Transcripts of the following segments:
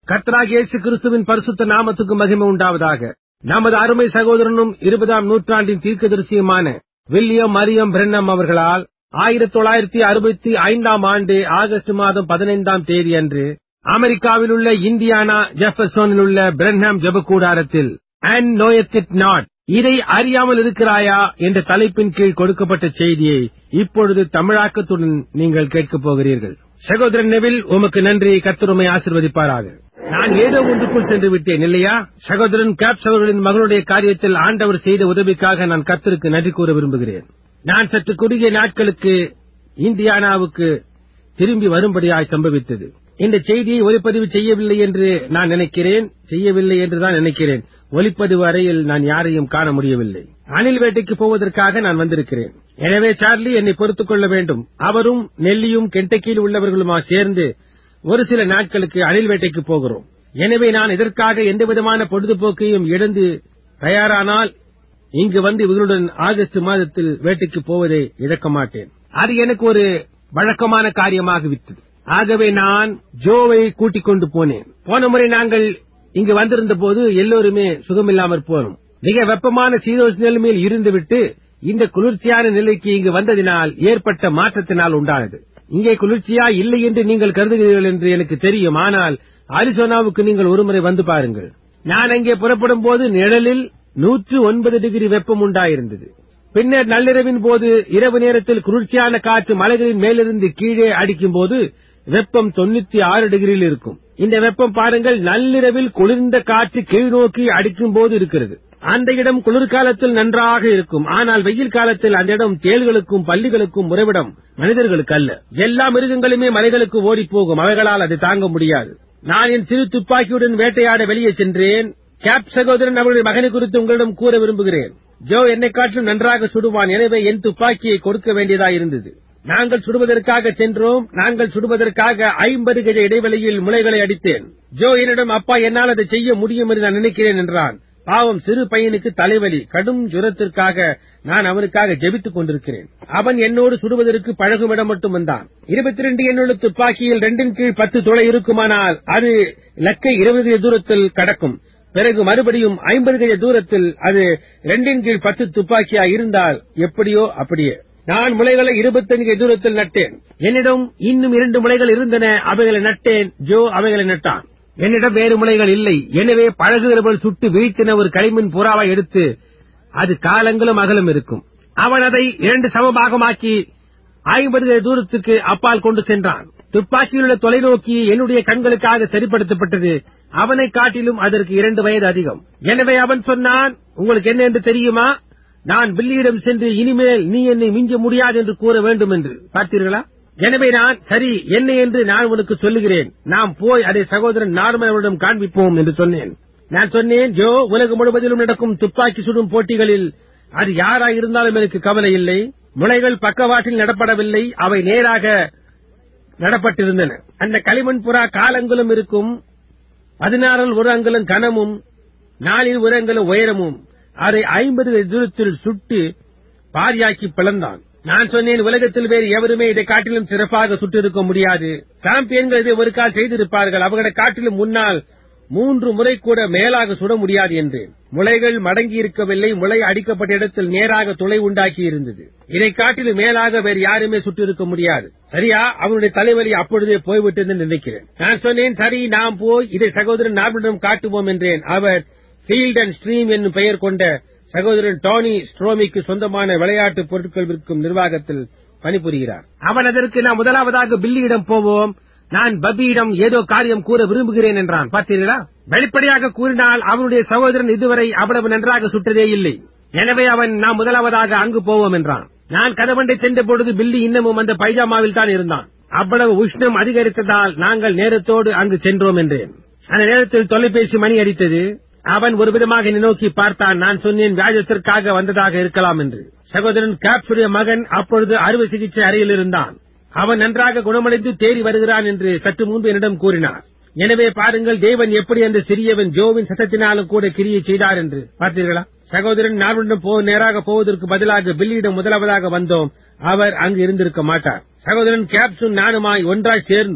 கர்த்தராகிய இயேசு கிறிஸ்துவின் பரிசுத்த நாமத்துக்கு மகிமை உண்டாவதாக நமது அருமை சகோதரனும் இருபதாம் நூற்றாண்டின் தீர்க்கதரிசியுமான வில்லியம் மரியம் பிரென்னம் அவர்களால் ஆயிரத்தி தொள்ளாயிரத்தி அறுபத்தி ஐந்தாம் ஆண்டு ஆகஸ்ட் மாதம் பதினைந்தாம் தேதி அன்று அமெரிக்காவில் உள்ள இந்தியானா ஜெஃபர்சோனில் உள்ள பிரென்ஹாம் ஜெபக்கூடாரத்தில் அண்ட் நோயத் இட் நாட் இதை அறியாமல் இருக்கிறாயா என்ற தலைப்பின் கீழ் கொடுக்கப்பட்ட செய்தியை இப்பொழுது தமிழாக்கத்துடன் நீங்கள் கேட்கப் போகிறீர்கள் சகோதரன் நெவில் உமக்கு நன்றி கர்த்தருமை ஆசிர்வதிப்பாராக நான் ஏதோ ஒன்றுக்குள் சென்று விட்டேன் இல்லையா சகோதரன் கேப்ஸ் அவர்களின் மகளுடைய காரியத்தில் ஆண்டவர் செய்த உதவிக்காக நான் கர்த்தருக்கு நன்றி கூற விரும்புகிறேன் நான் சற்று குறுகிய நாட்களுக்கு இந்தியானாவுக்கு திரும்பி வரும்படியாய் சம்பவித்தது இந்த செய்தியை ஒலிப்பதிவு செய்யவில்லை என்று நான் நினைக்கிறேன் செய்யவில்லை என்று தான் நினைக்கிறேன் ஒலிப்பதிவு அறையில் நான் யாரையும் காண முடியவில்லை அணில் வேட்டைக்கு போவதற்காக நான் வந்திருக்கிறேன் எனவே சார்லி என்னை பொறுத்துக் கொள்ள வேண்டும் அவரும் நெல்லியும் கெண்டக்கியில் உள்ளவர்களுமா சேர்ந்து ஒரு சில நாட்களுக்கு அணில் வேட்டைக்கு போகிறோம் எனவே நான் இதற்காக எந்தவிதமான பொழுதுபோக்கையும் இழந்து தயாரானால் இங்கு வந்து இவர்களுடன் ஆகஸ்ட் மாதத்தில் வேட்டைக்கு போவதை இழக்க மாட்டேன் அது எனக்கு ஒரு வழக்கமான காரியமாக விட்டது ஆகவே நான் ஜோவை கூட்டிக் கொண்டு போனேன் போன முறை நாங்கள் இங்கு வந்திருந்த போது எல்லோருமே சுகமில்லாமற் போனோம் மிக வெப்பமான சீதோஷ நிலைமையில் இருந்துவிட்டு இந்த குளிர்ச்சியான நிலைக்கு இங்கு வந்ததினால் ஏற்பட்ட மாற்றத்தினால் உண்டானது இங்கே குளிர்ச்சியா இல்லை என்று நீங்கள் கருதுகிறீர்கள் என்று எனக்கு தெரியும் ஆனால் அரிசோனாவுக்கு நீங்கள் ஒருமுறை வந்து பாருங்கள் நான் அங்கே புறப்படும் போது நிழலில் நூற்று ஒன்பது டிகிரி வெப்பம் உண்டாயிருந்தது பின்னர் நள்ளிரவின் போது இரவு நேரத்தில் குளிர்ச்சியான காற்று மலைகளின் மேலிருந்து கீழே அடிக்கும் போது வெப்பம் தொண்ணூத்தி ஆறு டிகிரியில் இருக்கும் இந்த வெப்பம் பாருங்கள் நள்ளிரவில் குளிர்ந்த காற்று கீழ்நோக்கி அடிக்கும் போது இருக்கிறது அந்த இடம் குளிர்காலத்தில் நன்றாக இருக்கும் ஆனால் வெயில் காலத்தில் அந்த இடம் தேள்களுக்கும் பள்ளிகளுக்கும் உறைவிடம் மனிதர்களுக்கு அல்ல எல்லா மிருகங்களுமே மலைகளுக்கு ஓடிப் போகும் அவைகளால் அதை தாங்க முடியாது நான் என் சிறு துப்பாக்கியுடன் வேட்டையாட வெளியே சென்றேன் கேப் சகோதரன் அவருடைய மகனை குறித்து உங்களிடம் கூற விரும்புகிறேன் ஜோ என்னை காட்டிலும் நன்றாக சுடுவான் எனவே என் துப்பாக்கியை கொடுக்க வேண்டியதாயிருந்தது நாங்கள் சுடுவதற்காக சென்றோம் நாங்கள் சுடுவதற்காக ஐம்பது கஜ இடைவெளியில் முளைகளை அடித்தேன் ஜோ என்னிடம் அப்பா என்னால் அதை செய்ய முடியும் என்று நான் நினைக்கிறேன் என்றான் பாவம் சிறு பையனுக்கு தலைவலி கடும் ஜுரத்திற்காக நான் அவனுக்காக ஜெபித்துக் கொண்டிருக்கிறேன் அவன் என்னோடு சுடுவதற்கு பழகுமிடம் மட்டும் வந்தான் இருபத்தி ரெண்டு எண்ணுள்ள துப்பாக்கியில் ரெண்டின் கீழ் பத்து துளை இருக்குமானால் அது லக்கை இருபது தூரத்தில் கடக்கும் பிறகு மறுபடியும் ஐம்பது கஜ தூரத்தில் அது ரெண்டின் கீழ் பத்து துப்பாக்கியா இருந்தால் எப்படியோ அப்படியே நான் முளைகளை இருபத்தஞ்சு தூரத்தில் நட்டேன் என்னிடம் இன்னும் இரண்டு முளைகள் இருந்தன அவைகளை நட்டேன் ஜோ அவைகளை நட்டான் என்னிடம் வேறு முளைகள் இல்லை எனவே பழகுகிறவள் சுட்டு வீழ்த்தின ஒரு களிமண் புறாவை எடுத்து அது காலங்களும் அகலும் இருக்கும் அவன் அதை இரண்டு சமபாகமாக்கி ஐம்பது தூரத்துக்கு அப்பால் கொண்டு சென்றான் துப்பாக்கியில் உள்ள தொலைநோக்கி என்னுடைய கண்களுக்காக சரிப்படுத்தப்பட்டது அவனை காட்டிலும் அதற்கு இரண்டு வயது அதிகம் எனவே அவன் சொன்னான் உங்களுக்கு என்ன என்று தெரியுமா நான் பில்லியிடம் சென்று இனிமேல் நீ என்னை மிஞ்ச முடியாது என்று கூற வேண்டும் என்று பார்த்தீர்களா எனவே நான் சரி என்ன என்று நான் உனக்கு சொல்லுகிறேன் நாம் போய் அதை சகோதரன் நார்மல் அவரிடம் காண்பிப்போம் என்று சொன்னேன் நான் சொன்னேன் ஜோ உலகம் முழுவதிலும் நடக்கும் துப்பாக்கி சுடும் போட்டிகளில் அது யாரா இருந்தாலும் எனக்கு கவலை இல்லை முளைகள் பக்கவாட்டில் நடப்படவில்லை அவை நேராக நடப்பட்டிருந்தன அந்த களிமண் புறா காலங்களும் இருக்கும் பதினாறில் ஒரு அங்குலம் கனமும் நாலில் ஒரு அங்குலம் உயரமும் அதை ஐம்பது தூரத்தில் சுட்டு பாரியாக்கி பிளந்தான் நான் சொன்னேன் உலகத்தில் வேறு எவருமே இதை காட்டிலும் சிறப்பாக சுட்டிருக்க முடியாது சாம்பியன்கள் இதை ஒரு கால் செய்திருப்பார்கள் அவர்களை காட்டிலும் முன்னால் மூன்று முறை கூட மேலாக சுட முடியாது என்றேன் முளைகள் மடங்கி இருக்கவில்லை முளை அடிக்கப்பட்ட இடத்தில் நேராக துளை உண்டாக்கி இருந்தது இதை காட்டிலும் மேலாக வேறு யாருமே சுட்டிருக்க முடியாது சரியா அவனுடைய தலைவலி அப்பொழுதே போய்விட்டது நினைக்கிறேன் நான் சொன்னேன் சரி நாம் போய் இதை சகோதரன் நார்மனிடம் காட்டுவோம் என்றேன் அவர் ஃபீல்ட் அண்ட் ஸ்ட்ரீம் என்னும் பெயர் கொண்ட சகோதரன் டானி ஸ்ட்ரோமிக்கு சொந்தமான விளையாட்டு பொருட்கள் விற்கும் நிர்வாகத்தில் பணிபுரிகிறார் அவன் அதற்கு நான் முதலாவதாக பில்லியிடம் போவோம் நான் பபியிடம் ஏதோ காரியம் கூற விரும்புகிறேன் என்றான் பார்த்தீர்களா வெளிப்படையாக கூறினால் அவனுடைய சகோதரன் இதுவரை அவ்வளவு நன்றாக சுட்டதே இல்லை எனவே அவன் நாம் முதலாவதாக அங்கு போவோம் என்றான் நான் கதவண்டை சென்ற பொழுது பில்லி இன்னமும் அந்த பைஜாமாவில் தான் இருந்தான் அவ்வளவு உஷ்ணம் அதிகரித்ததால் நாங்கள் நேரத்தோடு அங்கு சென்றோம் என்றேன் அந்த நேரத்தில் தொலைபேசி மணி அடித்தது அவன் ஒரு விதமாக என்னை நோக்கி பார்த்தான் நான் சொன்னேன் வியாஜத்திற்காக வந்ததாக இருக்கலாம் என்று சகோதரன் கேப்சுடைய மகன் அப்பொழுது அறுவை சிகிச்சை அறையில் இருந்தான் அவன் நன்றாக குணமடைந்து தேறி வருகிறான் என்று சற்று முன்பு என்னிடம் கூறினார் எனவே பாருங்கள் தேவன் எப்படி அந்த சிறியவன் ஜோவின் சத்தத்தினாலும் கூட கிரியை செய்தார் என்று பார்த்தீர்களா சகோதரன் நானுடன் போ நேராக போவதற்கு பதிலாக பில்லியிடம் முதலாவதாக வந்தோம் அவர் அங்கு இருந்திருக்க மாட்டார் சகோதரன் கேப்சும் நானுமாய் ஒன்றாய் சேர்ந்தோம்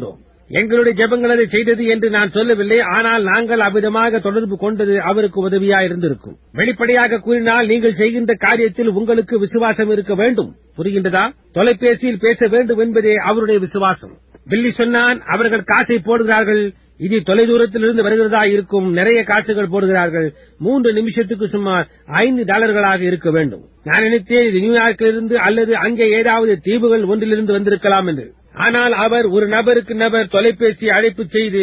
எங்களுடைய ஜெபங்கள் அதை செய்தது என்று நான் சொல்லவில்லை ஆனால் நாங்கள் அவ்விதமாக தொடர்பு கொண்டது அவருக்கு உதவியா இருந்திருக்கும் வெளிப்படையாக கூறினால் நீங்கள் செய்கின்ற காரியத்தில் உங்களுக்கு விசுவாசம் இருக்க வேண்டும் புரிகின்றதா தொலைபேசியில் பேச வேண்டும் என்பதே அவருடைய விசுவாசம் பில்லி சொன்னான் அவர்கள் காசை போடுகிறார்கள் இது தொலைதூரத்தில் இருந்து வருகிறதா இருக்கும் நிறைய காசுகள் போடுகிறார்கள் மூன்று நிமிஷத்துக்கு சுமார் ஐந்து டாலர்களாக இருக்க வேண்டும் நான் நினைத்தேன் இது நியூயார்க்கிலிருந்து அல்லது அங்கே ஏதாவது தீவுகள் ஒன்றிலிருந்து வந்திருக்கலாம் என்று ஆனால் அவர் ஒரு நபருக்கு நபர் தொலைபேசி அழைப்பு செய்து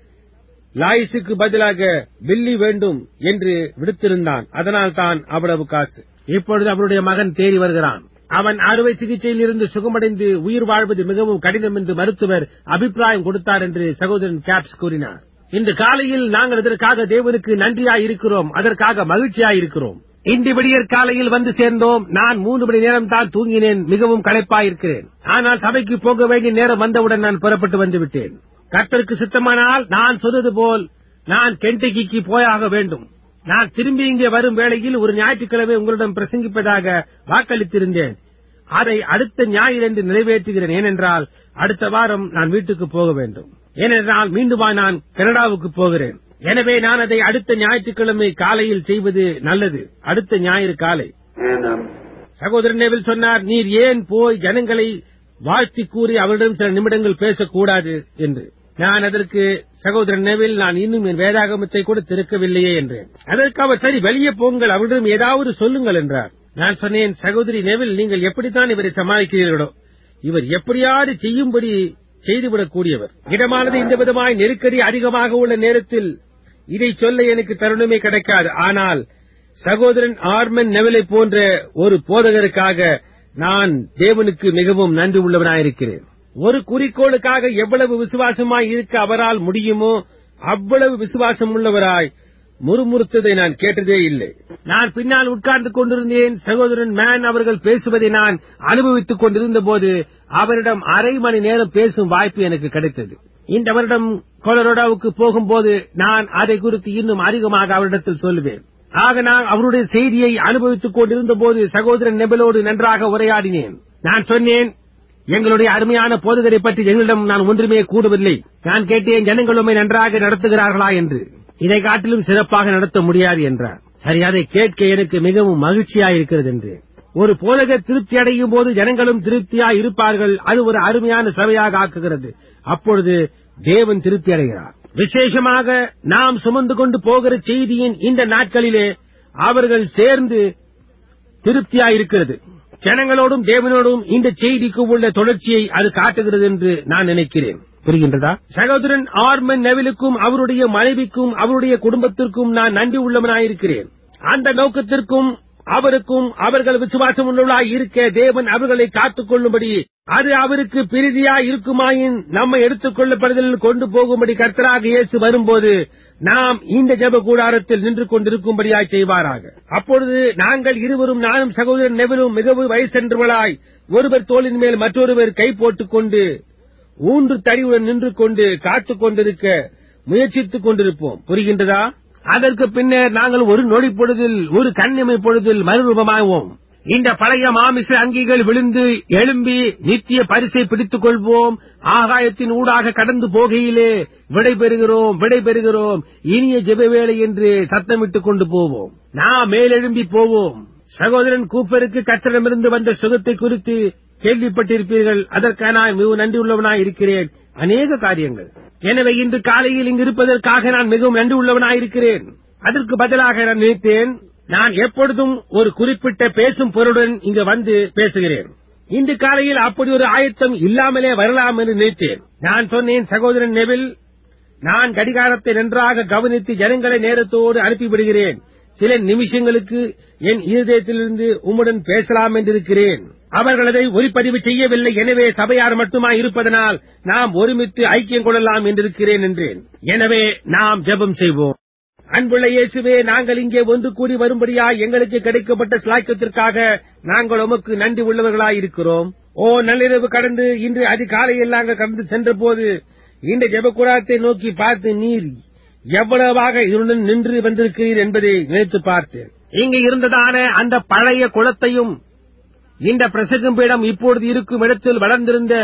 லாயிஸுக்கு பதிலாக பில்லி வேண்டும் என்று விடுத்திருந்தான் அதனால் தான் அவ்வளவு காசு இப்பொழுது அவருடைய மகன் தேறி வருகிறான் அவன் அறுவை சிகிச்சையில் இருந்து சுகமடைந்து உயிர் வாழ்வது மிகவும் கடினம் என்று மருத்துவர் அபிப்பிராயம் கொடுத்தார் என்று சகோதரன் கேப்ஸ் கூறினார் இன்று காலையில் நாங்கள் இதற்காக தேவனுக்கு நன்றியாய் இருக்கிறோம் அதற்காக மகிழ்ச்சியாய் இருக்கிறோம் இன்று விடியற் காலையில் வந்து சேர்ந்தோம் நான் மூன்று மணி நேரம் தான் தூங்கினேன் மிகவும் களைப்பாயிருக்கிறேன் ஆனால் சபைக்கு போக வேண்டிய நேரம் வந்தவுடன் நான் புறப்பட்டு வந்து விட்டேன் கர்த்தருக்கு சித்தமானால் நான் சொன்னது போல் நான் கென்டக்கிக்கு போயாக வேண்டும் நான் திரும்பி இங்கே வரும் வேளையில் ஒரு ஞாயிற்றுக்கிழமை உங்களிடம் பிரசங்கிப்பதாக வாக்களித்திருந்தேன் அதை அடுத்த ஞாயிறன்று நிறைவேற்றுகிறேன் ஏனென்றால் அடுத்த வாரம் நான் வீட்டுக்கு போக வேண்டும் ஏனென்றால் மீண்டுமா நான் கனடாவுக்கு போகிறேன் எனவே நான் அதை அடுத்த ஞாயிற்றுக்கிழமை காலையில் செய்வது நல்லது அடுத்த ஞாயிறு காலை And um, சகோதரன் நேவில் சொன்னார் நீர் ஏன் போய் ஜனங்களை வாழ்த்தி கூறி அவரிடம் சில நிமிடங்கள் பேசக்கூடாது என்று நான் அதற்கு சகோதரன் நேவில் நான் இன்னும் என் வேதாகமத்தை கூட திறக்கவில்லையே என்றேன் அதற்கு அவர் சரி வெளியே போங்கள் அவரிடம் ஏதாவது சொல்லுங்கள் என்றார் நான் சொன்னேன் சகோதரி நேவில் நீங்கள் எப்படித்தான் இவரை சமாளிக்கிறீர்களோ இவர் எப்படியாவது செய்யும்படி செய்துவிடக் கூடியவர் இடமானது இந்த விதமாய் நெருக்கடி அதிகமாக உள்ள நேரத்தில் இதை சொல்ல எனக்கு தருணமே கிடைக்காது ஆனால் சகோதரன் ஆர்மன் நெவலை போன்ற ஒரு போதகருக்காக நான் தேவனுக்கு மிகவும் நன்றி உள்ளவனாயிருக்கிறேன் ஒரு குறிக்கோளுக்காக எவ்வளவு விசுவாசமாய் இருக்க அவரால் முடியுமோ அவ்வளவு விசுவாசம் உள்ளவராய் முறுமுறுத்ததை நான் கேட்டதே இல்லை நான் பின்னால் உட்கார்ந்து கொண்டிருந்தேன் சகோதரன் மேன் அவர்கள் பேசுவதை நான் அனுபவித்துக் கொண்டிருந்த போது அவரிடம் அரை மணி நேரம் பேசும் வாய்ப்பு எனக்கு கிடைத்தது இந்த வருடம் கொலரோடாவுக்கு போகும்போது நான் அதை குறித்து இன்னும் அதிகமாக அவரிடத்தில் சொல்லுவேன் ஆக நான் அவருடைய செய்தியை அனுபவித்துக் கொண்டிருந்த போது சகோதரன் நெபலோடு நன்றாக உரையாடினேன் நான் சொன்னேன் எங்களுடைய அருமையான போதகரை பற்றி எங்களிடம் நான் ஒன்றுமே கூடவில்லை நான் கேட்டேன் ஜனங்கள் உம்மை நன்றாக நடத்துகிறார்களா என்று இதை காட்டிலும் சிறப்பாக நடத்த முடியாது என்றார் சரி அதை கேட்க எனக்கு மிகவும் மகிழ்ச்சியாயிருக்கிறது என்று ஒரு போதகர் திருப்தி அடையும் போது ஜனங்களும் திருப்தியாய் இருப்பார்கள் அது ஒரு அருமையான சபையாக ஆக்குகிறது அப்பொழுது தேவன் திருப்தி அடைகிறார் விசேஷமாக நாம் சுமந்து கொண்டு போகிற செய்தியின் இந்த நாட்களிலே அவர்கள் சேர்ந்து திருப்தியாயிருக்கிறது ஜனங்களோடும் தேவனோடும் இந்த செய்திக்கு உள்ள தொடர்ச்சியை அது காட்டுகிறது என்று நான் நினைக்கிறேன் புரிகின்றதா சகோதரன் ஆர்மன் நெவிலுக்கும் அவருடைய மனைவிக்கும் அவருடைய குடும்பத்திற்கும் நான் நன்றி உள்ளவனாயிருக்கிறேன் அந்த நோக்கத்திற்கும் அவருக்கும் அவர்கள் விசுவாசம் உள்ளவர்களாய் இருக்க தேவன் அவர்களை காத்துக் கொள்ளும்படி அது அவருக்கு பிரிதியாய் இருக்குமாயின் நம்மை எடுத்துக் கொள்ளப்படுதலில் கொண்டு போகும்படி கர்த்தராக இயேசு வரும்போது நாம் இந்த ஜெப கூடாரத்தில் நின்று கொண்டிருக்கும்படியாய் செய்வாராக அப்பொழுது நாங்கள் இருவரும் நானும் சகோதரன் நெவலும் மிகவும் வயசென்றவர்களாய் ஒருவர் தோளின் மேல் மற்றொருவர் கை போட்டுக் கொண்டு ஊன்று தடியுடன் நின்று கொண்டு காத்துக் கொண்டிருக்க முயற்சித்துக் கொண்டிருப்போம் புரிகின்றதா அதற்கு பின்னர் நாங்கள் ஒரு நொடி பொழுதில் ஒரு கண்ணிமை பொழுதில் மறுரூபமாவோம் இந்த பழைய மாமிச அங்கிகள் விழுந்து எழும்பி நித்திய பரிசை பிடித்துக் கொள்வோம் ஆகாயத்தின் ஊடாக கடந்து போகையிலே விடை பெறுகிறோம் விடை பெறுகிறோம் இனிய ஜெப வேலை என்று சத்தமிட்டுக் கொண்டு போவோம் நாம் மேலெழும்பி போவோம் சகோதரன் கூப்பருக்கு கத்திடமிருந்து வந்த சுகத்தை குறித்து கேள்விப்பட்டிருப்பீர்கள் அதற்காக நான் மிகவும் நன்றி உள்ளவனாய் இருக்கிறேன் அநேக காரியங்கள் எனவே இன்று காலையில் இங்கு இருப்பதற்காக நான் மிகவும் நன்றி உள்ளவனாய் இருக்கிறேன் அதற்கு பதிலாக நான் நினைத்தேன் நான் எப்பொழுதும் ஒரு குறிப்பிட்ட பேசும் பொருளுடன் இங்கு வந்து பேசுகிறேன் இன்று காலையில் அப்படி ஒரு ஆயத்தம் இல்லாமலே வரலாம் என்று நினைத்தேன் நான் சொன்னேன் சகோதரன் நெவில் நான் கடிகாரத்தை நன்றாக கவனித்து ஜனங்களை நேரத்தோடு அனுப்பிவிடுகிறேன் சில நிமிஷங்களுக்கு என் இருதயத்திலிருந்து உம்முடன் பேசலாம் என்றிருக்கிறேன் அவர்கள் அதை ஒலிப்பதிவு செய்யவில்லை எனவே சபையார் மட்டுமா இருப்பதனால் நாம் ஒருமித்து ஐக்கியம் கொள்ளலாம் என்றிருக்கிறேன் என்றேன் எனவே நாம் ஜெபம் செய்வோம் அன்புள்ள இயேசுவே நாங்கள் இங்கே ஒன்று கூடி வரும்படியாய் எங்களுக்கு கிடைக்கப்பட்ட சிலாக்கியத்திற்காக நாங்கள் உமக்கு நன்றி உள்ளவர்களாய் இருக்கிறோம் ஓ நள்ளிரவு கடந்து இன்று அதிகாலையில் நாங்கள் கடந்து சென்றபோது இந்த ஜெபக்குடாரத்தை நோக்கி பார்த்து நீர் எவ்வளவாக இருளுடன் நின்று வந்திருக்கிறீர் என்பதை நினைத்து பார்த்தேன் இங்கு இருந்ததான அந்த பழைய குளத்தையும் இந்த பிரசங்கும் பீடம் இப்பொழுது இருக்கும் இடத்தில் வளர்ந்திருந்த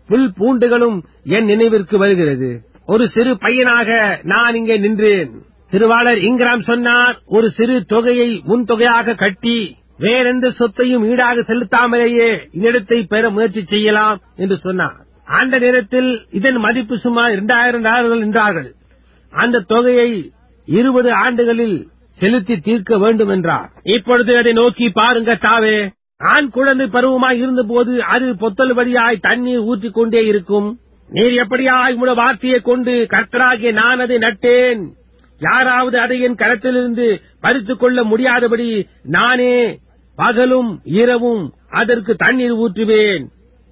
புல் பூண்டுகளும் என் நினைவிற்கு வருகிறது ஒரு சிறு பையனாக நான் இங்கே நின்றேன் திருவாளர் இங்கிராம் சொன்னார் ஒரு சிறு தொகையை முன்தொகையாக கட்டி வேறெந்த சொத்தையும் ஈடாக செலுத்தாமலேயே இந்நிலத்தை பெற முயற்சி செய்யலாம் என்று சொன்னார் அந்த நேரத்தில் இதன் மதிப்பு சுமார் இரண்டாயிரம் டாலர்கள் என்றார்கள் அந்த தொகையை இருபது ஆண்டுகளில் செலுத்தி தீர்க்க வேண்டும் என்றார் இப்பொழுது அதை நோக்கி பாருங்க தாவே ஆண் குழந்தை பருவமாய் இருந்தபோது அது பொத்தல் வழியாய் தண்ணீர் ஊற்றிக் கொண்டே இருக்கும் நீர் எப்படியாய் உங்கள வார்த்தையை கொண்டு கர்த்தராகிய நான் அதை நட்டேன் யாராவது அதை என் கரத்திலிருந்து பறித்துக் கொள்ள முடியாதபடி நானே பகலும் இரவும் அதற்கு தண்ணீர் ஊற்றுவேன்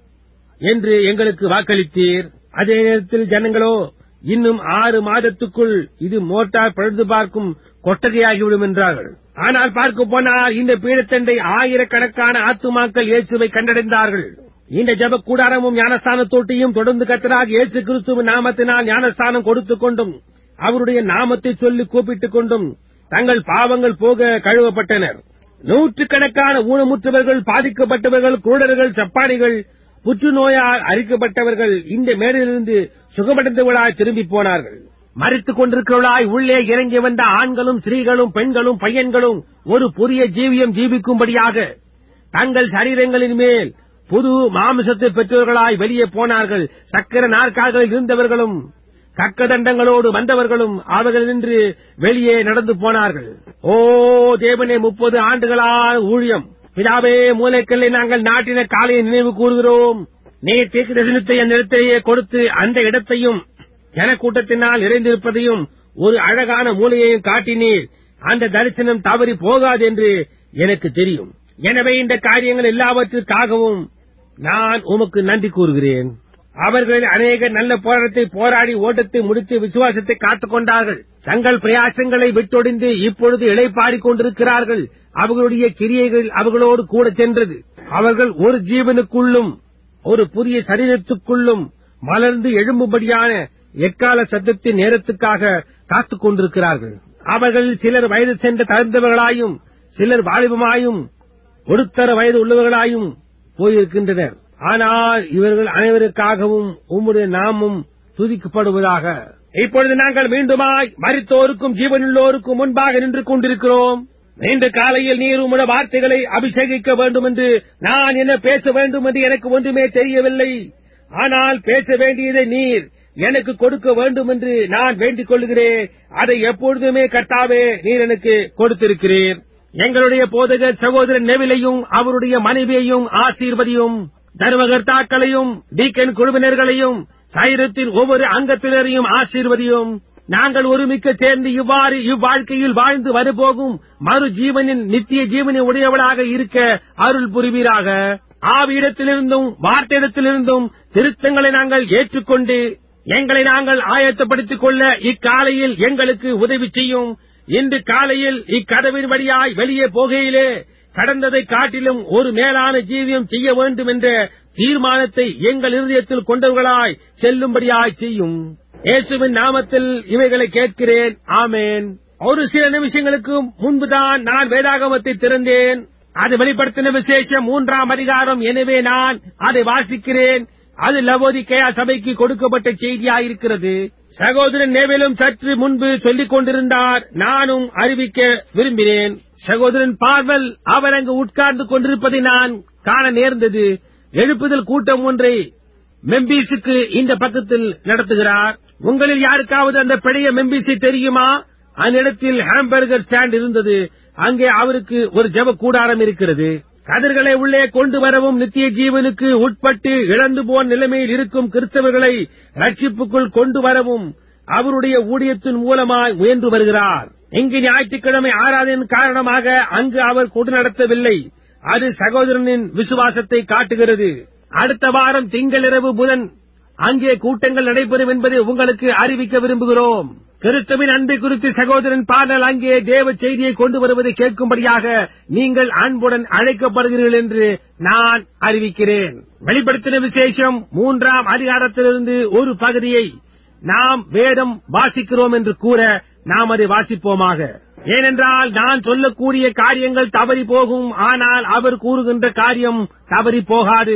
என்று எங்களுக்கு வாக்களித்தீர் அதே நேரத்தில் ஜனங்களோ இன்னும் ஆறு மாதத்துக்குள் இது மோட்டார் பழுது பார்க்கும் கொட்டகையாகிவிடும் என்றார்கள் ஆனால் பார்க்க போனால் இந்த பீடத்தண்டை ஆயிரக்கணக்கான ஆத்துமாக்கள் இயேசுவை கண்டடைந்தார்கள் இந்த ஜப கூடாரமும் ஞானஸ்தான தொட்டியும் தொடர்ந்து கத்தராக இயேசு கிறிஸ்துவின் நாமத்தினால் ஞானஸ்தானம் கொடுத்துக் கொண்டும் அவருடைய நாமத்தை சொல்லி கூப்பிட்டுக் கொண்டும் தங்கள் பாவங்கள் போக கழுவப்பட்டனர் நூற்றுக்கணக்கான ஊனமுற்றவர்கள் பாதிக்கப்பட்டவர்கள் குருடர்கள் சப்பானிகள் புற்றுநோயால் அரிக்கப்பட்டவர்கள் இந்த மேடையிலிருந்து சுகமடைந்தவர்களாய் திரும்பி போனார்கள் மறித்துக் கொண்டிருக்கிறவர்களாய் உள்ளே இறங்கி வந்த ஆண்களும் ஸ்திரீகளும் பெண்களும் பையன்களும் ஒரு புதிய ஜீவியம் ஜீவிக்கும்படியாக தங்கள் சரீரங்களின் மேல் புது மாமிசத்தை பெற்றவர்களாய் வெளியே போனார்கள் சக்கர நாற்காலிகளில் இருந்தவர்களும் கக்கதண்டங்களோடு வந்தவர்களும் அவர்கள் நின்று வெளியே நடந்து போனார்கள் ஓ தேவனே முப்பது ஆண்டுகளான ஊழியம் பிதாவே மூலைக்கல்லை நாங்கள் நாட்டின காலையை நினைவு கூறுகிறோம் நீ தீர்க்க தரிசனத்தை அந்த இடத்தையே கொடுத்து அந்த இடத்தையும் ஜனக்கூட்டத்தினால் நிறைந்திருப்பதையும் ஒரு அழகான மூலையையும் காட்டினீர் அந்த தரிசனம் தவறி போகாது என்று எனக்கு தெரியும் எனவே இந்த காரியங்கள் எல்லாவற்றிற்காகவும் நான் உமக்கு நன்றி கூறுகிறேன் அவர்கள் அநேக நல்ல போராட்டத்தை போராடி ஓட்டத்தை முடித்து விசுவாசத்தை காத்துக் கொண்டார்கள் தங்கள் பிரயாசங்களை விட்டொடிந்து இப்பொழுது இளைப்பாடிக் கொண்டிருக்கிறார்கள் அவர்களுடைய கிரியைகள் அவர்களோடு கூட சென்றது அவர்கள் ஒரு ஜீவனுக்குள்ளும் ஒரு புதிய சரீரத்துக்குள்ளும் மலர்ந்து எழும்பும்படியான எக்கால சத்தத்தின் நேரத்துக்காக காத்துக் கொண்டிருக்கிறார்கள் அவர்களில் சிலர் வயது சென்ற தகுந்தவர்களாயும் சிலர் வாலிபமாயும் ஒருத்தர வயது உள்ளவர்களாயும் போயிருக்கின்றனர் ஆனால் இவர்கள் அனைவருக்காகவும் உம்முடைய நாமும் துதிக்கப்படுவதாக இப்பொழுது நாங்கள் மீண்டுமாய் மரித்தோருக்கும் ஜீவனுள்ளோருக்கும் முன்பாக நின்று கொண்டிருக்கிறோம் நீண்ட காலையில் நீர் உம்முடைய வார்த்தைகளை அபிஷேகிக்க வேண்டும் என்று நான் என்ன பேச வேண்டும் என்று எனக்கு ஒன்றுமே தெரியவில்லை ஆனால் பேச வேண்டியதை நீர் எனக்கு கொடுக்க வேண்டும் என்று நான் வேண்டிக் கொள்கிறேன் அதை எப்பொழுதுமே கர்த்தாவே நீர் எனக்கு கொடுத்திருக்கிறீர் எங்களுடைய போதகர் சகோதரன் நெவிலையும் அவருடைய மனைவியையும் ஆசீர்வதியும் தர்மகர்த்தாக்களையும் டீக்கன் குழுவினர்களையும் சைரத்தின் ஒவ்வொரு அங்கத்தினரையும் ஆசீர்வதியும் நாங்கள் ஒருமிக்க சேர்ந்து இவ்வாறு இவ்வாழ்க்கையில் வாழ்ந்து வரப்போகும் மறு ஜீவனின் நித்திய ஜீவனை உடையவளாக இருக்க அருள் புரிவீராக ஆவியிடத்திலிருந்தும் வார்த்தையிடத்திலிருந்தும் திருத்தங்களை நாங்கள் ஏற்றுக்கொண்டு எங்களை நாங்கள் ஆயத்தப்படுத்திக் கொள்ள இக்காலையில் எங்களுக்கு உதவி செய்யும் இன்று காலையில் இக்கதவின் வழியாய் வெளியே போகையிலே கடந்ததை காட்டிலும் ஒரு மேலான ஜீவியம் செய்ய வேண்டும் என்ற தீர்மானத்தை எங்கள் இருதயத்தில் கொண்டவர்களாய் செல்லும்படியாய் செய்யும் இயேசுவின் நாமத்தில் இவைகளை கேட்கிறேன் ஆமேன் ஒரு சில நிமிஷங்களுக்கு முன்புதான் நான் வேதாகமத்தை திறந்தேன் அது வெளிப்படுத்தின விசேஷம் மூன்றாம் அதிகாரம் எனவே நான் அதை வாசிக்கிறேன் அது லவோதிக்கயா சபைக்கு கொடுக்கப்பட்ட செய்தியாயிருக்கிறது சகோதரன் நேவிலும் சற்று முன்பு சொல்லிக் கொண்டிருந்தார் நானும் அறிவிக்க விரும்பினேன் சகோதரன் பார்வல் அவர் அங்கு உட்கார்ந்து கொண்டிருப்பதை நான் காண நேர்ந்தது எழுப்புதல் கூட்டம் ஒன்றை மெம்பீஸுக்கு இந்த பக்கத்தில் நடத்துகிறார் உங்களில் யாருக்காவது அந்த பழைய மெம்பீஸை தெரியுமா அந்த இடத்தில் ஹாம்பர்கர் ஸ்டாண்ட் இருந்தது அங்கே அவருக்கு ஒரு ஜெப கூடாரம் இருக்கிறது கதிர்களை உள்ளே கொண்டு வரவும் நித்திய ஜீவனுக்கு உட்பட்டு இழந்து போன நிலைமையில் இருக்கும் கிறிஸ்தவர்களை ரட்சிப்புக்குள் கொண்டு வரவும் அவருடைய ஊழியத்தின் மூலமாய் முயன்று வருகிறார் இங்கு ஞாயிற்றுக்கிழமை ஆராதனின் காரணமாக அங்கு அவர் கொண்டு நடத்தவில்லை அது சகோதரனின் விசுவாசத்தை காட்டுகிறது அடுத்த வாரம் திங்களிரவு புதன் அங்கே கூட்டங்கள் நடைபெறும் என்பதை உங்களுக்கு அறிவிக்க விரும்புகிறோம் கிறிஸ்துவின் அன்பை குறித்து சகோதரன் பாடல் அங்கே தேவ செய்தியை கொண்டு வருவதை கேட்கும்படியாக நீங்கள் அன்புடன் அழைக்கப்படுகிறீர்கள் என்று நான் அறிவிக்கிறேன் வெளிப்படுத்தின விசேஷம் மூன்றாம் அதிகாரத்திலிருந்து ஒரு பகுதியை நாம் வேதம் வாசிக்கிறோம் என்று கூற நாம் அதை வாசிப்போமாக ஏனென்றால் நான் சொல்லக்கூடிய காரியங்கள் தவறி போகும் ஆனால் அவர் கூறுகின்ற காரியம் தவறி போகாது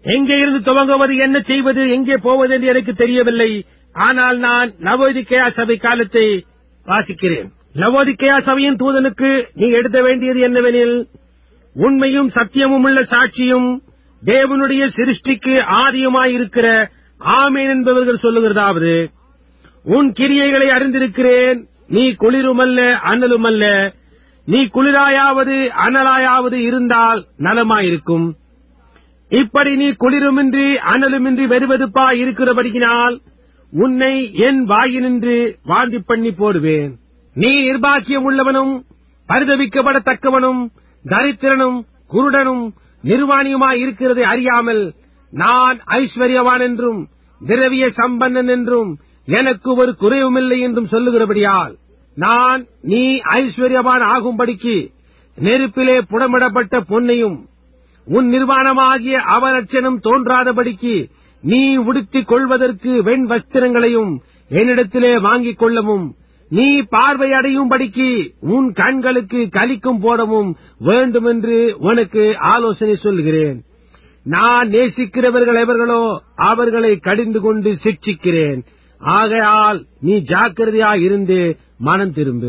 எங்கே இருந்து துவங்குவது என்ன செய்வது எங்கே போவது என்று எனக்கு தெரியவில்லை ஆனால் நான் லவோதிக்கேயா சபை காலத்தை வாசிக்கிறேன் லவோதிக்கேயா சபையின் தூதனுக்கு நீ எடுத்த வேண்டியது என்னவெனில் உண்மையும் சத்தியமும் உள்ள சாட்சியும் தேவனுடைய சிருஷ்டிக்கு ஆதியுமாயிருக்கிற ஆமேன் என்பவர்கள் சொல்லுகிறதாவது உன் கிரியைகளை அறிந்திருக்கிறேன் நீ குளிருமல்ல அனலுமல்ல நீ குளிராயாவது அனலாயாவது இருந்தால் நலமாயிருக்கும் இப்படி நீ குளிருமின்றி அனலுமின்றி வெறுவெறுப்பா இருக்கிறபடியினால் உன்னை என் வாயினின்று வாந்தி பண்ணி போடுவேன் நீ நிர்பாக்கியம் உள்ளவனும் பரிதவிக்கப்படத்தக்கவனும் தரித்திரனும் குருடனும் நிர்வாணியுமாய் இருக்கிறதை அறியாமல் நான் ஐஸ்வர்யவான் என்றும் திரவிய சம்பன்னன் என்றும் எனக்கு ஒரு குறைவுமில்லை என்றும் சொல்லுகிறபடியால் நான் நீ ஐஸ்வர்யவான் ஆகும்படிக்கு நெருப்பிலே புடமிடப்பட்ட பொன்னையும் உன் நிர்வாணமாகிய அவலட்சணம் தோன்றாதபடிக்கு நீ உடுத்திக் கொள்வதற்கு வெண் வஸ்திரங்களையும் என்னிடத்திலே வாங்கிக் கொள்ளவும் நீ பார்வையடையும்படிக்கு உன் கண்களுக்கு கலிக்கும் போடவும் வேண்டுமென்று உனக்கு ஆலோசனை சொல்கிறேன் நான் நேசிக்கிறவர்கள் எவர்களோ அவர்களை கடிந்து கொண்டு சிக்ஷிக்கிறேன் ஆகையால் நீ ஜாக்கிரதையாய் இருந்து மனம் திரும்பு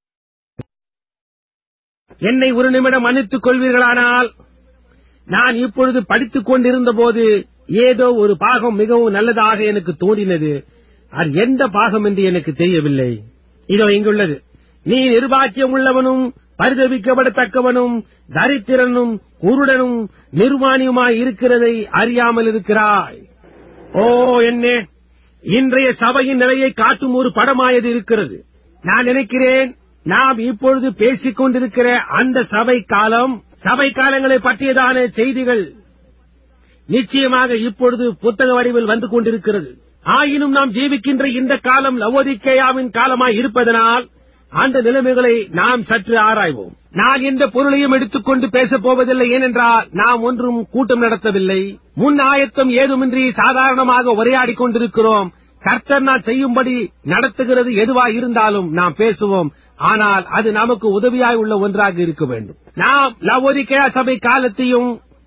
என்னை ஒரு நிமிடம் மன்னித்துக் கொள்வீர்களானால் நான் இப்பொழுது படித்துக் கொண்டிருந்த போது ஏதோ ஒரு பாகம் மிகவும் நல்லதாக எனக்கு தோன்றினது அது எந்த பாகம் என்று எனக்கு தெரியவில்லை இதோ இங்குள்ளது நீ நிர்வாக்கியம் உள்ளவனும் பரிதவிக்கப்படத்தக்கவனும் தரித்திரனும் குருடனும் நிர்வாணியுமாய் இருக்கிறதை அறியாமல் இருக்கிறாய் ஓ என்ன இன்றைய சபையின் நிலையை காட்டும் ஒரு படமாயது இருக்கிறது நான் நினைக்கிறேன் நாம் இப்பொழுது பேசிக் கொண்டிருக்கிற அந்த சபை காலம் சபை காலங்களை பற்றியதான செய்திகள் நிச்சயமாக இப்பொழுது புத்தக வடிவில் வந்து கொண்டிருக்கிறது ஆயினும் நாம் ஜீவிக்கின்ற இந்த காலம் லவோதிக்கேயாவின் காலமாய் இருப்பதனால் அந்த நிலைமைகளை நாம் சற்று ஆராய்வோம் நான் எந்த பொருளையும் எடுத்துக்கொண்டு பேசப் போவதில்லை ஏனென்றால் நாம் ஒன்றும் கூட்டம் நடத்தவில்லை முன் ஆயத்தம் ஏதுமின்றி சாதாரணமாக உரையாடிக் கொண்டிருக்கிறோம் கர்த்தர் நான் செய்யும்படி நடத்துகிறது எதுவா இருந்தாலும் நாம் பேசுவோம் ஆனால் அது நமக்கு உதவியாய் உள்ள ஒன்றாக இருக்க வேண்டும் நாம் லவோதிக்கேயா சபை காலத்தையும்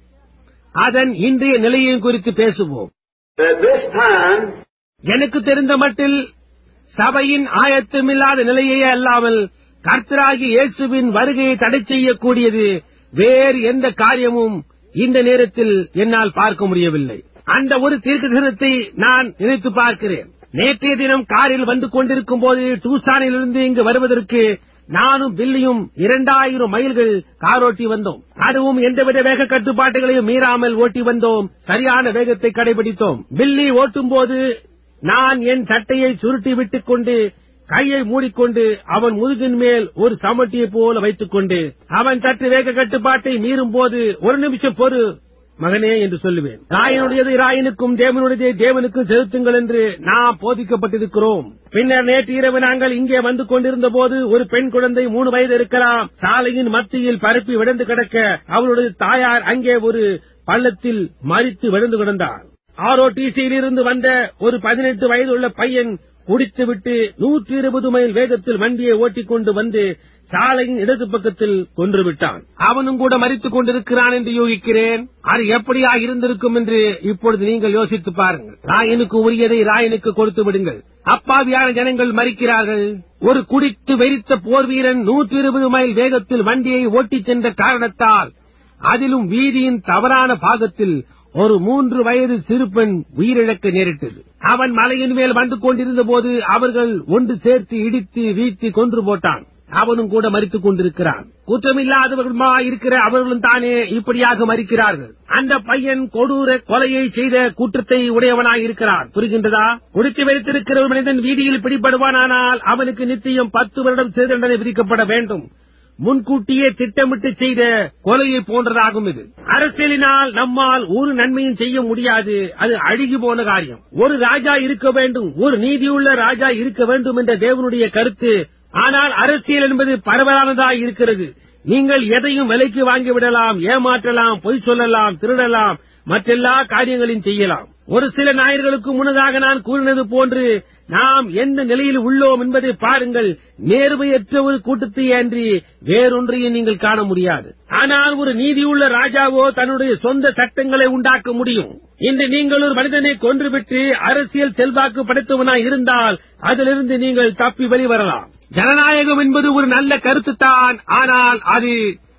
அதன் இன்றைய நிலையையும் குறித்து பேசுவோம் At this time, எனக்கு தெரிந்த மட்டில் சபையின் ஆயத்தமில்லாத நிலையே அல்லாமல் கர்த்தராகி இயேசுவின் வருகையை தடை செய்யக்கூடியது வேறு எந்த காரியமும் இந்த நேரத்தில் என்னால் பார்க்க முடியவில்லை அந்த ஒரு தீர்க்கதரிசனத்தை நான் நினைத்து பார்க்கிறேன் நேற்றைய தினம் காரில் வந்து கொண்டிருக்கும் போது டூசானிலிருந்து இங்கு வருவதற்கு நானும் பில்லியும் இரண்டாயிரம் மைல்கள் காரோட்டி வந்தோம் அதுவும் எந்தவித வேக கட்டுப்பாட்டுகளையும் மீறாமல் ஓட்டி வந்தோம் சரியான வேகத்தை கடைபிடித்தோம் பில்லி ஓட்டும் போது நான் என் சட்டையை சுருட்டி விட்டுக் கொண்டு கையை மூடிக்கொண்டு அவன் முதுகின் மேல் ஒரு சமட்டியைப் போல வைத்துக் கொண்டு அவன் சற்று வேக கட்டுப்பாட்டை மீறும் போது ஒரு நிமிஷம் பொறு மகனே என்று சொல்லுவேன் ராயனுடையது ராயனுக்கும் தேவனுடையதை தேவனுக்கும் செலுத்துங்கள் என்று நாம் போதிக்கப்பட்டிருக்கிறோம் பின்னர் நேற்று இரவு நாங்கள் இங்கே வந்து கொண்டிருந்த போது ஒரு பெண் குழந்தை மூணு வயது இருக்கலாம் சாலையின் மத்தியில் பரப்பி விழுந்து கிடக்க அவளுடைய தாயார் அங்கே ஒரு பள்ளத்தில் மறித்து விழுந்து கிடந்தார் ஆர்ஓடிசியில் இருந்து வந்த ஒரு பதினெட்டு வயதுள்ள பையன் குடித்துவிட்டு நூற்றி இருபது மைல் வேகத்தில் வண்டியை ஓட்டிக் கொண்டு வந்து சாலையின் இடது பக்கத்தில் கொன்று விட்டான் அவனும் கூட மறித்துக் கொண்டிருக்கிறான் என்று யூகிக்கிறேன் அது எப்படியா இருந்திருக்கும் என்று இப்பொழுது நீங்கள் யோசித்து பாருங்கள் ராயனுக்கு உரியதை ராயனுக்கு கொடுத்து விடுங்கள் அப்பாவியான ஜனங்கள் மறிக்கிறார்கள் ஒரு குடித்து வெறித்த போர் வீரன் நூற்றி இருபது மைல் வேகத்தில் வண்டியை ஓட்டிச் சென்ற காரணத்தால் அதிலும் வீதியின் தவறான பாகத்தில் ஒரு மூன்று வயது சிறுபெண் உயிரிழக்க நேரிட்டது அவன் மலையின் மேல் வந்து கொண்டிருந்த போது அவர்கள் ஒன்று சேர்த்து இடித்து வீழ்த்தி கொன்று போட்டான் அவனும் கூட மறித்துக் கொண்டிருக்கிறான் குற்றமில்லாதவர்களுமா இருக்கிற அவர்களும் தானே இப்படியாக மறிக்கிறார்கள் அந்த பையன் கொடூர கொலையை செய்த குற்றத்தை உடையவனாய் இருக்கிறான் புரிகின்றதா குடித்து வைத்திருக்கிற ஒரு மனிதன் வீதியில் பிடிபடுவானானால் அவனுக்கு நித்தியம் பத்து வருடம் சிறை தண்டனை விதிக்கப்பட வேண்டும் முன்கூட்டியே திட்டமிட்டு செய்த கொலையை போன்றதாகும் இது அரசியலினால் நம்மால் ஒரு நன்மையும் செய்ய முடியாது அது அழுகி போன காரியம் ஒரு ராஜா இருக்க வேண்டும் ஒரு நீதியுள்ள ராஜா இருக்க வேண்டும் என்ற தேவனுடைய கருத்து ஆனால் அரசியல் என்பது பரவலானதாய் இருக்கிறது நீங்கள் எதையும் விலைக்கு வாங்கிவிடலாம் ஏமாற்றலாம் பொய் சொல்லலாம் திருடலாம் மற்றெல்லா காரியங்களையும் செய்யலாம் ஒரு சில ஞாயிறுகளுக்கு முன்னதாக நான் கூறினது போன்று நாம் எந்த நிலையில் உள்ளோம் என்பதை பாருங்கள் நேர்மையற்ற ஒரு கூட்டத்தை அன்றி வேறொன்றையும் நீங்கள் காண முடியாது ஆனால் ஒரு நீதியுள்ள ராஜாவோ தன்னுடைய சொந்த சட்டங்களை உண்டாக்க முடியும் இன்று நீங்கள் ஒரு மனிதனை கொன்றுவிட்டு அரசியல் செல்வாக்கு படைத்தவனாய் இருந்தால் அதிலிருந்து நீங்கள் தப்பி வெளிவரலாம் ஜனநாயகம் என்பது ஒரு நல்ல கருத்துத்தான் ஆனால் அது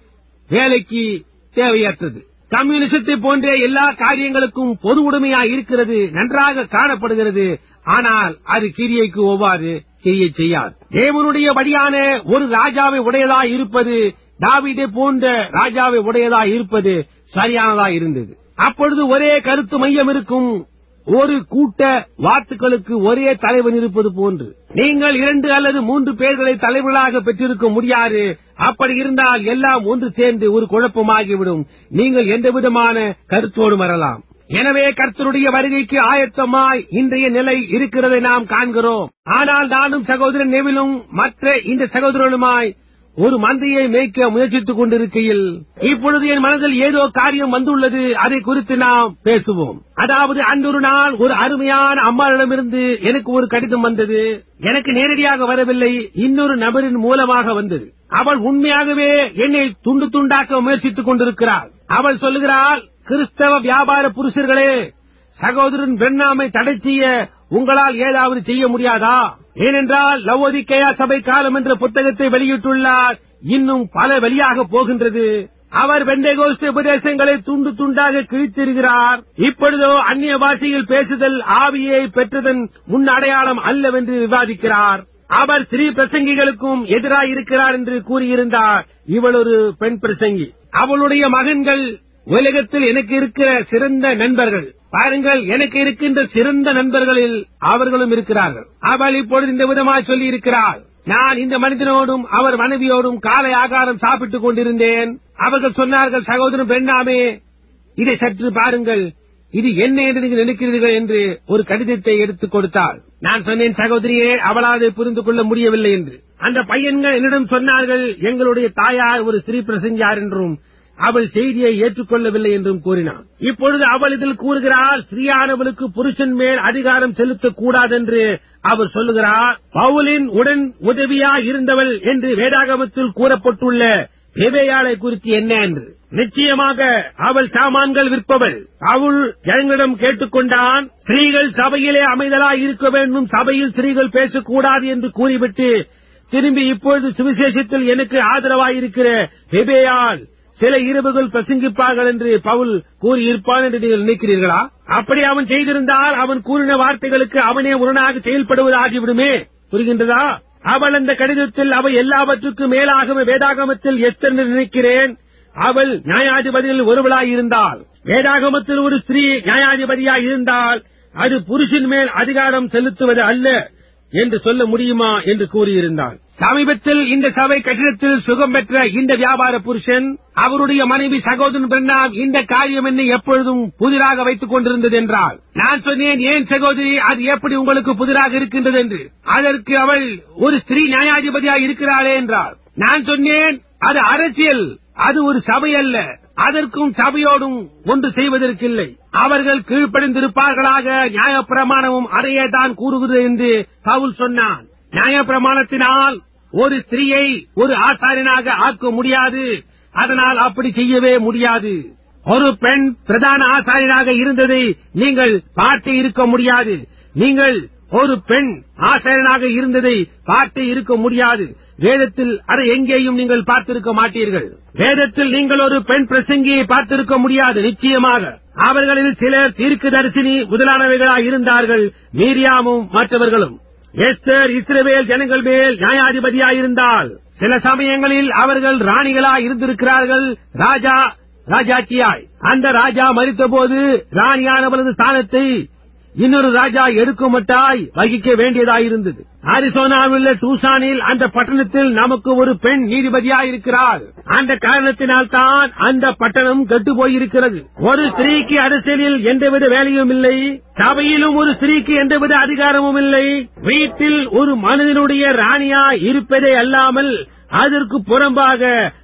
வேலைக்கு தேவையற்றது கம்யூனிசத்தை போன்ற எல்லா காரியங்களுக்கும் பொது உடைமையாய் இருக்கிறது நன்றாக காணப்படுகிறது ஆனால் அது கிரியைக்கு ஒவ்வாது கிரியை செய்யாது தேவனுடைய வழியான ஒரு ராஜாவை உடையதாய் இருப்பது தாவீதை போன்ற ராஜாவை உடையதாய் இருப்பது சரியானதாய் இருந்தது அப்பொழுது ஒரே கருத்து மையம் இருக்கும் ஒரு கூட்ட வாத்துக்களுக்கு ஒரே தலைவன் இருப்பது போன்று நீங்கள் இரண்டு அல்லது மூன்று பேர்களை தலைவர்களாக பெற்றிருக்க முடியாது அப்படி இருந்தால் எல்லாம் ஒன்று சேர்ந்து ஒரு குழப்பமாகிவிடும் நீங்கள் எந்த விதமான கருத்தோடு வரலாம் எனவே கர்த்தருடைய வருகைக்கு ஆயத்தமாய் இன்றைய நிலை இருக்கிறதை நாம் காண்கிறோம் ஆனால் நானும் சகோதரன் நெவிலும் மற்ற இந்த சகோதரனுமாய் ஒரு மந்தையை மேய்க்க முயற்சித்துக் கொண்டிருக்கையில் இப்பொழுது என் மனதில் ஏதோ காரியம் வந்துள்ளது அதை குறித்து நாம் பேசுவோம் அதாவது அன்றொரு நாள் ஒரு அருமையான அம்மாளிடமிருந்து எனக்கு ஒரு கடிதம் வந்தது எனக்கு நேரடியாக வரவில்லை இன்னொரு நபரின் மூலமாக வந்தது அவள் உண்மையாகவே என்னை துண்டு துண்டாக்க முயற்சித்துக் கொண்டிருக்கிறாள் அவள் சொல்லுகிறாள் கிறிஸ்தவ வியாபார புருஷர்களே சகோதரன் பெண்ணாமை தடை செய்ய உங்களால் ஏதாவது செய்ய முடியாதா ஏனென்றால் லவோதிக்கேயா சபை காலம் என்ற புத்தகத்தை வெளியிட்டுள்ளார் இன்னும் பல வெளியாக போகின்றது அவர் வெண்டைகோஸ்து உபதேசங்களை துண்டு துண்டாக கிழித்திருக்கிறார் இப்பொழுதோ அந்நிய பாஷையில் பேசுதல் ஆவியை பெற்றதன் முன் அடையாளம் அல்லவென்று விவாதிக்கிறார் அவர் ஸ்ரீ பிரசங்கிகளுக்கும் எதிராயிருக்கிறார் என்று கூறியிருந்தார் இவள் ஒரு பெண் பிரசங்கி அவளுடைய மகன்கள் உலகத்தில் எனக்கு இருக்கிற சிறந்த நண்பர்கள் பாருங்கள் எனக்கு இருக்கின்ற சிறந்த நண்பர்களில் அவர்களும் இருக்கிறார்கள் அவள் இப்பொழுது இந்த விதமாய் சொல்லி இருக்கிறாள் நான் இந்த மனிதனோடும் அவர் மனைவியோடும் காலை ஆகாரம் சாப்பிட்டுக் கொண்டிருந்தேன் அவர்கள் சொன்னார்கள் சகோதரன் பெண்ணாமே இதை சற்று பாருங்கள் இது என்ன என்று நீங்கள் நினைக்கிறீர்கள் என்று ஒரு கடிதத்தை எடுத்துக் கொடுத்தாள் நான் சொன்னேன் சகோதரியே அவளால் அதை புரிந்து கொள்ள முடியவில்லை என்று அந்த பையன்கள் என்னிடம் சொன்னார்கள் எங்களுடைய தாயார் ஒரு ஸ்ரீ பிரசங்கியார் என்றும் அவள் செய்தியை ஏற்றுக்கொள்ளவில்லை என்றும் கூறினான் இப்பொழுது அவள் இதில் கூறுகிறாள் ஸ்ரீயானவளுக்கு புருஷன் மேல் அதிகாரம் செலுத்தக் கூடாதென்று அவர் சொல்லுகிறார் பவுலின் உடன் உதவியா இருந்தவள் என்று வேதாகமத்தில் கூறப்பட்டுள்ள பேதையாளை குறித்து என்ன என்று நிச்சயமாக அவள் சாமான்கள் விற்பவள் அவள் ஜனங்களிடம் கேட்டுக்கொண்டான் ஸ்திரீகள் சபையிலே அமைதலாய் இருக்க வேண்டும் சபையில் ஸ்திரீகள் பேசக்கூடாது என்று கூறிவிட்டு திரும்பி இப்பொழுது சுவிசேஷத்தில் எனக்கு ஆதரவாயிருக்கிற பெபேயால் சில இரவுகள் பிரசங்கிப்பார்கள் என்று பவுல் கூறியிருப்பான் என்று நீங்கள் நினைக்கிறீர்களா அப்படி அவன் செய்திருந்தால் அவன் கூறின வார்த்தைகளுக்கு அவனே உடனாக செயல்படுவதாகிவிடுமே புரிகின்றதா அவள் அந்த கடிதத்தில் அவள் எல்லாவற்றுக்கும் மேலாகவே வேதாகமத்தில் எத்தனை நினைக்கிறேன் அவள் நியாயாதிபதியில் ஒருவளாயிருந்தாள் வேதாகமத்தில் ஒரு ஸ்திரீ நியாயாதிபதியாய் இருந்தால் அது புருஷன் மேல் அதிகாரம் செலுத்துவது அல்ல என்று சொல்ல முடியுமா என்று கூறியிருந்தாள் சமீபத்தில் இந்த சபை கட்டிடத்தில் சுகம் பெற்ற இந்த வியாபார புருஷன் அவருடைய மனைவி சகோதரன் பிரண்ணாம் இந்த காரியம் என்னை எப்பொழுதும் புதிராக வைத்துக் கொண்டிருந்தது என்றால் நான் சொன்னேன் ஏன் சகோதரி அது எப்படி உங்களுக்கு புதிராக இருக்கின்றது என்று அதற்கு அவள் ஒரு ஸ்திரீ நியாயாதிபதியாக இருக்கிறாளே என்றாள் நான் சொன்னேன் அது அரசியல் அது ஒரு சபை அல்ல அதற்கும் சபையோடும் ஒன்று செய்வதற்கில்லை அவர்கள் கீழ்ப்படிந்திருப்பார்களாக நியாயப்பிரமாணமும் அதையே தான் கூறுகிறது என்று பவுல் சொன்னான் நியாயப்பிரமாணத்தினால் ஒரு ஸ்திரீயை ஒரு ஆசாரியனாக ஆக்க முடியாது அதனால் அப்படி செய்யவே முடியாது ஒரு பெண் பிரதான ஆசாரியனாக இருந்ததை நீங்கள் பார்த்து இருக்க முடியாது நீங்கள் ஒரு பெண் ஆசாரியனாக இருந்ததை பார்த்து இருக்க முடியாது வேதத்தில் அதை எங்கேயும் நீங்கள் பார்த்திருக்க மாட்டீர்கள் வேதத்தில் நீங்கள் ஒரு பெண் பிரசங்கியை பார்த்திருக்க முடியாது நிச்சயமாக அவர்களில் சிலர் தீர்க்கதரிசினி முதலானவைகளாக இருந்தார்கள் மீரியாமும் மற்றவர்களும் எஸ்தர் இஸ்ரவேல் ஜனங்கள் மேல் நியாயாதிபதியாயிருந்தால் சில சமயங்களில் அவர்கள் ராணிகளாய் இருந்திருக்கிறார்கள் ராஜா ராஜாச்சியாய் அந்த ராஜா மறித்தபோது ராணியானவரது ஸ்தானத்தை இன்னொரு ராஜா எடுக்குமட்டாய் வகிக்க வேண்டியதாயிருந்தது அரிசோனாவில் உள்ள டூசானில் அந்த பட்டணத்தில் நமக்கு ஒரு பெண் நீதிபதியாயிருக்கிறார் அந்த காரணத்தினால் தான் அந்த பட்டணம் கெட்டு போயிருக்கிறது ஒரு ஸ்திரீக்கு அரசியலில் எந்தவித வேலையும் இல்லை சபையிலும் ஒரு ஸ்திரீக்கு எந்தவித அதிகாரமும் இல்லை வீட்டில் ஒரு மனிதனுடைய ராணியா இருப்பதே அல்லாமல் அதற்கு புறம்பாக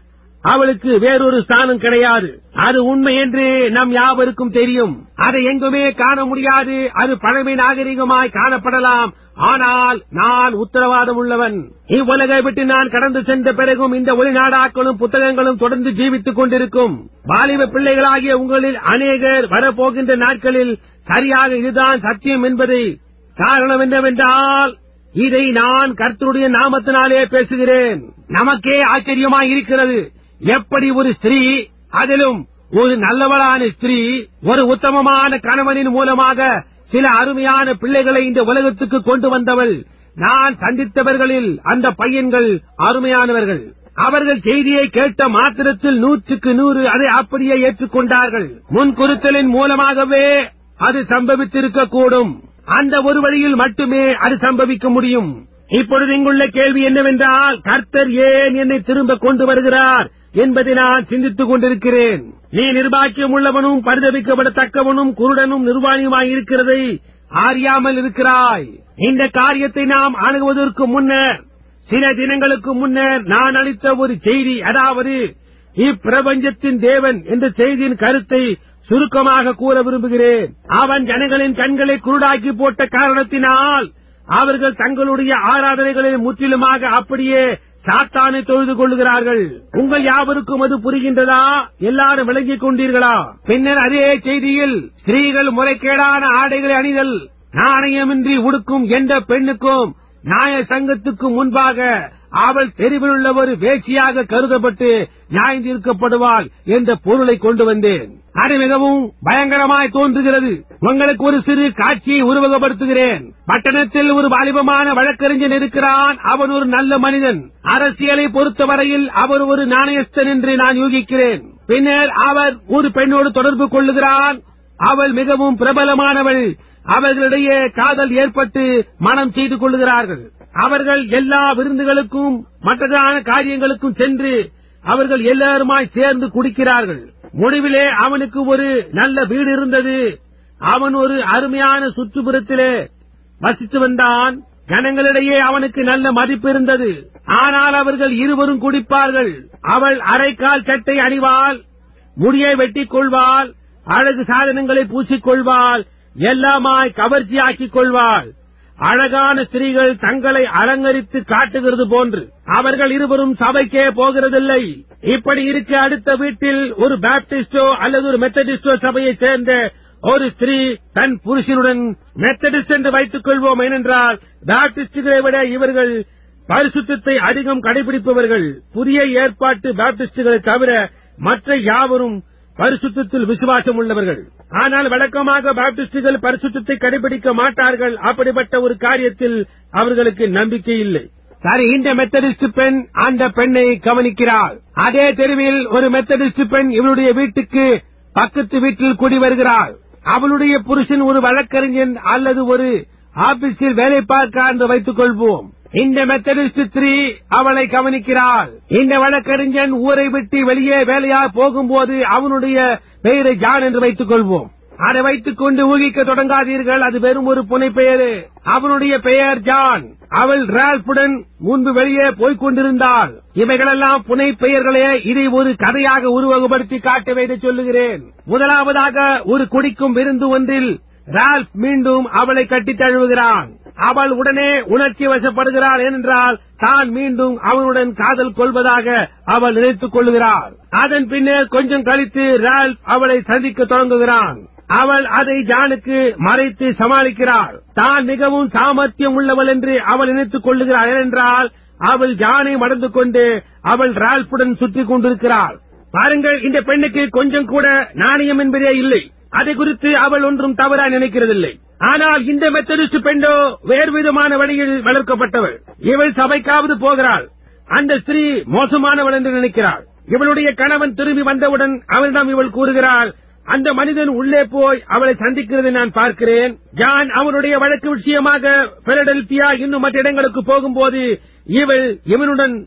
அவளுக்கு வேறொரு ஸ்தானம் கிடையாது அது உண்மை என்று நம் யாவருக்கும் தெரியும் அதை எங்குமே காண முடியாது அது பழமை நாகரிகமாய் காணப்படலாம் ஆனால் நான் உத்தரவாதம் உள்ளவன் இவ்வுலகை விட்டு நான் கடந்து சென்ற பிறகும் இந்த ஒளிநாடாக்களும் புத்தகங்களும் தொடர்ந்து ஜீவித்துக் கொண்டிருக்கும் வாலிப பிள்ளைகளாகிய உங்களில் அநேகர் வரப்போகின்ற நாட்களில் சரியாக இதுதான் சத்தியம் என்பதை காரணம் என்னவென்றால் இதை நான் கர்த்தருடைய நாமத்தினாலே பேசுகிறேன் நமக்கே ஆச்சரியமாய் இருக்கிறது எப்படி ஒரு ஸ்திரீ அதிலும் ஒரு நல்லவளான ஸ்திரீ ஒரு உத்தமமான கணவனின் மூலமாக சில அருமையான பிள்ளைகளை இந்த உலகத்துக்கு கொண்டு வந்தவள் நான் சந்தித்தவர்களில் அந்த பையன்கள் அருமையானவர்கள் அவர்கள் செய்தியை கேட்ட மாத்திரத்தில் நூற்றுக்கு நூறு அதை அப்படியே ஏற்றுக்கொண்டார்கள் முன்குறுத்தலின் மூலமாகவே அது சம்பவித்திருக்கக்கூடும் அந்த ஒரு வழியில் மட்டுமே அது சம்பவிக்க முடியும் இப்பொழுது இங்குள்ள கேள்வி என்னவென்றால் கர்த்தர் ஏன் என்னை திரும்ப கொண்டு வருகிறார் என்பதை நான் சிந்தித்துக் கொண்டிருக்கிறேன் நீ நிர்பாக்கியம் உள்ளவனும் பரிதவிக்கப்படத்தக்கவனும் குருடனும் நிர்வாணியுமாய் இருக்கிறதை அறியாமல் இருக்கிறாய் இந்த காரியத்தை நாம் அணுகுவதற்கு முன்னர் சில தினங்களுக்கு முன்னர் நான் அளித்த ஒரு செய்தி அதாவது இப்பிரபஞ்சத்தின் தேவன் என்ற செய்தியின் கருத்தை சுருக்கமாக கூற விரும்புகிறேன் அவன் ஜனங்களின் கண்களை குருடாக்கி போட்ட காரணத்தினால் அவர்கள் தங்களுடைய ஆராதனைகளில் முற்றிலுமாக அப்படியே சாத்தானை தொழுது கொள்ளுகிறார்கள் உங்கள் யாவருக்கும் அது புரிகின்றதா எல்லாரும் விளங்கிக் கொண்டீர்களா பின்னர் அதே செய்தியில் ஸ்திரீகள் முறைகேடான ஆடைகளை அணிதல் நாணயமின்றி உடுக்கும் எந்த பெண்ணுக்கும் நியாய சங்கத்துக்கு முன்பாக அவள் தெருவில் உள்ள ஒரு வேசியாக கருதப்பட்டு நியாயந்தீர்க்கப்படுவாள் என்ற பொருளை கொண்டு வந்தேன் அது மிகவும் பயங்கரமாய் தோன்றுகிறது உங்களுக்கு ஒரு சிறு காட்சியை உருவகப்படுத்துகிறேன் பட்டணத்தில் ஒரு வாலிபமான வழக்கறிஞன் இருக்கிறான் அவன் ஒரு நல்ல மனிதன் அரசியலை பொறுத்தவரையில் அவர் ஒரு நாணயஸ்தன் என்று நான் யூகிக்கிறேன் பின்னர் அவர் ஒரு பெண்ணோடு தொடர்பு கொள்ளுகிறான் அவள் மிகவும் பிரபலமானவள் அவர்களிடையே காதல் ஏற்பட்டு மனம் செய்து கொள்ளுகிறார்கள் அவர்கள் எல்லா விருந்துகளுக்கும் மற்றதான காரியங்களுக்கும் சென்று அவர்கள் எல்லாருமாய் சேர்ந்து குடிக்கிறார்கள் முடிவிலே அவனுக்கு ஒரு நல்ல வீடு இருந்தது அவன் ஒரு அருமையான சுற்றுப்புறத்திலே வசித்து வந்தான் ஜனங்களிடையே அவனுக்கு நல்ல மதிப்பு இருந்தது ஆனால் அவர்கள் இருவரும் குடிப்பார்கள் அவள் அரைக்கால் சட்டை அணிவாள் முடியை வெட்டிக் கொள்வாள் அழகு சாதனங்களை பூசிக்கொள்வாள் எல்லாமாய் கவர்ச்சியாக்கிக் கொள்வாள் அழகான ஸ்திரீகள் தங்களை அலங்கரித்து காட்டுகிறது போன்று அவர்கள் இருவரும் சபைக்கே போகிறதில்லை இப்படி இருக்க அடுத்த வீட்டில் ஒரு பாப்டிஸ்டோ அல்லது ஒரு மெத்தடிஸ்டோ சபையைச் சேர்ந்த ஒரு ஸ்திரீ தன் புருஷனுடன் மெத்தடிஸ்ட் என்று வைத்துக் கொள்வோம் ஏனென்றால் பாப்டிஸ்டுகளை விட இவர்கள் பரிசுத்தத்தை அதிகம் கடைபிடிப்பவர்கள் புதிய ஏற்பாட்டு பாப்டிஸ்டுகளை தவிர மற்ற யாவரும் பரிசுத்தத்தில் விசுவாசம் உள்ளவர்கள் ஆனால் வழக்கமாக பாப்டிஸ்டுகள் பரிசுத்தத்தை கடைபிடிக்க மாட்டார்கள் அப்படிப்பட்ட ஒரு காரியத்தில் அவர்களுக்கு நம்பிக்கை இல்லை சரி இந்த மெத்தடிஸ்ட் பெண் அந்த பெண்ணை கவனிக்கிறாள் அதே தெருவில் ஒரு மெத்தடிஸ்ட் பெண் இவளுடைய வீட்டுக்கு பக்கத்து வீட்டில் குடி வருகிறாள் அவளுடைய புருஷன் ஒரு வழக்கறிஞன் அல்லது ஒரு ஆபீஸில் வேலை பார்க்க என்று வைத்துக் கொள்வோம் இந்த மெத்தடிஸ்ட் ஸ்திரீ அவளை கவனிக்கிறாள் இந்த வழக்கறிஞன் ஊரை விட்டு வெளியே வேலையா போகும்போது அவனுடைய பெயரை ஜான் என்று வைத்துக் கொள்வோம் அதை வைத்துக் கொண்டு ஊகிக்க தொடங்காதீர்கள் அது வெறும் ஒரு புனை பெயரு அவனுடைய பெயர் ஜான் அவள் ரால்புடன் முன்பு வெளியே போய்க் கொண்டிருந்தாள் இவைகளெல்லாம் புனை பெயர்களே இதை ஒரு கதையாக உருவகப்படுத்தி காட்ட வைத்து சொல்லுகிறேன் முதலாவதாக ஒரு குடிக்கும் விருந்து ஒன்றில் ரால்ப் மீண்டும் அவளை கட்டித் தழுவுகிறான் அவள் உடனே உணர்ச்சி வசப்படுகிறாள் ஏனென்றால் தான் மீண்டும் அவனுடன் காதல் கொள்வதாக அவள் நினைத்துக் கொள்ளுகிறாள் அதன் பின்னர் கொஞ்சம் கழித்து ரால்ப் அவளை சந்திக்க தொடங்குகிறான் அவள் அதை ஜானுக்கு மறைத்து சமாளிக்கிறாள் தான் மிகவும் சாமர்த்தியம் உள்ளவள் என்று அவள் நினைத்துக் கொள்ளுகிறாள் ஏனென்றால் அவள் ஜானை மடந்து கொண்டு அவள் ரால்புடன் சுற்றிக் கொண்டிருக்கிறாள் பாருங்கள் இந்த பெண்ணுக்கு கொஞ்சம் கூட நாணயம் என்பதே இல்லை அதை குறித்து அவள் ஒன்றும் தவறா நினைக்கிறதில்லை ஆனால் இந்த மெத்தடிஸ்ட் பெண்டோ வேறு விதமான வழியில் வளர்க்கப்பட்டவள் இவள் சபைக்காவது போகிறாள் அந்த ஸ்திரீ மோசமானவள் என்று நினைக்கிறாள் இவளுடைய கணவன் திரும்பி வந்தவுடன் அவளிடம் இவள் கூறுகிறாள் அந்த மனிதன் உள்ளே போய் அவளை சந்திக்கிறதை நான் பார்க்கிறேன் ஜான் அவனுடைய வழக்கு விஷயமாக பிலடெல்பியா இன்னும் மற்ற இடங்களுக்கு போகும்போது இவள் இவனுடன்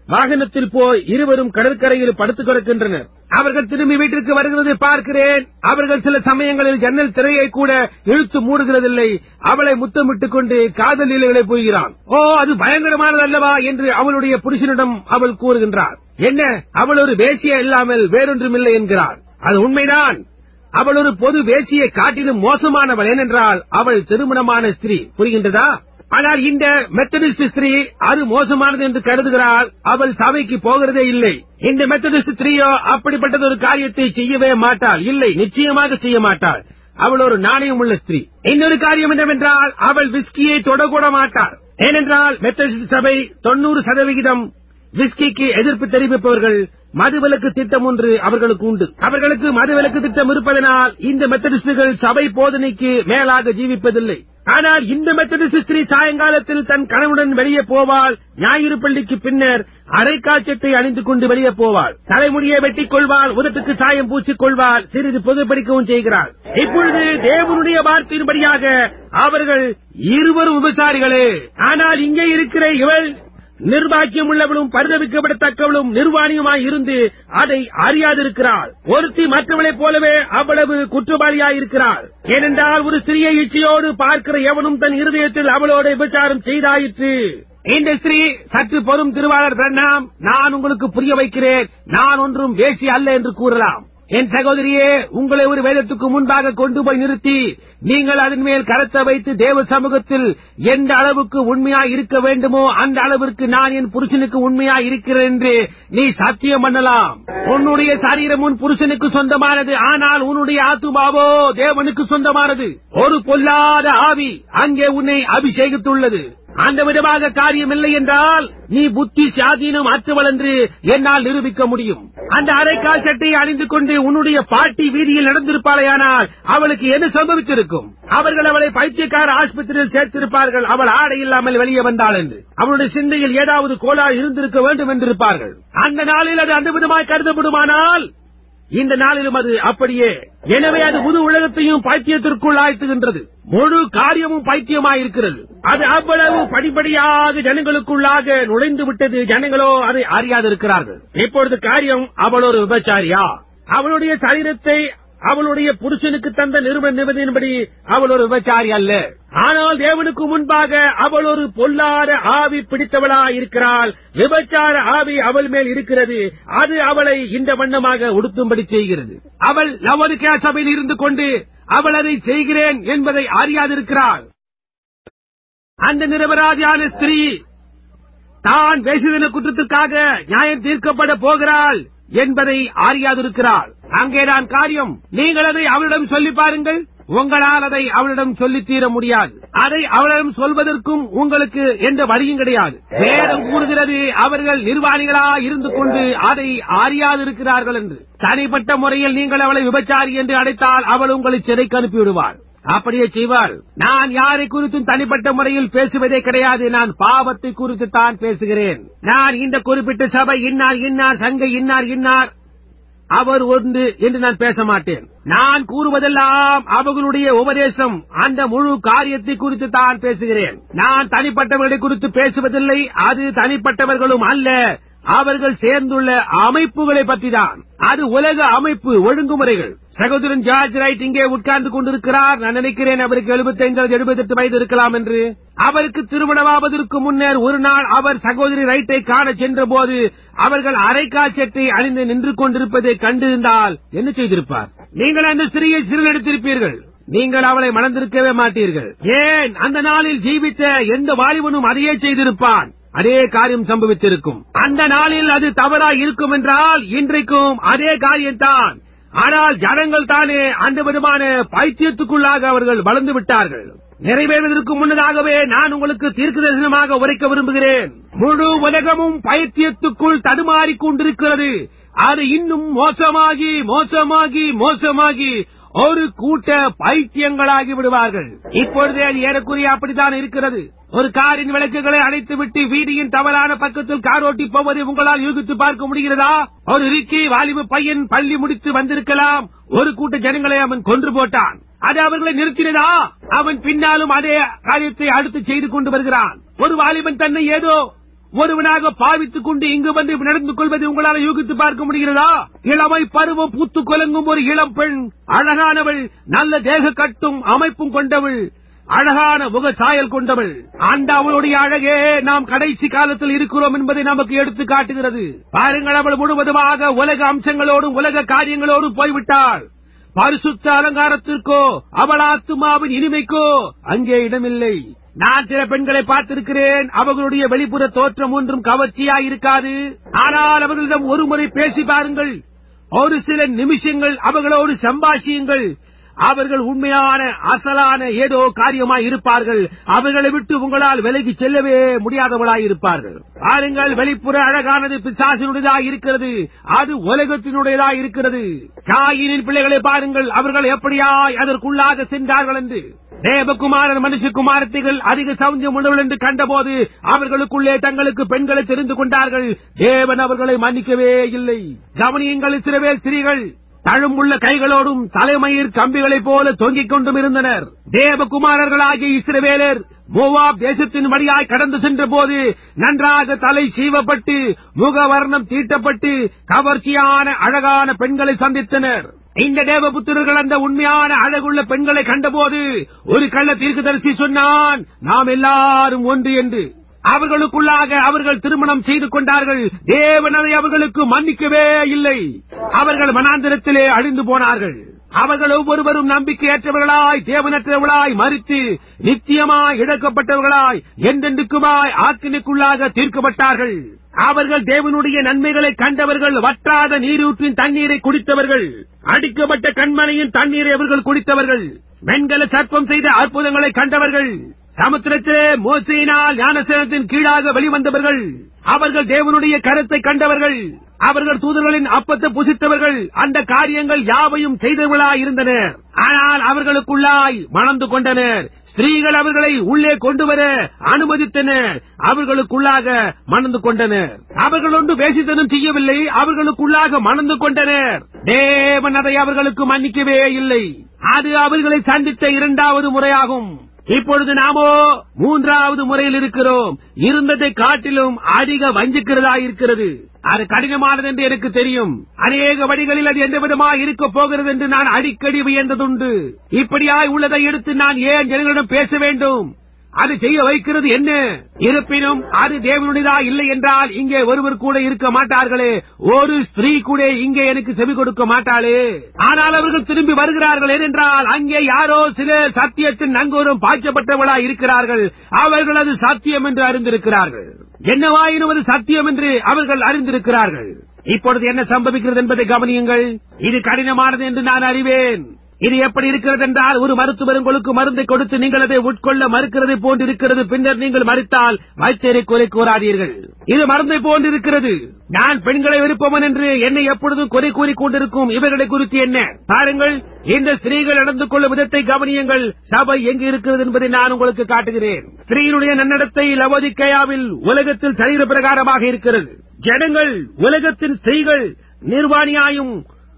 வாகனத்தில் போய் இருவரும் கடற்கரையில் படுத்துக் கிடக்கின்றனர் அவர்கள் திரும்பி வீட்டிற்கு வருகிறதை பார்க்கிறேன் அவர்கள் சில சமயங்களில் ஜன்னல் திரையை கூட இழுத்து மூடுகிறதில்லை அவளை முத்தமிட்டுக் கொண்டு காதல் நிலைகளை போகிறான் ஓ அது பயங்கரமானது அல்லவா என்று அவளுடைய புருஷனிடம் அவள் கூறுகின்றார் என்ன அவள் ஒரு வேசிய இல்லாமல் வேறொன்றுமில்லை என்கிறார் அது உண்மைதான் அவள் ஒரு பொது வேசியை காட்டிலும் மோசமானவள் ஏனென்றால் அவள் திருமணமான ஸ்திரீ புரிகின்றதா ஆனால் இந்த மெத்தடிஸ்ட் ஸ்திரீ அது மோசமானது என்று கருதுகிறாள் அவள் சபைக்கு போகிறதே இல்லை இந்த மெத்தடிஸ்ட் ஸ்திரீயோ அப்படிப்பட்டது ஒரு காரியத்தை செய்யவே மாட்டாள் இல்லை நிச்சயமாக செய்ய மாட்டாள் அவள் ஒரு நாணயம் உள்ள ஸ்திரீ இன்னொரு காரியம் என்னவென்றால் அவள் விஸ்கியை தொடக்கூட மாட்டாள் ஏனென்றால் மெத்தடிஸ்ட் சபை தொண்ணூறு சதவிகிதம் விஸ்கிக்கு எதிர்ப்பு தெரிவிப்பவர்கள் மதுவிலக்கு திட்டம் ஒன்று அவர்களுக்கு உண்டு அவர்களுக்கு மதுவிலக்கு திட்டம் இருப்பதனால் இந்த மெத்தடிஸ்டுகள் சபை போதனைக்கு மேலாக ஜீவிப்பதில்லை ஆனால் இந்த மெத்தடிஸ்ட் ஸ்திரீ சாயங்காலத்தில் தன் கணவனுடன் வெளியே போவாள் ஞாயிறு பள்ளிக்கு பின்னர் அரைக்காய்ச்சட்டை அணிந்து கொண்டு வெளியே போவாள் தலைமுடியை வெட்டிக் கொள்வாள் உதட்டுக்கு சாயம் பூசிக் கொள்வாள் சிறிது புகைப்பிடிக்கவும் செய்கிறாள் இப்பொழுது தேவனுடைய வார்த்தையின்படியாக அவர்கள் இருவரும் விபச்சாரிகளே ஆனால் இங்கே இருக்கிற இவள் நிர்வாக்கியம் உள்ளவளும் பரிதவிக்கப்படத்தக்கவளும் நிர்வாணியுமாய் இருந்து அதை அறியாதிருக்கிறாள் ஒருத்தி மற்றவளைப் போலவே அவ்வளவு குற்றவாளியாயிருக்கிறாள் ஏனென்றால் ஒரு சிறிய இச்சையோடு பார்க்கிற எவனும் தன் இருதயத்தில் அவளோட விபச்சாரம் செய்தாயிற்று இந்த ஸ்திரீ சற்று பொறும் திருவாளர் பிரண்ணாம் நான் உங்களுக்கு புரிய வைக்கிறேன் நான் ஒன்றும் வேசி அல்ல என்று கூறலாம் என் சகோதரியே உங்களை ஒரு வேதத்துக்கு முன்பாக கொண்டு போய் நிறுத்தி நீங்கள் அதன் மேல் கரத்தை வைத்து தேவ சமூகத்தில் எந்த அளவுக்கு உண்மையாய் இருக்க வேண்டுமோ அந்த அளவிற்கு நான் என் புருஷனுக்கு உண்மையாய் இருக்கிறேன் என்று நீ சத்தியம் பண்ணலாம் உன்னுடைய சரீரம் உன் புருஷனுக்கு சொந்தமானது ஆனால் உன்னுடைய ஆத்துமாவோ தேவனுக்கு சொந்தமானது ஒரு பொல்லாத ஆவி அங்கே உன்னை அபிஷேகித்துள்ளது அந்த விதமாக காரியம் இல்லை என்றால் நீ புத்தி சாதீனம் அற்றவள் என்று என்னால் நிரூபிக்க முடியும் அந்த அரைக்கால் சட்டை அணிந்து கொண்டு உன்னுடைய பாட்டி வீதியில் நடந்திருப்பாளையானால் அவளுக்கு என்ன சம்பவித்திருக்கும் அவர்கள் அவளை பைத்தியக்கார ஆஸ்பத்திரியில் சேர்த்திருப்பார்கள் அவள் ஆடை இல்லாமல் வெளியே வந்தாள் என்று அவளுடைய சிந்தையில் ஏதாவது கோளாறு இருந்திருக்க வேண்டும் என்றிருப்பார்கள் அந்த நாளில் அது அந்த விதமாய் கருதப்படுமானால் இந்த நாளிலும் அது அப்படியே எனவே அது முழு உலகத்தையும் பைத்தியத்திற்குள் ஆழ்த்துகின்றது முழு காரியமும் பைத்தியமாயிருக்கிறது அது அவ்வளவு படிப்படியாக ஜனங்களுக்குள்ளாக நுழைந்து விட்டது ஜனங்களோ அதை அறியாதிருக்கிறார்கள் இப்பொழுது காரியம் அவள் ஒரு விபச்சாரியா அவளுடைய சரீரத்தை அவளுடைய புருஷனுக்கு தந்த நிறுவன நிபதியின்படி அவள் ஒரு விபச்சாரி அல்ல ஆனால் தேவனுக்கு முன்பாக அவள் ஒரு பொல்லாத ஆவி பிடித்தவளா இருக்கிறாள் விபச்சார ஆவி அவள் மேல் இருக்கிறது அது அவளை இந்த வண்ணமாக உடுத்தும்படி செய்கிறது அவள் லவோதிக்கா சபையில் இருந்து கொண்டு அவள் அதை செய்கிறேன் என்பதை அறியாதிருக்கிறாள் அந்த நிரபராதியான ஸ்திரீ தான் பேசுதன குற்றத்துக்காக நியாயம் தீர்க்கப்பட போகிறாள் என்பதை அறியாதிருக்கிறாள் அங்கேதான் காரியம் நீங்கள் அதை அவளிடம் சொல்லி பாருங்கள் உங்களால் அதை அவளிடம் சொல்லித் தீர முடியாது அதை அவளிடம் சொல்வதற்கும் உங்களுக்கு எந்த வழியும் கிடையாது வேதம் கூறுகிறது அவர்கள் நிர்வாணிகளா இருந்து கொண்டு அதை அறியாதிருக்கிறார்கள் என்று தனிப்பட்ட முறையில் நீங்கள் அவளை விபச்சாரி என்று அழைத்தால் அவள் உங்களை சிறைக்கு அனுப்பிவிடுவாள் அப்படியே செய்வாள் நான் யாரை குறித்தும் தனிப்பட்ட முறையில் பேசுவதே கிடையாது நான் பாவத்தை குறித்து தான் பேசுகிறேன் நான் இந்த குறிப்பிட்ட சபை இன்னார் இன்னார் சங்கை இன்னார் இன்னார் அவர் ஒன்று என்று நான் பேச மாட்டேன் நான் கூறுவதெல்லாம் அவர்களுடைய உபதேசம் அந்த முழு காரியத்தை குறித்து தான் பேசுகிறேன் நான் தனிப்பட்டவர்களை குறித்து பேசுவதில்லை அது தனிப்பட்டவர்களும் அல்ல அவர்கள் சேர்ந்துள்ள அமைப்புகளை பற்றிதான் அது உலக அமைப்பு ஒழுங்குமுறைகள் சகோதரன் ஜார்ஜ் ரைட் இங்கே உட்கார்ந்து கொண்டிருக்கிறார் நான் நினைக்கிறேன் அவருக்கு எழுபத்தைந்து அல்லது எழுபத்தெட்டு வயது இருக்கலாம் என்று அவருக்கு திருமணமாவதற்கு முன்னர் ஒரு நாள் அவர் சகோதரி ரைட்டை காண சென்ற போது அவர்கள் அரைக்கால் சட்டை அணிந்து நின்று கொண்டிருப்பதை கண்டிருந்தால் என்ன செய்திருப்பார் நீங்கள் அந்த ஸ்திரீயை சிறுநெடுத்திருப்பீர்கள் நீங்கள் அவளை மணந்திருக்கவே மாட்டீர்கள் ஏன் அந்த நாளில் ஜீவித்த எந்த வாலிபனும் அதையே செய்திருப்பான் அதே காரியம் சம்பவித்திருக்கும் அந்த நாளில் அது தவறா இருக்கும் என்றால் இன்றைக்கும் அதே காரியம்தான் ஆனால் ஜனங்கள் தானே அந்த விதமான பைத்தியத்துக்குள்ளாக அவர்கள் வளர்ந்து விட்டார்கள் நிறைவேறுவதற்கு முன்னதாகவே நான் உங்களுக்கு தீர்க்க தரிசனமாக உரைக்க விரும்புகிறேன் முழு உலகமும் பைத்தியத்துக்குள் தடுமாறிக் கொண்டிருக்கிறது அது இன்னும் மோசமாகி மோசமாகி மோசமாகி ஒரு கூட்ட பைத்தியங்களாகி விடுவார்கள் இப்பொழுதே அது ஏறக்குறைய அப்படித்தான் இருக்கிறது ஒரு காரின் விளக்குகளை அணைத்துவிட்டு வீதியின் தவறான பக்கத்தில் கார் ஓட்டி போவதை உங்களால் யூகித்து பார்க்க முடிகிறதா ஒரு ரிக்கி வாலிப பையன் பள்ளி முடித்து வந்திருக்கலாம் ஒரு கூட்ட ஜனங்களை அவன் கொன்று போட்டான் அது அவர்களை நிறுத்தினதா அவன் பின்னாலும் அதே காரியத்தை அடுத்து செய்து கொண்டு வருகிறான் ஒரு வாலிபன் தன்னை ஏதோ ஒருவனாக பாவித்துக் கொண்டு இங்கு வந்து நடந்து கொள்வதை உங்களால் யூகித்து பார்க்க முடிகிறதா இளமை பருவம் பூத்து கொலங்கும் ஒரு இளம் பெண் அழகானவள் நல்ல தேக கட்டும் அமைப்பும் கொண்டவள் அழகான முக சாயல் கொண்டவள் அந்த அவளுடைய அழகே நாம் கடைசி காலத்தில் இருக்கிறோம் என்பதை நமக்கு எடுத்து காட்டுகிறது பாருங்கள் அவள் முழுவதுமாக உலக அம்சங்களோடும் உலக காரியங்களோடும் போய்விட்டாள் பரிசுத்த அலங்காரத்திற்கோ அவள் ஆத்துமாவின் இனிமைக்கோ அங்கே இடமில்லை நான் சில பெண்களை பார்த்திருக்கிறேன் அவர்களுடைய வெளிப்புற தோற்றம் ஒன்றும் கவர்ச்சியாய் இருக்காது ஆனால் அவர்களிடம் ஒருமுறை பேசி பாருங்கள் ஒரு சில நிமிஷங்கள் அவர்களோடு சம்பாஷியுங்கள் அவர்கள் உண்மையான அசலான ஏதோ காரியமாய் இருப்பார்கள் அவர்களை விட்டு உங்களால் விலகி செல்லவே முடியாதவளாய் இருப்பார்கள் பாருங்கள் வெளிப்புற அழகானது பிசாசினுடையதாய் இருக்கிறது அது உலகத்தினுடையதாய் இருக்கிறது காயினின் பிள்ளைகளை பாருங்கள் அவர்கள் எப்படியாய் அதற்குள்ளாக சென்றார்கள் என்று தேவகுமாரன் மனுஷகுமாரத்திகள் அதிக சௌந்தியம் உள்ளவள் என்று கண்டபோது அவர்களுக்குள்ளே தங்களுக்கு பெண்களை தெரிந்து கொண்டார்கள் தேவன் அவர்களை மன்னிக்கவே இல்லை கவனியங்கள் சிறுவேல் ஸ்திரீகள் தழும்புள்ள கைகளோடும் தலைமயிர் கம்பிகளைப் போல தொங்கிக் கொண்டும் இருந்தனர் தேவகுமாரர்களாகிய இஸ்ரவேலர் மோவாப் தேசத்தின் வழியாய் கடந்து சென்ற போது நன்றாக தலை சீவப்பட்டு முகவர்ணம் தீட்டப்பட்டு கவர்ச்சியான அழகான பெண்களை சந்தித்தனர் இந்த தேவபுத்திரர்கள் அந்த உண்மையான அழகுள்ள பெண்களை கண்டபோது ஒரு கள்ள தீர்க்கதரிசி சொன்னான் நாம் எல்லாரும் ஒன்று என்று அவர்களுக்குள்ளாக அவர்கள் திருமணம் செய்து கொண்டார்கள் தேவன் அதை அவர்களுக்கு மன்னிக்கவே இல்லை அவர்கள் மனாந்திரத்திலே அழிந்து போனார்கள் அவர்கள் ஒவ்வொருவரும் நம்பிக்கையற்றவர்களாய் தேவனற்றவர்களாய் மறித்து நித்தியமாய் இழக்கப்பட்டவர்களாய் என்றென்றுக்குமாய் ஆக்கினுக்குள்ளாக தீர்க்கப்பட்டார்கள் அவர்கள் தேவனுடைய நன்மைகளை கண்டவர்கள் வற்றாத நீரூற்றின் தண்ணீரை குடித்தவர்கள் அடிக்கப்பட்ட கண்மனையின் தண்ணீரை அவர்கள் குடித்தவர்கள் வெண்கல சர்ப்பம் செய்த அற்புதங்களை கண்டவர்கள் சமுத்திரத்திலே மோசையினால் ஞானசேனத்தின் கீழாக வெளிவந்தவர்கள் அவர்கள் தேவனுடைய கருத்தை கண்டவர்கள் அவர்கள் தூதர்களின் அப்பத்தை புசித்தவர்கள் அந்த காரியங்கள் யாவையும் செய்தவர்களாய் இருந்தனர் ஆனால் அவர்களுக்குள்ளாய் மணந்து கொண்டனர் ஸ்திரீகள் அவர்களை உள்ளே கொண்டு வர அனுமதித்தனர் அவர்களுக்குள்ளாக மணந்து கொண்டனர் அவர்கள் ஒன்று பேசித்தனம் செய்யவில்லை அவர்களுக்குள்ளாக மணந்து கொண்டனர் தேவன் அதை அவர்களுக்கு மன்னிக்கவே இல்லை அது அவர்களை சந்தித்த இரண்டாவது முறையாகும் இப்பொழுது நாமோ மூன்றாவது முறையில் இருக்கிறோம் இருந்ததை காட்டிலும் அதிக வஞ்சிக்கிறதா இருக்கிறது அது கடினமானது என்று எனக்கு தெரியும் அநேக வழிகளில் அது எந்த விதமாக இருக்க போகிறது என்று நான் அடிக்கடி வியந்ததுண்டு இப்படியாய் உள்ளதை எடுத்து நான் ஏன் ஜனங்களிடம் பேச வேண்டும் அது செய்ய வைக்கிறது என்ன இருப்பினும் அது தேவனுடையதா இல்லை என்றால் இங்கே ஒருவர் கூட இருக்க மாட்டார்களே ஒரு ஸ்திரீ கூட இங்கே எனக்கு செவி கொடுக்க மாட்டாளே ஆனால் அவர்கள் திரும்பி வருகிறார்கள் ஏனென்றால் அங்கே யாரோ சில சத்தியத்தின் நன்கோரும் பாய்ச்சப்பட்டவளா இருக்கிறார்கள் அவர்கள் அது சத்தியம் என்று அறிந்திருக்கிறார்கள் என்னவாயினும் அது சத்தியம் என்று அவர்கள் அறிந்திருக்கிறார்கள் இப்பொழுது என்ன சம்பவிக்கிறது என்பதை கவனியுங்கள் இது கடினமானது என்று நான் அறிவேன் இது எப்படி இருக்கிறது என்றால் ஒரு மருத்துவர் உங்களுக்கு மருந்தை கொடுத்து நீங்கள் அதை உட்கொள்ள மறுக்கிறது போன்று இருக்கிறது பின்னர் நீங்கள் மறித்தால் வைத்தியரை குறை கூறாதீர்கள் இது மருந்தை போன்று இருக்கிறது நான் பெண்களை விருப்பவன் என்று என்னை எப்பொழுதும் குறை கூறிக் கொண்டிருக்கும் இவர்களை குறித்து என்ன பாருங்கள் இந்த ஸ்திரீகள் நடந்து கொள்ளும் விதத்தை கவனியுங்கள் சபை எங்கு இருக்கிறது என்பதை நான் உங்களுக்கு காட்டுகிறேன் ஸ்திரீனுடைய நன்னடத்தை லவோதிக்கையாவில் உலகத்தில் சரீர பிரகாரமாக இருக்கிறது ஜனங்கள் உலகத்தின் ஸ்திரீகள் நிர்வாணியாயும்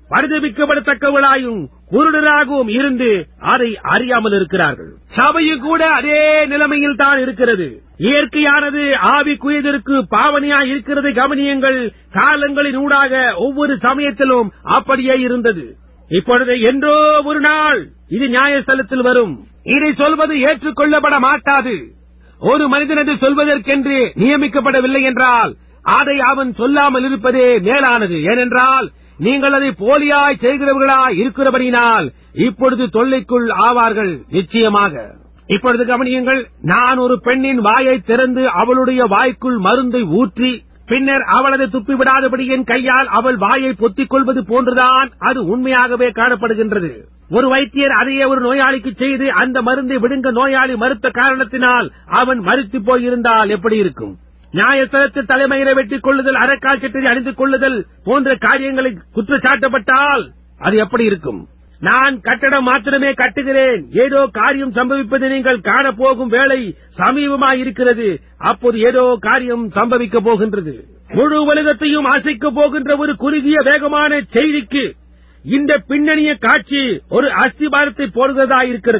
பரிதவிக்கப்படத்தக்கவளாயும் குருடராகவும் இருந்து அதை அறியாமல் இருக்கிறார்கள் சபையும் கூட அதே நிலைமையில் தான் இருக்கிறது இயற்கையானது ஆவி குயதற்கு பாவனையாய் இருக்கிறது கவனியங்கள் காலங்களின் ஊடாக ஒவ்வொரு சமயத்திலும் அப்படியே இருந்தது இப்பொழுது என்றோ ஒரு நாள் இது நியாயஸ்தலத்தில் வரும் இதை சொல்வது ஏற்றுக்கொள்ளப்பட மாட்டாது ஒரு மனிதனது சொல்வதற்கென்று நியமிக்கப்படவில்லை என்றால் அதை அவன் சொல்லாமல் இருப்பதே மேலானது ஏனென்றால் நீங்கள் அதை போலியாய் செய்கிறவர்களாய் இருக்கிறபடியினால் இப்பொழுது தொல்லைக்குள் ஆவார்கள் நிச்சயமாக இப்பொழுது கவனியுங்கள் நான் ஒரு பெண்ணின் வாயை திறந்து அவளுடைய வாய்க்குள் மருந்தை ஊற்றி பின்னர் அவளது துப்பிவிடாதபடி என் கையால் அவள் வாயை பொத்திக் கொள்வது போன்றுதான் அது உண்மையாகவே காணப்படுகின்றது ஒரு வைத்தியர் அதையே ஒரு நோயாளிக்கு செய்து அந்த மருந்தை விடுங்க நோயாளி மறுத்த காரணத்தினால் அவன் மறுத்து போயிருந்தால் எப்படி இருக்கும் நியாயஸ்தலத்தில் தலைமையில வெட்டிக் கொள்ளுதல் அரைக்கால் சட்டை அணிந்து கொள்ளுதல் போன்ற காரியங்களை குற்றச்சாட்டப்பட்டால் அது எப்படி இருக்கும் நான் கட்டடம் மாத்திரமே கட்டுகிறேன் ஏதோ காரியம் சம்பவிப்பதை நீங்கள் காணப்போகும் வேளை சமீபமாயிருக்கிறது அப்போது ஏதோ காரியம் சம்பவிக்க போகின்றது முழு உலகத்தையும் அசைக்க போகின்ற ஒரு குறுகிய வேகமான செய்திக்கு இந்த பின்னணிய காட்சி ஒரு அஸ்திபாரத்தை போடுகிறதா இருக்கிறது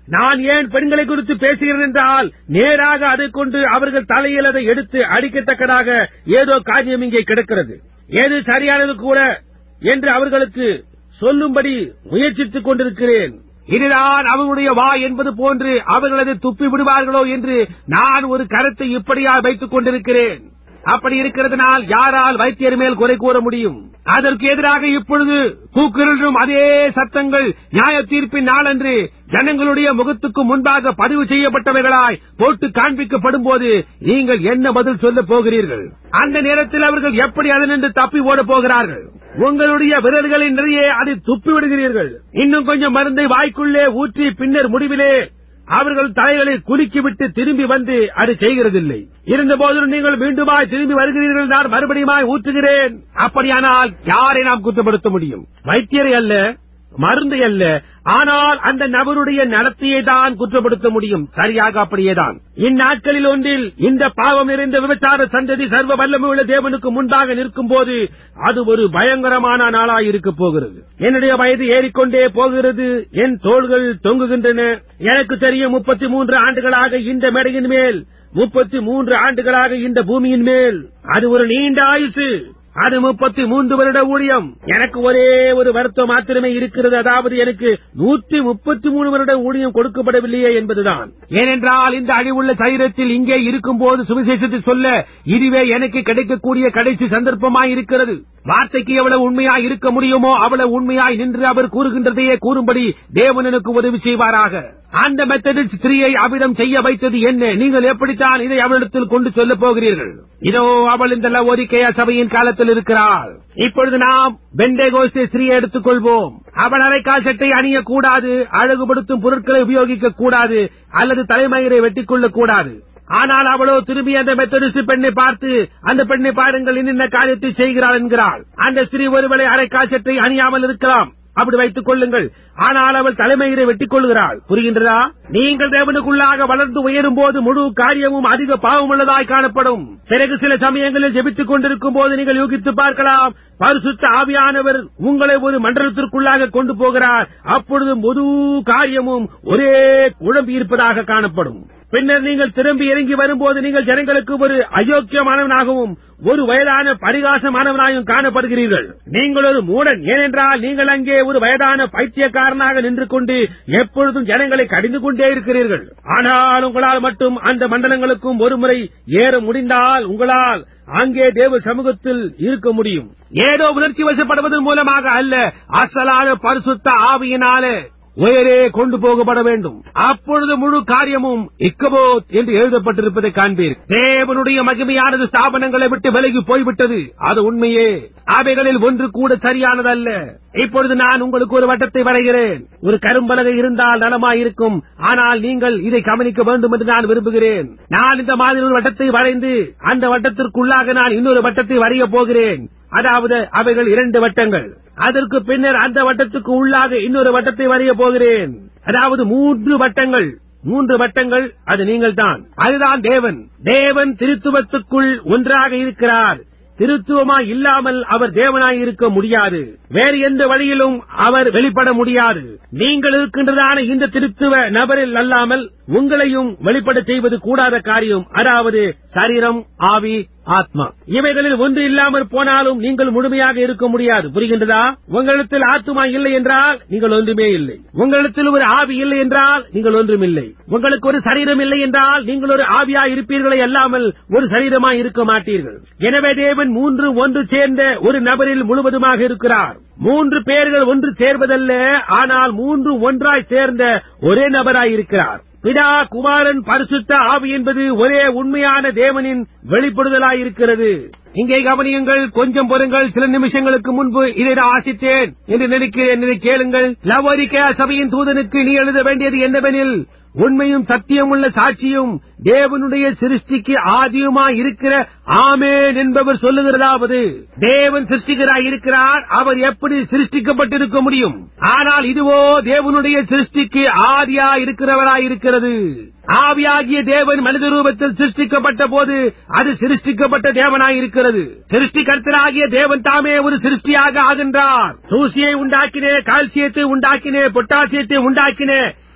நான் ஏன் பெண்களை குறித்து பேசுகிறேன் என்றால் நேராக அதைக் கொண்டு அவர்கள் தலையில் அதை எடுத்து அடிக்கத்தக்கதாக ஏதோ காரியம் இங்கே கிடக்கிறது ஏது சரியானது கூட என்று அவர்களுக்கு சொல்லும்படி முயற்சித்துக் கொண்டிருக்கிறேன் இதுதான் அவர்களுடைய வா என்பது போன்று அவர்கள் அதை துப்பி விடுவார்களோ என்று நான் ஒரு கருத்தை இப்படியா வைத்துக் கொண்டிருக்கிறேன் அப்படி இருக்கிறதுனால் யாரால் வைத்தியர் மேல் குறை கூற முடியும் அதற்கு எதிராக இப்பொழுது கூக்குரலும் அதே சத்தங்கள் நியாய தீர்ப்பின் நாளன்று ஜனங்களுடைய முகத்துக்கு முன்பாக பதிவு செய்யப்பட்டவைகளாய் போட்டு காண்பிக்கப்படும் போது நீங்கள் என்ன பதில் சொல்லப் போகிறீர்கள் அந்த நேரத்தில் அவர்கள் எப்படி அதனின்று தப்பி ஓடப் போகிறார்கள் உங்களுடைய விரல்களின் நிறைய அதை துப்பி விடுகிறீர்கள் இன்னும் கொஞ்சம் மருந்தை வாய்க்குள்ளே ஊற்றி பின்னர் முடிவிலே அவர்கள் தலைகளை குலுக்கிவிட்டு திரும்பி வந்து அது செய்கிறதில்லை இருந்த போதிலும் நீங்கள் மீண்டுமாய் திரும்பி வருகிறீர்கள் நான் மறுபடியுமாய் ஊற்றுகிறேன் அப்படியானால் யாரை நாம் குற்றப்படுத்த முடியும் வைத்தியரை அல்ல மருந்து அல்ல ஆனால் அந்த நபருடைய நடத்தையை தான் குற்றப்படுத்த முடியும் சரியாக அப்படியேதான் இந்நாட்களில் ஒன்றில் இந்த பாவம் நிறைந்த விபச்சார சந்ததி சர்வ வல்லமுள்ள தேவனுக்கு முன்பாக நிற்கும் போது அது ஒரு பயங்கரமான நாளாய் இருக்கப் போகிறது என்னுடைய வயது ஏறிக்கொண்டே போகிறது என் தோள்கள் தொங்குகின்றன எனக்கு தெரியும் முப்பத்தி மூன்று ஆண்டுகளாக இந்த மேடையின் மேல் முப்பத்தி மூன்று ஆண்டுகளாக இந்த பூமியின் மேல் அது ஒரு நீண்ட ஆயுசு அது முப்பத்தி மூன்று வருட ஊழியம் எனக்கு ஒரே ஒரு வருத்தம் மாத்திரமே இருக்கிறது அதாவது எனக்கு நூற்றி முப்பத்தி மூணு வருட ஊழியம் கொடுக்கப்படவில்லையே என்பதுதான் ஏனென்றால் இந்த அழிவுள்ள சரீரத்தில் இங்கே இருக்கும் போது சுவிசேஷத்தை சொல்ல இதுவே எனக்கு கிடைக்கக்கூடிய கடைசி சந்தர்ப்பமாய் இருக்கிறது வார்த்தைக்கு எவ்வளவு உண்மையாய் இருக்க முடியுமோ அவ்வளவு உண்மையாய் நின்று அவர் கூறுகின்றதையே கூறும்படி தேவன் எனக்கு உதவி செய்வாராக அந்த மெத்தடிஸ்ட் ஸ்திரீயை அவிடம் செய்ய வைத்தது என்ன நீங்கள் எப்படித்தான் இதை அவளிடத்தில் கொண்டு சொல்லப் போகிறீர்கள் இதோ அவள் இந்த லவோரிக்கையா சபையின் காலத்தில் இருக்கிறாள் இப்பொழுது நாம் பெண்டேகோஸ்தே ஸ்திரீயை எடுத்துக் கொள்வோம் அவள் அரைக்கால் சட்டை அணியக்கூடாது அழகுபடுத்தும் பொருட்களை உபயோகிக்க கூடாது அல்லது தலைமயிரை வெட்டிக் கொள்ளக் கூடாது ஆனால் அவளோ திரும்பி அந்த மெத்தடிஸ்ட் பெண்ணை பார்த்து அந்த பெண்ணை பாருங்கள் இன்னின்ன காரியத்தை செய்கிறாள் என்கிறாள் அந்த ஸ்திரீ ஒருவேளை அரைக்கால் சட்டை அணியாமல் இருக்கலாம் அப்படி வைத்துக் கொள்ளுங்கள் ஆனால் அவள் தலைமையிலே வெட்டிக் கொள்கிறாள் புரிகின்றதா நீங்கள் தேவனுக்குள்ளாக வளர்ந்து உயரும் போது முழு காரியமும் அதிக பாவமுள்ளதாய் காணப்படும் பிறகு சில சமயங்களில் ஜெபித்துக் கொண்டிருக்கும் போது நீங்கள் யூகித்து பார்க்கலாம் பரிசுத்த ஆவியானவர் உங்களை ஒரு மண்டலத்திற்குள்ளாக கொண்டு போகிறார் அப்பொழுது முழு காரியமும் ஒரே குழம்பி இருப்பதாக காணப்படும் பின்னர் நீங்கள் திரும்பி இறங்கி வரும்போது நீங்கள் ஜனங்களுக்கு ஒரு அயோக்கியமானவனாகவும் ஒரு வயதான பரிகாசமானவனாயும் காணப்படுகிறீர்கள் நீங்கள் ஒரு மூடன் ஏனென்றால் நீங்கள் அங்கே ஒரு வயதான பைத்தியக்காரனாக நின்று கொண்டு எப்பொழுதும் ஜனங்களை கடிந்து கொண்டே இருக்கிறீர்கள் ஆனால் உங்களால் மட்டும் அந்த மண்டலங்களுக்கும் ஒருமுறை ஏற முடிந்தால் உங்களால் அங்கே தேவ சமூகத்தில் இருக்க முடியும் ஏதோ உணர்ச்சி வசப்படுவதன் மூலமாக அல்ல அசலான பரிசுத்த ஆவியினாலே உயரே கொண்டு போகப்பட வேண்டும் அப்பொழுது முழு காரியமும் இக்கபோத் என்று எழுதப்பட்டிருப்பதை காண்பீர் தேவனுடைய மகிமையானது ஸ்தாபனங்களை விட்டு விலகி போய்விட்டது அது உண்மையே அவைகளில் ஒன்று கூட சரியானதல்ல இப்பொழுது நான் உங்களுக்கு ஒரு வட்டத்தை வரைகிறேன் ஒரு கரும்பலகை இருந்தால் நலமாயிருக்கும் ஆனால் நீங்கள் இதை கவனிக்க வேண்டும் என்று நான் விரும்புகிறேன் நான் இந்த மாதிரி ஒரு வட்டத்தை வரைந்து அந்த வட்டத்திற்குள்ளாக நான் இன்னொரு வட்டத்தை வரையப் போகிறேன் அதாவது அவைகள் இரண்டு வட்டங்கள் அதற்கு பின்னர் அந்த வட்டத்துக்கு உள்ளாக இன்னொரு வட்டத்தை வரைய போகிறேன் அதாவது மூன்று வட்டங்கள் மூன்று வட்டங்கள் அது நீங்கள் தான் அதுதான் தேவன் தேவன் திருத்துவத்துக்குள் ஒன்றாக இருக்கிறார் திருத்துவமாய் இல்லாமல் அவர் தேவனாய் இருக்க முடியாது வேறு எந்த வழியிலும் அவர் வெளிப்பட முடியாது நீங்கள் இருக்கின்றதான இந்த திருத்துவ நபரில் அல்லாமல் உங்களையும் வெளிப்பட செய்வது கூடாத காரியம் அதாவது சரீரம் ஆவி ஆத்மா இவைகளில் ஒன்று இல்லாமல் போனாலும் நீங்கள் முழுமையாக இருக்க முடியாது புரிகின்றதா உங்களிடத்தில் ஆத்மா இல்லை என்றால் நீங்கள் ஒன்றுமே இல்லை உங்களிடத்தில் ஒரு ஆவி இல்லை என்றால் நீங்கள் ஒன்றும் இல்லை உங்களுக்கு ஒரு சரீரம் இல்லை என்றால் நீங்கள் ஒரு ஆவியாய் இருப்பீர்களே அல்லாமல் ஒரு சரீரமாய் இருக்க மாட்டீர்கள் எனவே தேவன் மூன்று ஒன்று சேர்ந்த ஒரு நபரில் முழுவதுமாக இருக்கிறார் மூன்று பேர்கள் ஒன்று சேர்வதல்ல ஆனால் மூன்று ஒன்றாய் சேர்ந்த ஒரே நபராய் இருக்கிறார் பிதா குமாரன் பரிசுத்த ஆவி என்பது ஒரே உண்மையான தேவனின் வெளிப்படுதலாயிருக்கிறது இங்கே கவனியுங்கள் கொஞ்சம் பொறுங்கள் சில நிமிஷங்களுக்கு முன்பு இதை நான் ஆசித்தேன் என்று நினைக்கிறேன் இதை கேளுங்கள் லவோரிக்கா சபையின் தூதனுக்கு நீ எழுத வேண்டியது என்னவெனில் உண்மையும் சத்தியமுள்ள சாட்சியும் தேவனுடைய சிருஷ்டிக்கு ஆதியுமாய் இருக்கிற ஆமேன் என்பவர் சொல்லுகிறதாவது தேவன் சிருஷ்டிகராய் இருக்கிறார் அவர் எப்படி சிருஷ்டிக்கப்பட்டிருக்க முடியும் ஆனால் இதுவோ தேவனுடைய சிருஷ்டிக்கு ஆதியா இருக்கிறவராய் இருக்கிறது ஆவியாகிய தேவன் மனித ரூபத்தில் சிருஷ்டிக்கப்பட்ட போது அது சிருஷ்டிக்கப்பட்ட தேவனாய் இருக்கிறது சிருஷ்டிகர்த்தராகிய தேவன் தாமே ஒரு சிருஷ்டியாக ஆகின்றார் தூசியை உண்டாக்கினே கால்சியத்தை உண்டாக்கினே பொட்டாசியத்தை உண்டாக்கினே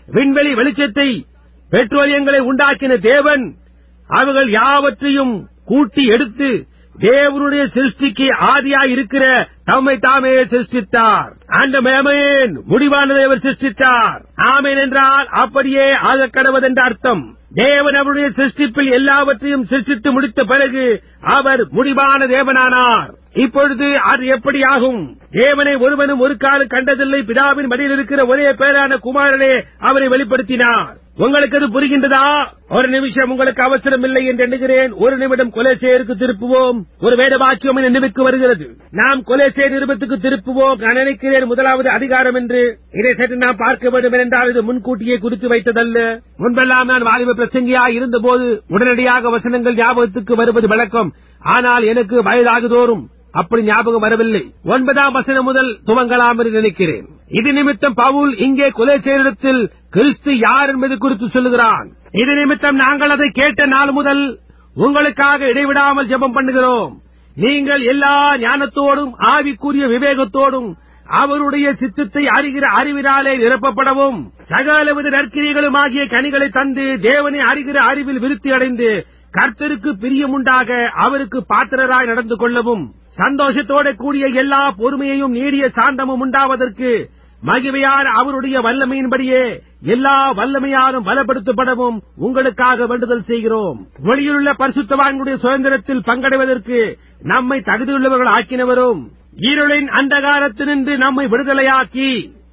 விண்வெளி வெளிச்சத்தை பெட்ரோலியங்களை உண்டாக்கின தேவன் அவர்கள் யாவற்றையும் கூட்டி எடுத்து தேவனுடைய சிருஷ்டிக்கு ஆதியாய் இருக்கிற தம்மை தாமே சிருஷ்டித்தார் அந்த மேமேன் முடிவான தேவர் சிருஷ்டித்தார் ஆமேன் என்றால் அப்படியே ஆக கடவுதென்ற அர்த்தம் தேவன் அவருடைய சிருஷ்டிப்பில் எல்லாவற்றையும் சிருஷ்டித்து முடித்த பிறகு அவர் முடிவான தேவனானார் இப்பொழுது அது எப்படி ஆகும் தேவனை ஒருவனும் ஒரு காலம் கண்டதில்லை பிதாவின் மடியில் இருக்கிற ஒரே பேரான குமாரனே அவரை வெளிப்படுத்தினார் உங்களுக்கு அது புரிகின்றதா ஒரு நிமிஷம் உங்களுக்கு அவசரம் இல்லை என்று எண்ணுகிறேன் ஒரு நிமிடம் கொலைசேருக்கு திருப்புவோம் ஒரு வேத வாக்கியம் நினைவுக்கு வருகிறது நாம் கொலைசேர் நிருபத்துக்கு திருப்புவோம் நான் நினைக்கிறேன் முதலாவது அதிகாரம் என்று இதை சற்று நாம் பார்க்க வேண்டும் என்றால் இது முன்கூட்டியே குறித்து வைத்ததல்ல முன்பெல்லாம் நான் வாலிப பிரசங்கியா இருந்தபோது உடனடியாக வசனங்கள் ஞாபகத்துக்கு வருவது வழக்கம் ஆனால் எனக்கு வயதாகுதோறும் அப்படி ஞாபகம் வரவில்லை ஒன்பதாம் வசனம் முதல் துவங்கலாம் என்று நினைக்கிறேன் இது நிமித்தம் பவுல் இங்கே கொலை செய்திடத்தில் கிறிஸ்து யார் என்பது குறித்து சொல்லுகிறான் இது நிமித்தம் நாங்கள் அதை கேட்ட நாள் முதல் உங்களுக்காக இடைவிடாமல் ஜெபம் பண்ணுகிறோம் நீங்கள் எல்லா ஞானத்தோடும் ஆவிக்குரிய விவேகத்தோடும் அவருடைய சித்தத்தை அறிகிற அறிவினாலே நிரப்பப்படவும் சகலவித நற்கிரிகளும் ஆகிய கனிகளை தந்து தேவனை அறிகிற அறிவில் விருத்தி அடைந்து கர்த்தருக்கு பிரியமுண்டாக அவருக்கு பாத்திரராய் நடந்து கொள்ளவும் சந்தோஷத்தோட கூடிய எல்லா பொறுமையையும் நீடிய சாந்தமும் உண்டாவதற்கு மகிமையான அவருடைய வல்லமையின்படியே எல்லா வல்லமையாலும் பலப்படுத்தப்படவும் உங்களுக்காக வேண்டுதல் செய்கிறோம் வெளியிலுள்ள பரிசுத்தவான்களுடைய சுதந்திரத்தில் பங்கடைவதற்கு நம்மை தகுதியுள்ளவர்கள் ஆக்கினவரும் இருளின் அந்தகாரத்தினின்று நம்மை விடுதலையாக்கி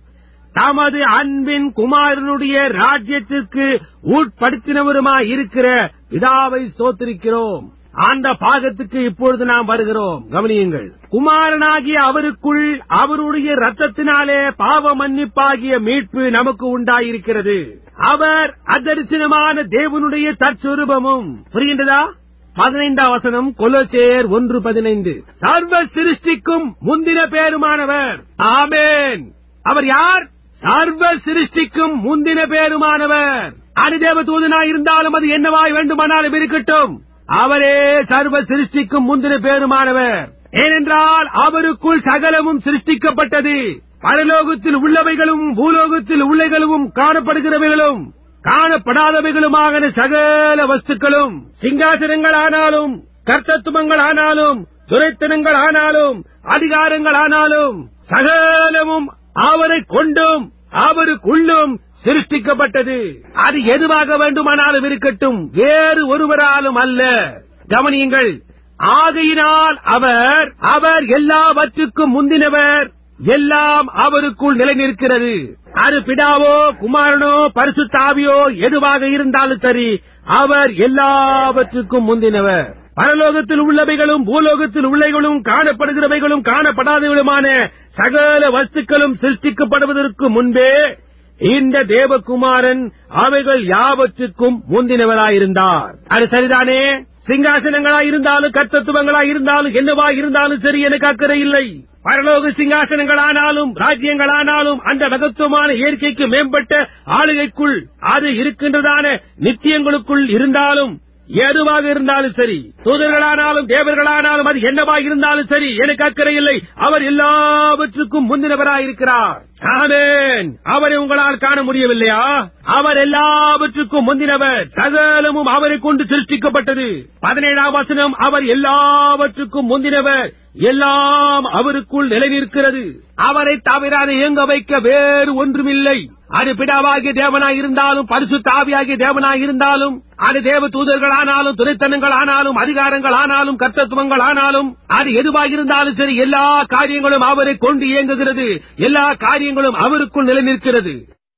தமது அன்பின் குமாரனுடைய ராஜ்யத்திற்கு உட்படுத்தினவருமாய் இருக்கிற பிதாவை ஸ்தோத்திரிக்கிறோம் அந்த பாகத்துக்கு இப்பொழுது நாம் வருகிறோம் கவனியுங்கள் குமாரனாகிய அவருக்குள் அவருடைய ரத்தத்தினாலே பாவ மன்னிப்பாகிய மீட்பு நமக்கு உண்டாயிருக்கிறது அவர் அதரிசனமான தேவனுடைய தற்சுரூபமும் புரிகின்றதா பதினைந்தாம் வசனம் கொலோசேர் ஒன்று பதினைந்து சர்வ சிருஷ்டிக்கும் முந்தின பேருமானவர் ஆமேன் அவர் யார் சர்வ சிருஷ்டிக்கும் முந்தின பேருமானவர் அனுதேவ தூதனாய் இருந்தாலும் அது என்னவாய் வேண்டுமானாலும் இருக்கட்டும் அவரே சர்வ சிருஷ்டிக்கும் முந்தின பேருமானவர் ஏனென்றால் அவருக்குள் சகலமும் சிருஷ்டிக்கப்பட்டது பரலோகத்தில் உள்ளவைகளும் பூலோகத்தில் உள்ளவைகளும் காணப்படுகிறவைகளும் காணப்படாதவைகளுமாக சகல வஸ்துக்களும் சிங்காசனங்கள் ஆனாலும் கர்த்தத்துவங்கள் ஆனாலும் துரைத்தனங்கள் ஆனாலும் அதிகாரங்கள் ஆனாலும் சகலமும் அவரை கொண்டும் அவருக்குள்ளும் சிருஷ்டிக்கப்பட்டது அது எதுவாக வேண்டுமானாலும் இருக்கட்டும் வேறு ஒருவராலும் அல்ல கவனியுங்கள் ஆகையினால் அவர் அவர் எல்லாவற்றுக்கும் முந்தினவர் எல்லாம் அவருக்குள் நிலைநிற்கிறது அது பிதாவோ குமாரனோ பரிசுத்தாவியோ எதுவாக இருந்தாலும் சரி அவர் எல்லாவற்றுக்கும் முந்தினவர் பரலோகத்தில் உள்ளவைகளும் பூலோகத்தில் உள்ளவைகளும் காணப்படுகிறவைகளும் காணப்படாதவைகளுமான சகல வஸ்துக்களும் சிருஷ்டிக்கப்படுவதற்கு முன்பே இந்த தேவகுமாரன் அவைகள் யாவற்றுக்கும் முந்தினவராயிருந்தார் அது சரிதானே சிங்காசனங்களாய் இருந்தாலும் கர்த்தத்துவங்களாய் இருந்தாலும் என்னவாய் இருந்தாலும் சரி எனக்கு அக்கறை இல்லை பரலோக சிங்காசனங்களானாலும் ராஜ்யங்களானாலும் அந்த மகத்துவமான இயற்கைக்கு மேம்பட்ட ஆளுகைக்குள் அது இருக்கின்றதான நித்தியங்களுக்குள் இருந்தாலும் எதுவாக இருந்தாலும் சரி தூதர்களானாலும் தேவர்களானாலும் அது என்னவாக இருந்தாலும் சரி எனக்கு அக்கறை இல்லை அவர் எல்லாவற்றுக்கும் முந்தினவராயிருக்கிறார் ஆமென் அவரை உங்களால் காண முடியவில்லையா அவர் எல்லாவற்றுக்கும் முந்தினவர் சகலமும் அவரை கொண்டு சிருஷ்டிக்கப்பட்டது பதினேழாம் வசனம் அவர் எல்லாவற்றுக்கும் முந்தினவர் எல்லாம் அவருக்குள் நிலைநிற்கிறது அவரை தவிர அதை இயங்க வைக்க வேறு ஒன்றுமில்லை அது பிதாவாகிய தேவனாய் இருந்தாலும் பரிசு தாவியாகிய தேவனாய் இருந்தாலும் அது தேவ தூதர்களானாலும் துணைத்தனங்கள் ஆனாலும் அதிகாரங்கள் ஆனாலும் கர்த்தத்துவங்கள் ஆனாலும் அது எதுவாக இருந்தாலும் சரி எல்லா காரியங்களும் அவரை கொண்டு இயங்குகிறது எல்லா காரியங்களும் அவருக்குள் நிலைநிற்கிறது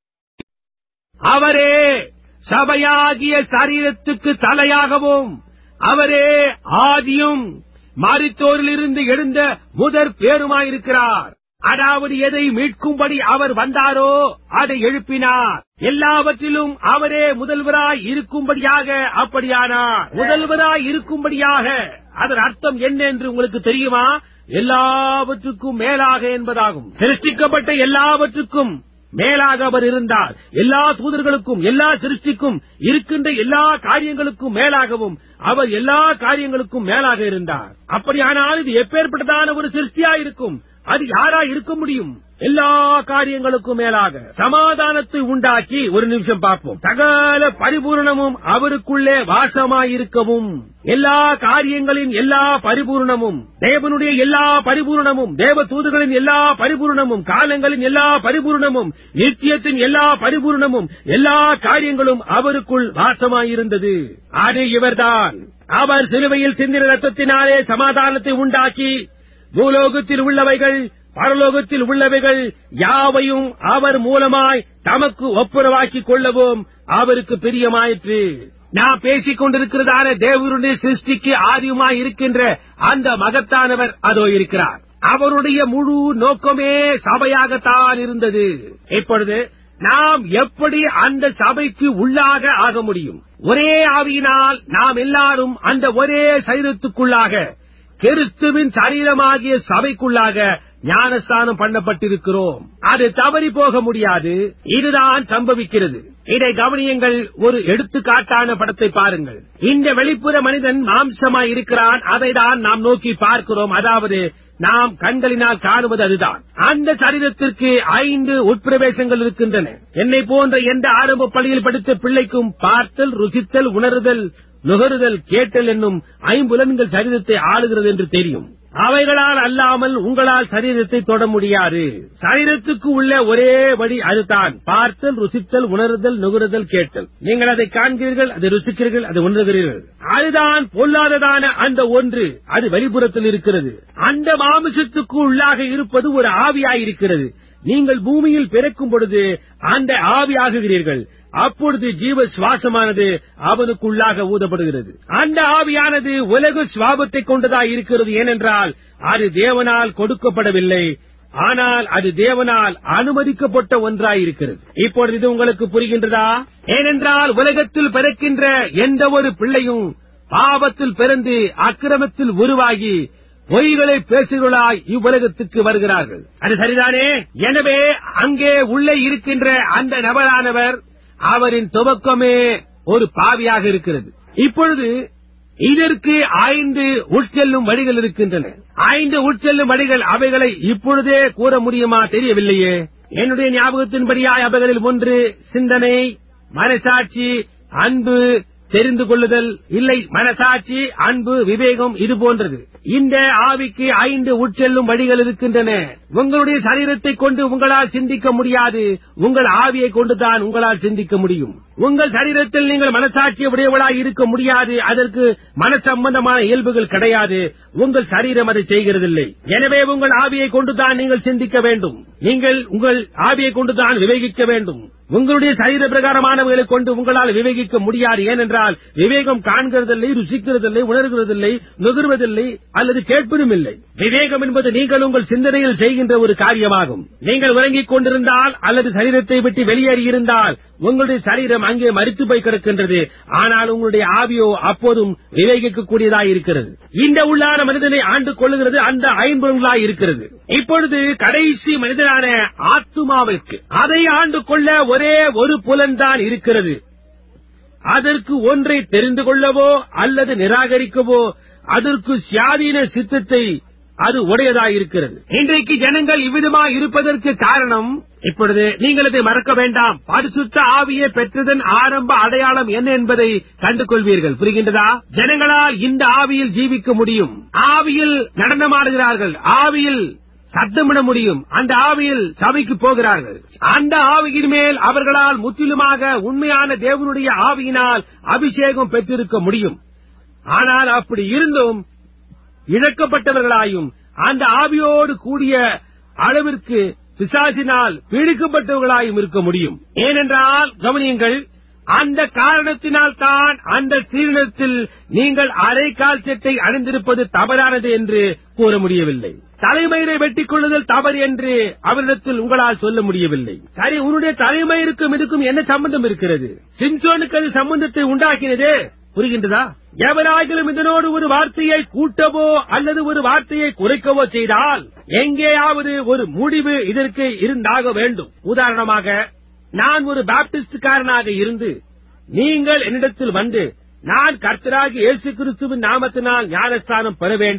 அவரே சபையாகிய சரீரத்துக்கு தலையாகவும் அவரே ஆதியும் மரித்தோரிலிருந்து எழுந்த முதற் பேருமாயிருக்கிறார் அதாவது எதை மீட்கும்படி அவர் வந்தாரோ அதை எழுப்பினார் எல்லாவற்றிலும் அவரே முதல்வராய் இருக்கும்படியாக அப்படியானார் முதல்வராய் இருக்கும்படியாக அதன் அர்த்தம் என்ன என்று உங்களுக்கு தெரியுமா எல்லாவற்றுக்கும் மேலாக என்பதாகும் சிருஷ்டிக்கப்பட்ட எல்லாவற்றுக்கும் மேலாக அவர் இருந்தார் எல்லா தூதர்களுக்கும் எல்லா சிருஷ்டிக்கும் இருக்கின்ற எல்லா காரியங்களுக்கும் மேலாகவும் அவர் எல்லா காரியங்களுக்கும் மேலாக இருந்தார் அப்படியானால் இது எப்பேற்பட்டதான ஒரு சிருஷ்டியாயிருக்கும் அது யாரா இருக்க முடியும் எல்லா காரியங்களுக்கும் மேலாக சமாதானத்தை உண்டாக்கி ஒரு நிமிஷம் பார்ப்போம் சகல பரிபூரணமும் அவருக்குள்ளே வாசமாயிருக்கவும் எல்லா காரியங்களின் எல்லா பரிபூரணமும் தேவனுடைய எல்லா பரிபூரணமும் தேவ தூதுகளின் எல்லா பரிபூரணமும் காலங்களின் எல்லா பரிபூரணமும் நித்தியத்தின் எல்லா பரிபூரணமும் எல்லா காரியங்களும் அவருக்குள் வாசமாயிருந்தது அது இவர்தான் அவர் சிலுவையில் சிந்தின ரத்தத்தினாலே சமாதானத்தை உண்டாக்கி பூலோகத்தில் உள்ளவைகள் பரலோகத்தில் உள்ளவைகள் யாவையும் அவர் மூலமாய் தமக்கு ஒப்புரவாக்கிக் கொள்ளவும் அவருக்கு பிரியமாயிற்று நான் பேசிக் கொண்டிருக்கிறதான தேவருடைய சிருஷ்டிக்கு ஆதியுமாய் இருக்கின்ற அந்த மகத்தானவர் அதோ இருக்கிறார் அவருடைய முழு நோக்கமே சபையாகத்தான் இருந்தது இப்பொழுது நாம் எப்படி அந்த சபைக்கு உள்ளாக ஆக முடியும் ஒரே ஆவியினால் நாம் எல்லாரும் அந்த ஒரே சரீரத்துக்குள்ளாக கிறிஸ்துவின் சரீரமாகிய சபைக்குள்ளாக ஞானஸ்தானம் பண்ணப்பட்டிருக்கிறோம் அது தவறி போக முடியாது இதுதான் சம்பவிக்கிறது இதை கவனியுங்கள் ஒரு எடுத்துக்காட்டான படத்தை பாருங்கள் இந்த வெளிப்புற மனிதன் மாம்சமாய் இருக்கிறான் அதை தான் நாம் நோக்கி பார்க்கிறோம் அதாவது நாம் கண்களினால் காணுவது அதுதான் அந்த சரீரத்திற்கு ஐந்து உட்பிரவேசங்கள் இருக்கின்றன என்னை போன்ற எந்த ஆரம்ப பள்ளியில் படித்த பிள்ளைக்கும் பார்த்தல் ருசித்தல் உணருதல் நுகருதல் கேட்டல் என்னும் ஐம்புலன்கள் சரீரத்தை ஆளுகிறது என்று தெரியும் அவைகளால் அல்லாமல் உங்களால் சரீரத்தை தொட முடியாது சரீரத்துக்கு உள்ள ஒரே வழி அதுதான் பார்த்தல் ருசித்தல் உணருதல் நுகருதல் கேட்டல் நீங்கள் அதை காண்கிறீர்கள் அதை ருசிக்கிறீர்கள் அதை உணர்கிறீர்கள் அதுதான் பொல்லாததான அந்த ஒன்று அது வெளிப்புறத்தில் இருக்கிறது அந்த மாமிசத்துக்கு உள்ளாக இருப்பது ஒரு ஆவியாயிருக்கிறது நீங்கள் பூமியில் பிறக்கும் பொழுது அந்த ஆவியாகுகிறீர்கள் அப்பொழுது ஜீவ சுவாசமானது அவனுக்குள்ளாக ஊதப்படுகிறது அந்த ஆவியானது உலக சுவாபத்தை கொண்டதாய் இருக்கிறது ஏனென்றால் அது தேவனால் கொடுக்கப்படவில்லை ஆனால் அது தேவனால் அனுமதிக்கப்பட்ட ஒன்றாயிருக்கிறது இப்பொழுது இது உங்களுக்கு புரிகின்றதா ஏனென்றால் உலகத்தில் பிறக்கின்ற எந்த ஒரு பிள்ளையும் பாவத்தில் பிறந்து அக்கிரமத்தில் உருவாகி பொய்களை பேசுகிறாய் இவ்வுலகத்துக்கு வருகிறார்கள் அது சரிதானே எனவே அங்கே உள்ளே இருக்கின்ற அந்த நபரானவர் அவரின் துவக்கமே ஒரு பாவியாக இருக்கிறது இப்பொழுது இதற்கு ஐந்து உட்செல்லும் வழிகள் இருக்கின்றன ஐந்து உட்செல்லும் வழிகள் அவைகளை இப்பொழுதே கூற முடியுமா தெரியவில்லையே என்னுடைய ஞாபகத்தின்படியாய் அவைகளில் ஒன்று சிந்தனை மனசாட்சி அன்பு தெரிந்து கொள்ளுதல் இல்லை மனசாட்சி அன்பு விவேகம் இது போன்றது இந்த ஆவிக்கு ஐந்து உட்செல்லும் வழிகள் இருக்கின்றன உங்களுடைய சரீரத்தை கொண்டு உங்களால் சிந்திக்க முடியாது உங்கள் ஆவியை கொண்டுதான் உங்களால் சிந்திக்க முடியும் உங்கள் சரீரத்தில் நீங்கள் மனசாட்சி உடையவளாய் இருக்க முடியாது அதற்கு மன சம்பந்தமான இயல்புகள் கிடையாது உங்கள் சரீரம் அதை செய்கிறதில்லை எனவே உங்கள் ஆவியை கொண்டுதான் நீங்கள் சிந்திக்க வேண்டும் நீங்கள் உங்கள் ஆவியை கொண்டுதான் விவேகிக்க வேண்டும் உங்களுடைய சரீர பிரகாரமானவர்களை கொண்டு உங்களால் விவேகிக்க முடியாது ஏனென்றால் விவேகம் காண்கிறதில்லை ருசிக்கிறதில்லை உணர்கிறதில்லை நுகர்வதில்லை அல்லது கேட்பதும் இல்லை விவேகம் என்பது நீங்கள் உங்கள் சிந்தனையில் செய்கின்ற ஒரு காரியமாகும் நீங்கள் உறங்கிக் கொண்டிருந்தால் அல்லது சரீரத்தை விட்டு வெளியேறியிருந்தால் உங்களுடைய சரீரம் அங்கே மறித்து போய் கிடக்கின்றது ஆனால் உங்களுடைய ஆவியோ அப்போதும் விவேகிக்கக்கூடியதாய் இருக்கிறது இந்த உள்ளான மனிதனை ஆண்டு கொள்ளுகிறது அந்த ஐம்பொருளாய் இருக்கிறது இப்பொழுது கடைசி மனிதனான ஆத்துமாவிற்கு அதை ஆண்டு கொள்ள ஒரே ஒரு புலன்தான் இருக்கிறது அதற்கு ஒன்றை தெரிந்து கொள்ளவோ அல்லது நிராகரிக்கவோ அதற்கு சுயாதீன சித்தத்தை அது உடையதாயிருக்கிறது இன்றைக்கு ஜனங்கள் இவ்விதமாய் இருப்பதற்கு காரணம் இப்பொழுது நீங்கள் இதை மறக்க வேண்டாம் பரிசுத்த ஆவியை பெற்றதன் ஆரம்ப அடையாளம் என்ன என்பதை கண்டு கொள்வீர்கள் புரிகின்றதா ஜனங்களால் இந்த ஆவியில் ஜீவிக்க முடியும் ஆவியில் நடனமாடுகிறார்கள் ஆவியில் சத்தமிட முடியும் அந்த ஆவியில் சபைக்கு போகிறார்கள் அந்த ஆவியின் மேல் அவர்களால் முற்றிலுமாக உண்மையான தேவனுடைய ஆவியினால் அபிஷேகம் பெற்றிருக்க முடியும் ஆனால் அப்படி இருந்தும் இழக்கப்பட்டவர்களாயும் அந்த ஆவியோடு கூடிய அளவிற்கு பிசாசினால் பீடிக்கப்பட்டவர்களாயும் இருக்க முடியும் ஏனென்றால் கவனியுங்கள் அந்த காரணத்தினால் தான் அந்த சீரணத்தில் நீங்கள் அரைக்கால் செட்டை அணிந்திருப்பது தவறானது என்று கூற முடியவில்லை தலைமயிரை வெட்டிக் கொள்ளுதல் தவறு என்று அவரிடத்தில் உங்களால் சொல்ல முடியவில்லை சரி உன்னுடைய தலைமயிருக்கும் இதுக்கும் என்ன சம்பந்தம் இருக்கிறது சிம்சோனுக்கு அது சம்பந்தத்தை உண்டாக்கினதே புரிகின்றதா எவராகிலும் இதனோடு ஒரு வார்த்தையை கூட்டவோ அல்லது ஒரு வார்த்தையை குறைக்கவோ செய்தால் எங்கேயாவது ஒரு முடிவு இதற்கு இருந்தாக வேண்டும் உதாரணமாக நான் ஒரு பாப்டிஸ்டுக்காரனாக இருந்து நீங்கள் என்னிடத்தில் வந்து நான் கர்த்தராகி இயேசு கிறிஸ்துவின் நாமத்தினால் ஞானஸ்தானம் பெற வேண்டும்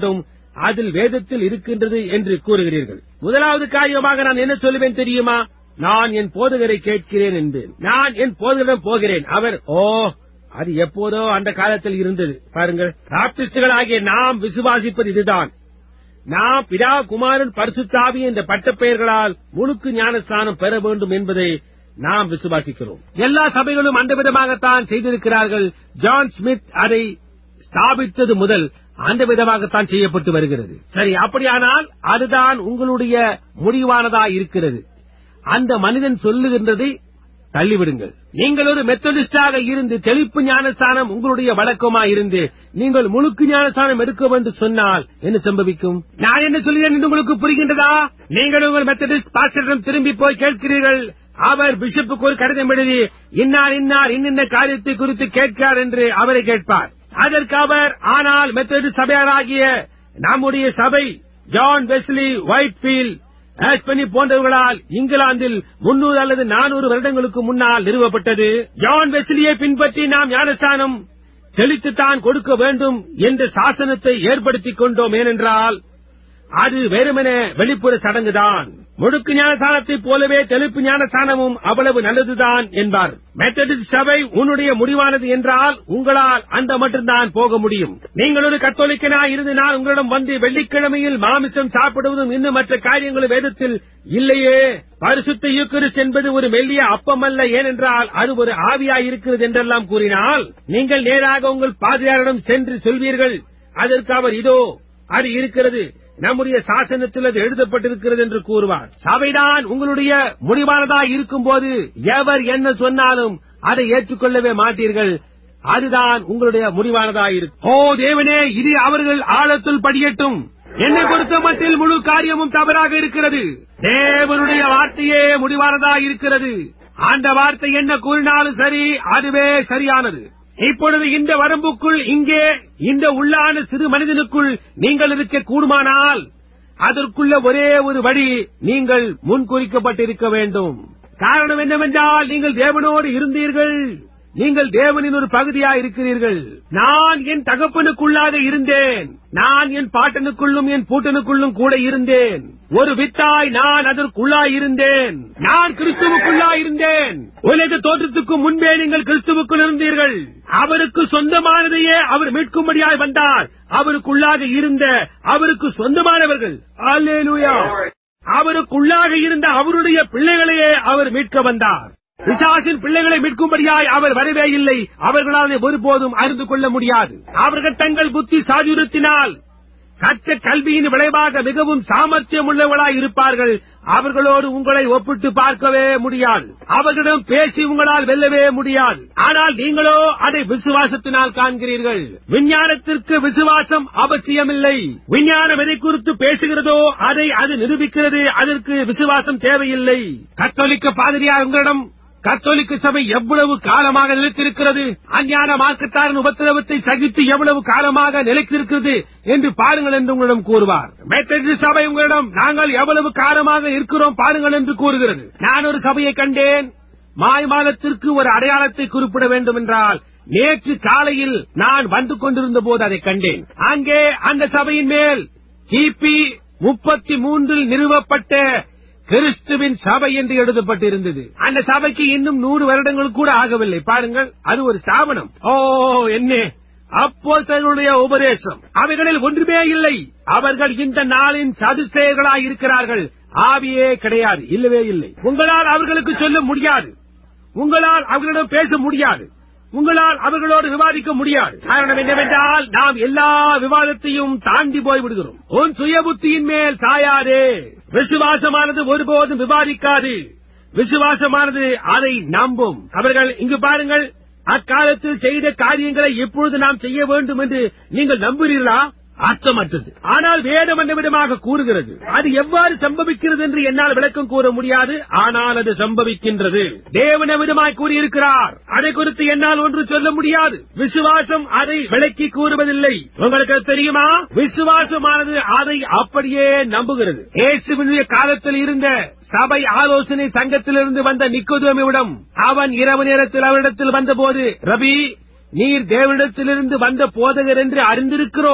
அதில் வேதத்தில் இருக்கின்றது என்று கூறுகிறீர்கள் முதலாவது காரியமாக நான் என்ன சொல்லுவேன் தெரியுமா நான் என் போதகரை கேட்கிறேன் என்பேன் நான் என் போதகரிடம் போகிறேன் அவர் ஓ அது எப்போதோ அந்த காலத்தில் இருந்தது பாருங்கள் ராப்டிஸ்டுகள் ஆகிய நாம் விசுவாசிப்பது இதுதான் நாம் பிதா குமாரன் பரிசுத்தாவி என்ற பட்டப்பெயர்களால் முழுக்கு ஞானஸ்தானம் பெற வேண்டும் என்பதை நாம் விசுவாசிக்கிறோம் எல்லா சபைகளும் அந்த விதமாகத்தான் செய்திருக்கிறார்கள் ஜான் ஸ்மித் அதை ஸ்தாபித்தது முதல் அந்த விதமாகத்தான் செய்யப்பட்டு வருகிறது சரி அப்படியானால் அதுதான் உங்களுடைய முடிவானதா இருக்கிறது அந்த மனிதன் சொல்லுகின்றதை தள்ளிவிடுங்கள் நீங்கள் ஒரு மெத்தடிஸ்டாக இருந்து தெளிப்பு ஞானஸ்தானம் உங்களுடைய வழக்கமா இருந்து நீங்கள் முழுக்கு ஞானஸ்தானம் எடுக்க வேண்டும் சொன்னால் என்ன சம்பவிக்கும் நான் என்ன சொல்கிறேன் என்று உங்களுக்கு புரிகின்றதா நீங்கள் உங்கள் மெத்தடிஸ்ட் பாஸ்டரிடம் திரும்பி போய் கேட்கிறீர்கள் அவர் பிஷப்புக்கு ஒரு கடிதம் எழுதி இன்னார் இன்னார் இன்னின்ன காரியத்தை குறித்து கேட்கிறார் என்று அவரை கேட்பார் அதற்கு அவர் ஆனால் மெத்தடிஸ்ட் சபையாராகிய நம்முடைய சபை ஜான் வெஸ்லி ஒயிட்ஃபீல்ட் ஆஸ்பனி போன்றவர்களால் இங்கிலாந்தில் முன்னூறு அல்லது நானூறு வருடங்களுக்கு முன்னால் நிறுவப்பட்டது ஜான் வெஸ்லியை பின்பற்றி நாம் ஞானஸ்தானம் தெளித்துத்தான் கொடுக்க வேண்டும் என்ற சாசனத்தை ஏற்படுத்திக் கொண்டோம் ஏனென்றால் அது வெறுமனே வெளிப்புற சடங்குதான் முழுக்கு ஞானஸ்தானத்தைப் போலவே தெளிப்பு ஞானஸ்தானமும் அவ்வளவு நல்லதுதான் என்பார் மெத்தடிஸ்ட் சபை உன்னுடைய முடிவானது என்றால் உங்களால் அந்த மட்டும்தான் போக முடியும் நீங்கள் ஒரு கத்தோலிக்கனாய் இருந்து நான் உங்களிடம் வந்து வெள்ளிக்கிழமையில் மாமிசம் சாப்பிடுவதும் இன்னும் மற்ற காரியங்களும் வேதத்தில் இல்லையே பரிசுத்த யூக்கரிஸ்ட் என்பது ஒரு மெல்லிய அப்பம் அல்ல ஏனென்றால் அது ஒரு ஆவியாய் இருக்கிறது என்றெல்லாம் கூறினால் நீங்கள் நேராக உங்கள் பாதிரியாரிடம் சென்று சொல்வீர்கள் அதற்கு அவர் இதோ அது இருக்கிறது நம்முடைய சாசனத்தில் அது எழுதப்பட்டிருக்கிறது என்று கூறுவார் சபைதான் உங்களுடைய முடிவானதா இருக்கும்போது எவர் என்ன சொன்னாலும் அதை ஏற்றுக்கொள்ளவே மாட்டீர்கள் அதுதான் உங்களுடைய முடிவானதா இருக்கும் ஓ தேவனே இது அவர்கள் ஆழத்தில் படியட்டும் என்னை பொறுத்த மட்டில் முழு காரியமும் தவறாக இருக்கிறது தேவனுடைய வார்த்தையே முடிவானதா இருக்கிறது அந்த வார்த்தை என்ன கூறினாலும் சரி அதுவே சரியானது இப்பொழுது இந்த வரம்புக்குள் இங்கே இந்த உள்ளான சிறு மனிதனுக்குள் நீங்கள் இருக்க கூடுமானால் அதற்குள்ள ஒரே ஒரு வழி நீங்கள் முன்குறிக்கப்பட்டிருக்க வேண்டும் காரணம் என்னவென்றால் நீங்கள் தேவனோடு இருந்தீர்கள் நீங்கள் தேவனின் ஒரு பகுதியா இருக்கிறீர்கள் நான் என் தகப்பனுக்குள்ளாக இருந்தேன் நான் என் பாட்டனுக்குள்ளும் என் பூட்டனுக்குள்ளும் கூட இருந்தேன் ஒரு வித்தாய் நான் அதற்குள்ளாய் இருந்தேன் நான் கிறிஸ்துவுக்குள்ளாய் இருந்தேன் உலக தோற்றத்துக்கு முன்பே நீங்கள் கிறிஸ்துவுக்குள் இருந்தீர்கள் அவருக்கு சொந்தமானதையே அவர் மீட்கும்படியாய் வந்தார் அவருக்குள்ளாக இருந்த அவருக்கு சொந்தமானவர்கள் அல்லேலூயா அவருக்குள்ளாக இருந்த அவருடைய பிள்ளைகளையே அவர் மீட்க வந்தார் பிசாசின் பிள்ளைகளை மீட்கும்படியாய் அவர் வரவே இல்லை அவர்களால் அதை ஒருபோதும் அறிந்து கொள்ள முடியாது அவர்கள் தங்கள் புத்தி சாதுரியத்தினால் கற்ற கல்வியின் விளைவாக மிகவும் சாமர்த்தியம் உள்ளவர்களாய் இருப்பார்கள் அவர்களோடு உங்களை ஒப்பிட்டு பார்க்கவே முடியாது அவர்களிடம் பேசி உங்களால் வெல்லவே முடியாது ஆனால் நீங்களோ அதை விசுவாசத்தினால் காண்கிறீர்கள் விஞ்ஞானத்திற்கு விசுவாசம் அவசியமில்லை விஞ்ஞானம் எதை குறித்து பேசுகிறதோ அதை அது நிரூபிக்கிறது அதற்கு விசுவாசம் தேவையில்லை கத்தோலிக்க பாதிரியார் உங்களிடம் கத்தோலிக்க சபை எவ்வளவு காலமாக நிலைத்திருக்கிறது அஞ்ஞான மார்க்கத்தாரின் உபத்திரவத்தை சகித்து எவ்வளவு காலமாக நிலைத்திருக்கிறது என்று பாருங்கள் என்று உங்களிடம் கூறுவார் மெத்தடிஸ்ட் சபை உங்களிடம் நாங்கள் எவ்வளவு காலமாக இருக்கிறோம் பாருங்கள் என்று கூறுகிறது நான் ஒரு சபையை கண்டேன் மாய்மாலத்திற்கு ஒரு அடையாளத்தை குறிப்பிட வேண்டும் என்றால் நேற்று காலையில் நான் வந்து கொண்டிருந்த போது அதை கண்டேன் அங்கே அந்த சபையின் மேல் கிபி முப்பத்தி மூன்றில் நிறுவப்பட்ட கிறிஸ்துவின் சபை என்று எழுதப்பட்டிருந்தது அந்த சபைக்கு இன்னும் நூறு வருடங்கள் கூட ஆகவில்லை பாருங்கள் அது ஒரு ஸ்தாபனம் ஓ என்ன அப்போ தங்களுடைய உபதேசம் அவைகளில் ஒன்றுமே இல்லை அவர்கள் இந்த நாளின் சதுசேயர்களாய் இருக்கிறார்கள் ஆவியே கிடையாது இல்லவே இல்லை உங்களால் அவர்களுக்கு சொல்ல முடியாது உங்களால் அவர்களிடம் பேச முடியாது உங்களால் அவர்களோடு விவாதிக்க முடியாது காரணம் என்னவென்றால் நாம் எல்லா விவாதத்தையும் தாண்டி போய் விடுகிறோம் உன் சுய புத்தியின் மேல் சாயாதே விசுவாசமானது ஒருபோதும் விவாதிக்காது விசுவாசமானது அதை நம்பும் அவர்கள் இங்கு பாருங்கள் அக்காலத்தில் செய்த காரியங்களை இப்பொழுது நாம் செய்ய வேண்டும் என்று நீங்கள் நம்புகிறீர்களா அர்த்தமற்றது ஆனால் வேதம் அந்த விதமாக கூறுகிறது அது எவ்வாறு சம்பவிக்கிறது என்று என்னால் விளக்கம் கூற முடியாது ஆனால் அது சம்பவிக்கின்றது தேவன விதமாய் கூறியிருக்கிறார் அதை குறித்து என்னால் ஒன்று சொல்ல முடியாது விசுவாசம் அதை விளக்கி கூறுவதில்லை உங்களுக்கு அது தெரியுமா விசுவாசமானது அதை அப்படியே நம்புகிறது இயேசுவினுடைய காலத்தில் இருந்த சபை ஆலோசனை சங்கத்திலிருந்து வந்த நிக்கோதேமியிடம் அவன் இரவு நேரத்தில் அவரிடத்தில் வந்தபோது ரபி நீர் தேவனிடத்திலிருந்து வந்த போதகர் என்று அறிந்திருக்கிறோம்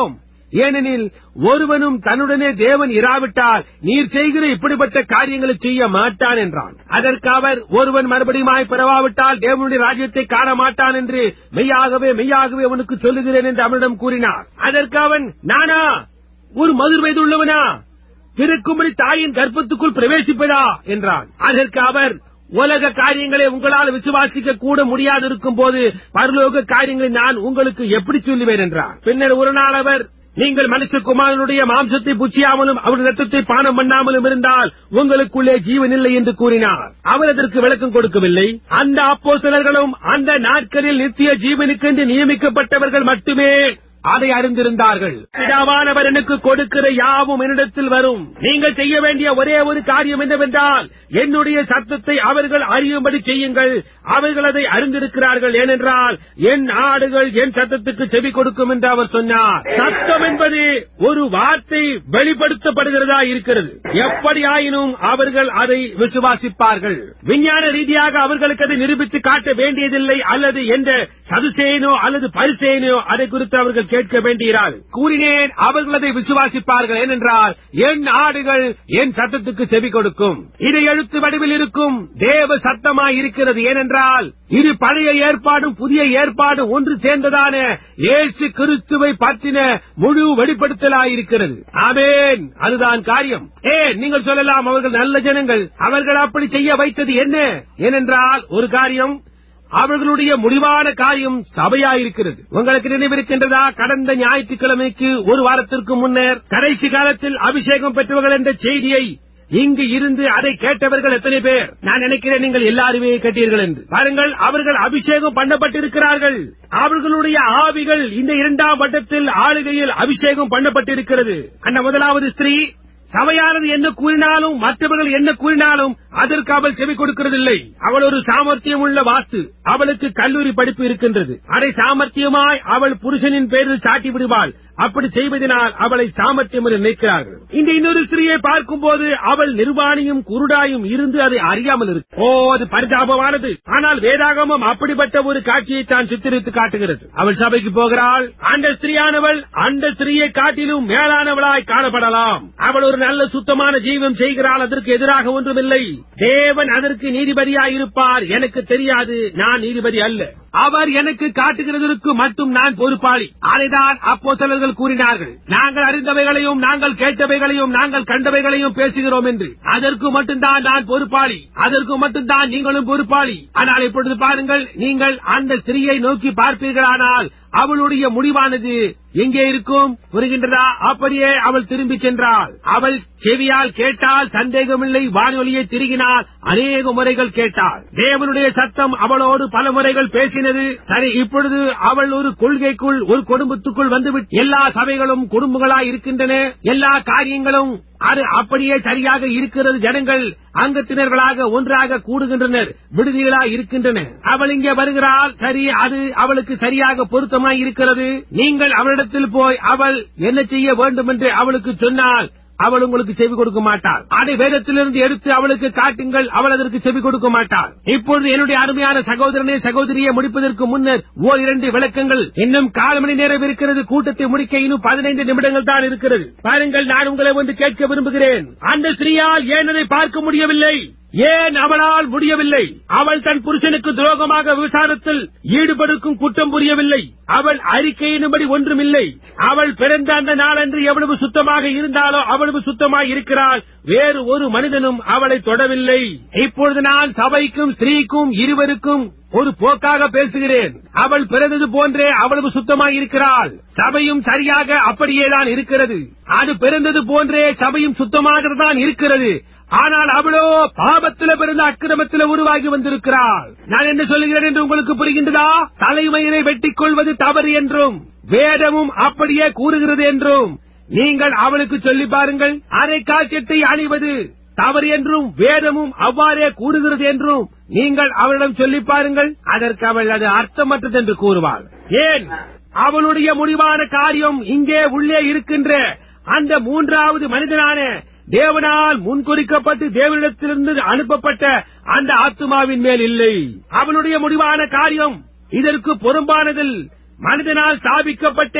ஏனெனில் ஒருவனும் தன்னுடனே தேவன் இராவிட்டால் நீர் செய்கிற இப்படிப்பட்ட காரியங்களை செய்ய மாட்டான் என்றான் அதற்கு அவர் ஒருவன் மறுபடியுமாய் பிறவாவிட்டால் தேவனுடைய ராஜ்யத்தை காண மாட்டான் என்று மெய்யாகவே மெய்யாகவே அவனுக்கு சொல்லுகிறேன் என்று அவனிடம் கூறினார் அதற்கு அவன் நானா ஒரு மதுர் வயதுள்ளவனா பிறக்கும்படி தாயின் கர்ப்பத்துக்குள் பிரவேசிப்பதா என்றான் அதற்கு அவர் உலக காரியங்களை உங்களால் விசுவாசிக்க கூட முடியாதிருக்கும் போது பரலோக காரியங்களை நான் உங்களுக்கு எப்படி சொல்லுவேன் என்றார் பின்னர் ஒரு நாள் அவர் நீங்கள் மனுஷகுமாரனுடைய மாம்சத்தை புச்சியாமலும் அவருடைய ரத்தத்தை பானம் பண்ணாமலும் இருந்தால் உங்களுக்குள்ளே ஜீவன் இல்லை என்று கூறினார் அவர் அதற்கு விளக்கம் கொடுக்கவில்லை அந்த அப்போஸ்தலர்களும் அந்த நாட்களில் நித்திய ஜீவனுக்கென்று நியமிக்கப்பட்டவர்கள் மட்டுமே அதை அறிந்திருந்தார்கள் பிதாவானவர் எனக்கு கொடுக்கிற யாவும் என்னிடத்தில் வரும் நீங்கள் செய்ய வேண்டிய ஒரே ஒரு காரியம் என்னவென்றால் என்னுடைய சத்தத்தை அவர்கள் அறியும்படி செய்யுங்கள் அவர்கள் அதை அறிந்திருக்கிறார்கள் ஏனென்றால் என் ஆடுகள் என் சத்தத்துக்கு செவி கொடுக்கும் என்று அவர் சொன்னார் சத்தம் என்பது ஒரு வார்த்தை வெளிப்படுத்தப்படுகிறதா இருக்கிறது எப்படியாயினும் அவர்கள் அதை விசுவாசிப்பார்கள் விஞ்ஞான ரீதியாக அவர்களுக்கு அதை நிரூபித்து காட்ட வேண்டியதில்லை அல்லது எந்த சதுசேனோ அல்லது பரிசேனோ அதை குறித்து அவர்கள் கேட்க வேண்டியிராது கூறினேன் அவர்கள் அதை விசுவாசிப்பார்கள் ஏனென்றால் என் ஆடுகள் என் சத்தத்துக்கு செவி கொடுக்கும் இது எழுத்து வடிவில் இருக்கும் தேவ சத்தமாய் இருக்கிறது ஏனென்றால் இது பழைய ஏற்பாடும் புதிய ஏற்பாடும் ஒன்று சேர்ந்ததான இயேசு கிறிஸ்துவை பற்றின முழு வெளிப்படுத்தலாயிருக்கிறது ஆமேன் அதுதான் காரியம் ஏன் நீங்கள் சொல்லலாம் அவர்கள் நல்ல ஜனங்கள் அவர்கள் அப்படி செய்ய வைத்தது என்ன ஏனென்றால் ஒரு காரியம் அவர்களுடைய முடிவான காரியம் சபையாயிருக்கிறது உங்களுக்கு நினைவிருக்கின்றதா கடந்த ஞாயிற்றுக்கிழமைக்கு ஒரு வாரத்திற்கு முன்னர் கடைசி காலத்தில் அபிஷேகம் பெற்றவர்கள் என்ற செய்தியை இங்கு இருந்து அதை கேட்டவர்கள் எத்தனை பேர் நான் நினைக்கிறேன் நீங்கள் எல்லாருமே கேட்டீர்கள் என்று பாருங்கள் அவர்கள் அபிஷேகம் பண்ணப்பட்டிருக்கிறார்கள் அவர்களுடைய ஆவிகள் இந்த இரண்டாம் வட்டத்தில் ஆளுகையில் அபிஷேகம் பண்ணப்பட்டிருக்கிறது அந்த முதலாவது ஸ்திரீ சபையானது என்ன கூறினாலும் மற்றவர்கள் என்ன கூறினாலும் அதற்கு அவள் செவி கொடுக்கிறதில்லை அவள் ஒரு சாமர்த்தியம் உள்ள வாத்து அவளுக்கு கல்லூரி படிப்பு இருக்கின்றது அதை சாமர்த்தியமாய் அவள் புருஷனின் பேரில் சாட்டி விடுவாள் அப்படி செய்வதனால் அவளை சாமர்த்தியம் என்று நினைக்கிறார்கள் இந்த இன்னொரு ஸ்திரீயை பார்க்கும்போது அவள் நிர்வாணியும் குருடாயும் இருந்து அதை அறியாமல் இருக்கு ஓ அது பரிதாபமானது ஆனால் வேதாகமம் அப்படிப்பட்ட ஒரு காட்சியை தான் சித்தரித்து காட்டுகிறது அவள் சபைக்கு போகிறாள் அந்த ஸ்திரீயானவள் அந்த ஸ்திரீயை காட்டிலும் மேலானவளாய் காணப்படலாம் அவள் ஒரு நல்ல சுத்தமான ஜீவம் செய்கிறாள் அதற்கு எதிராக ஒன்றுமில்லை தேவன் அதற்கு நீதிபதியாய் இருப்பார் எனக்கு தெரியாது நான் நீதிபதி அல்ல அவர் எனக்கு காட்டுகிறதற்கு மட்டும் நான் பொறுப்பாளி அதைதான் அப்போ சிலர்கள் கூறினார்கள் நாங்கள் அறிந்தவைகளையும் நாங்கள் கேட்டவைகளையும் நாங்கள் கண்டவைகளையும் பேசுகிறோம் என்று அதற்கு மட்டும்தான் நான் பொறுப்பாளி அதற்கு மட்டும்தான் நீங்களும் பொறுப்பாளி ஆனால் இப்பொழுது பாருங்கள் நீங்கள் அந்த ஸ்திரீயை நோக்கி பார்ப்பீர்களானால் அவளுடைய முடிவானது எங்கே இருக்கும் புரிகின்றதா அப்படியே அவள் திரும்பி சென்றாள் அவள் செவியால் கேட்டால் சந்தேகமில்லை வானொலியை திருகினால் அநேக முறைகள் கேட்டாள் தேவனுடைய சத்தம் அவளோடு பல முறைகள் பேசினது சரி இப்பொழுது அவள் ஒரு கொள்கைக்குள் ஒரு குடும்பத்துக்குள் வந்துவிட்டு எல்லா சபைகளும் குடும்பங்களாய் இருக்கின்றன எல்லா காரியங்களும் அது அப்படியே சரியாக இருக்கிறது ஜனங்கள் அங்கத்தினர்களாக ஒன்றாக கூடுகின்றனர் விடுதிகளாய் இருக்கின்றன அவள் இங்கே வருகிறாள் சரி அது அவளுக்கு சரியாக பொருத்தமாய் இருக்கிறது நீங்கள் அவளிடத்தில் போய் அவள் என்ன செய்ய வேண்டும் என்று அவளுக்கு சொன்னால் அவள் உங்களுக்கு செவி கொடுக்க மாட்டாள் அதை வேதத்திலிருந்து எடுத்து அவளுக்கு காட்டுங்கள் அவள் அதற்கு செவி கொடுக்க மாட்டாள் இப்பொழுது என்னுடைய அருமையான சகோதரனை சகோதரியை முடிப்பதற்கு முன்னர் ஓர் இரண்டு விளக்கங்கள் இன்னும் கால் மணி நேரம் இருக்கிறது கூட்டத்தை முடிக்க இன்னும் பதினைந்து நிமிடங்கள் தான் இருக்கிறது பாருங்கள் நான் உங்களை வந்து கேட்க விரும்புகிறேன் அந்த ஸ்திரீயால் ஏன் அதை பார்க்க முடியவில்லை ஏன் அவளால் முடியவில்லை அவள் தன் புருஷனுக்கு துரோகமாக விசாரத்தில் ஈடுபடுக்கும் குற்றம் புரியவில்லை அவள் அறிக்கையினும்படி ஒன்றுமில்லை அவள் பிறந்த அந்த நாளன்று எவ்வளவு சுத்தமாக இருந்தாலோ அவ்வளவு சுத்தமாக இருக்கிறாள் வேறு ஒரு மனிதனும் அவளை தொடவில்லை இப்பொழுது நான் சபைக்கும் ஸ்திரீக்கும் இருவருக்கும் ஒரு போக்காக பேசுகிறேன் அவள் பிறந்தது போன்றே அவ்வளவு சுத்தமாக இருக்கிறாள் சபையும் சரியாக அப்படியேதான் இருக்கிறது அது பிறந்தது போன்றே சபையும் சுத்தமாக தான் இருக்கிறது ஆனால் அவளோ பாபத்தில பிறந்த அக்கிரமத்தில உருவாகி வந்திருக்கிறாள் நான் என்ன சொல்லுகிறேன் என்று உங்களுக்கு புரிகின்றதா தலைமையினை வெட்டிக் கொள்வது தவறு என்றும் வேதமும் அப்படியே கூறுகிறது என்றும் நீங்கள் அவளுக்கு சொல்லி பாருங்கள் அரை காய்ச்சத்தை அணிவது தவறு என்றும் வேதமும் அவ்வாறே கூறுகிறது என்றும் நீங்கள் அவளிடம் சொல்லி பாருங்கள் அதற்கு அவள் அது அர்த்தமற்றது என்று கூறுவாள் ஏன் அவளுடைய முடிவான காரியம் இங்கே உள்ளே இருக்கின்ற அந்த மூன்றாவது மனிதனான தேவனால் முன்குறிக்கப்பட்டு தேவனிடத்திலிருந்து அனுப்பப்பட்ட அந்த ஆத்மாவின் மேல் இல்லை அவனுடைய முடிவான காரியம் இதற்கு பொறும்பானதில் மனிதனால் ஸ்தாபிக்கப்பட்ட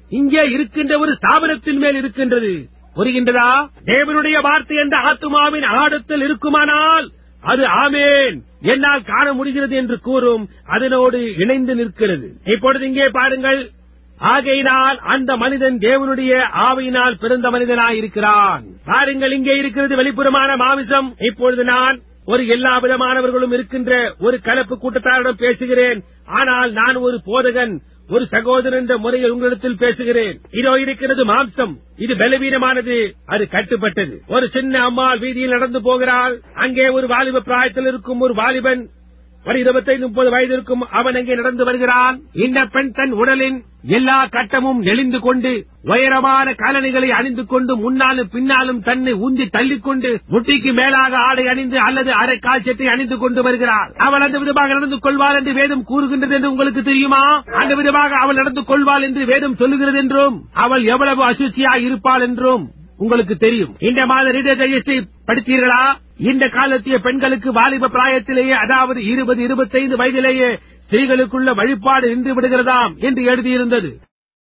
இங்கே இருக்கின்ற ஒரு ஸ்தாபனத்தின் மேல் இருக்கின்றது புரிகின்றதா தேவனுடைய வார்த்தை என்ற ஆத்துமாவின் ஆடத்தில் இருக்குமானால் அது ஆமேன் என்னால் காண முடிகிறது என்று கூறும் அதனோடு இணைந்து நிற்கிறது இப்பொழுது இங்கே பாருங்கள் ஆகையினால் அந்த மனிதன் தேவனுடைய ஆவையினால் பிறந்த மனிதனாயிருக்கிறான் பாருங்கள் இங்கே இருக்கிறது வெளிப்புறமான மாமிசம் இப்பொழுது நான் ஒரு எல்லா விதமானவர்களும் இருக்கின்ற ஒரு கலப்பு கூட்டத்தாரிடம் பேசுகிறேன் ஆனால் நான் ஒரு போதகன் ஒரு சகோதரன் என்ற முறையில் உங்களிடத்தில் பேசுகிறேன் இதோ இருக்கிறது மாம்சம் இது பலவீனமானது அது கட்டுப்பட்டது ஒரு சின்ன அம்மாள் வீதியில் நடந்து போகிறாள் அங்கே ஒரு வாலிப பிராயத்தில் இருக்கும் ஒரு வாலிபன் ஒரு இருபத்தைந்து முப்பது வயது இருக்கும் அவன் அங்கே நடந்து வருகிறான் இந்த பெண் தன் உடலின் எல்லா கட்டமும் நெளிந்து கொண்டு உயரமான காலணிகளை அணிந்து கொண்டு முன்னாலும் பின்னாலும் தன்னை உந்தி தள்ளிக்கொண்டு முட்டிக்கு மேலாக ஆடை அணிந்து அல்லது அரை கால் சட்டை அணிந்து கொண்டு வருகிறாள் அவள் அந்த விதமாக நடந்து கொள்வாள் என்று வேதம் கூறுகின்றது என்று உங்களுக்கு தெரியுமா அந்த விதமாக அவள் நடந்து கொள்வாள் என்று வேதம் சொல்லுகிறது என்றும் அவள் எவ்வளவு அசுச்சியாய் இருப்பாள் என்றும் உங்களுக்கு தெரியும் இந்த மாத ரீடர் டைஜஸ்டை படித்தீர்களா இந்த காலத்திய பெண்களுக்கு வாலிப பிராயத்திலேயே அதாவது இருபது இருபத்தைந்து வயதிலேயே ஸ்திரீகளுக்குள்ள வழிபாடு நின்று விடுகிறதாம் என்று எழுதியிருந்தது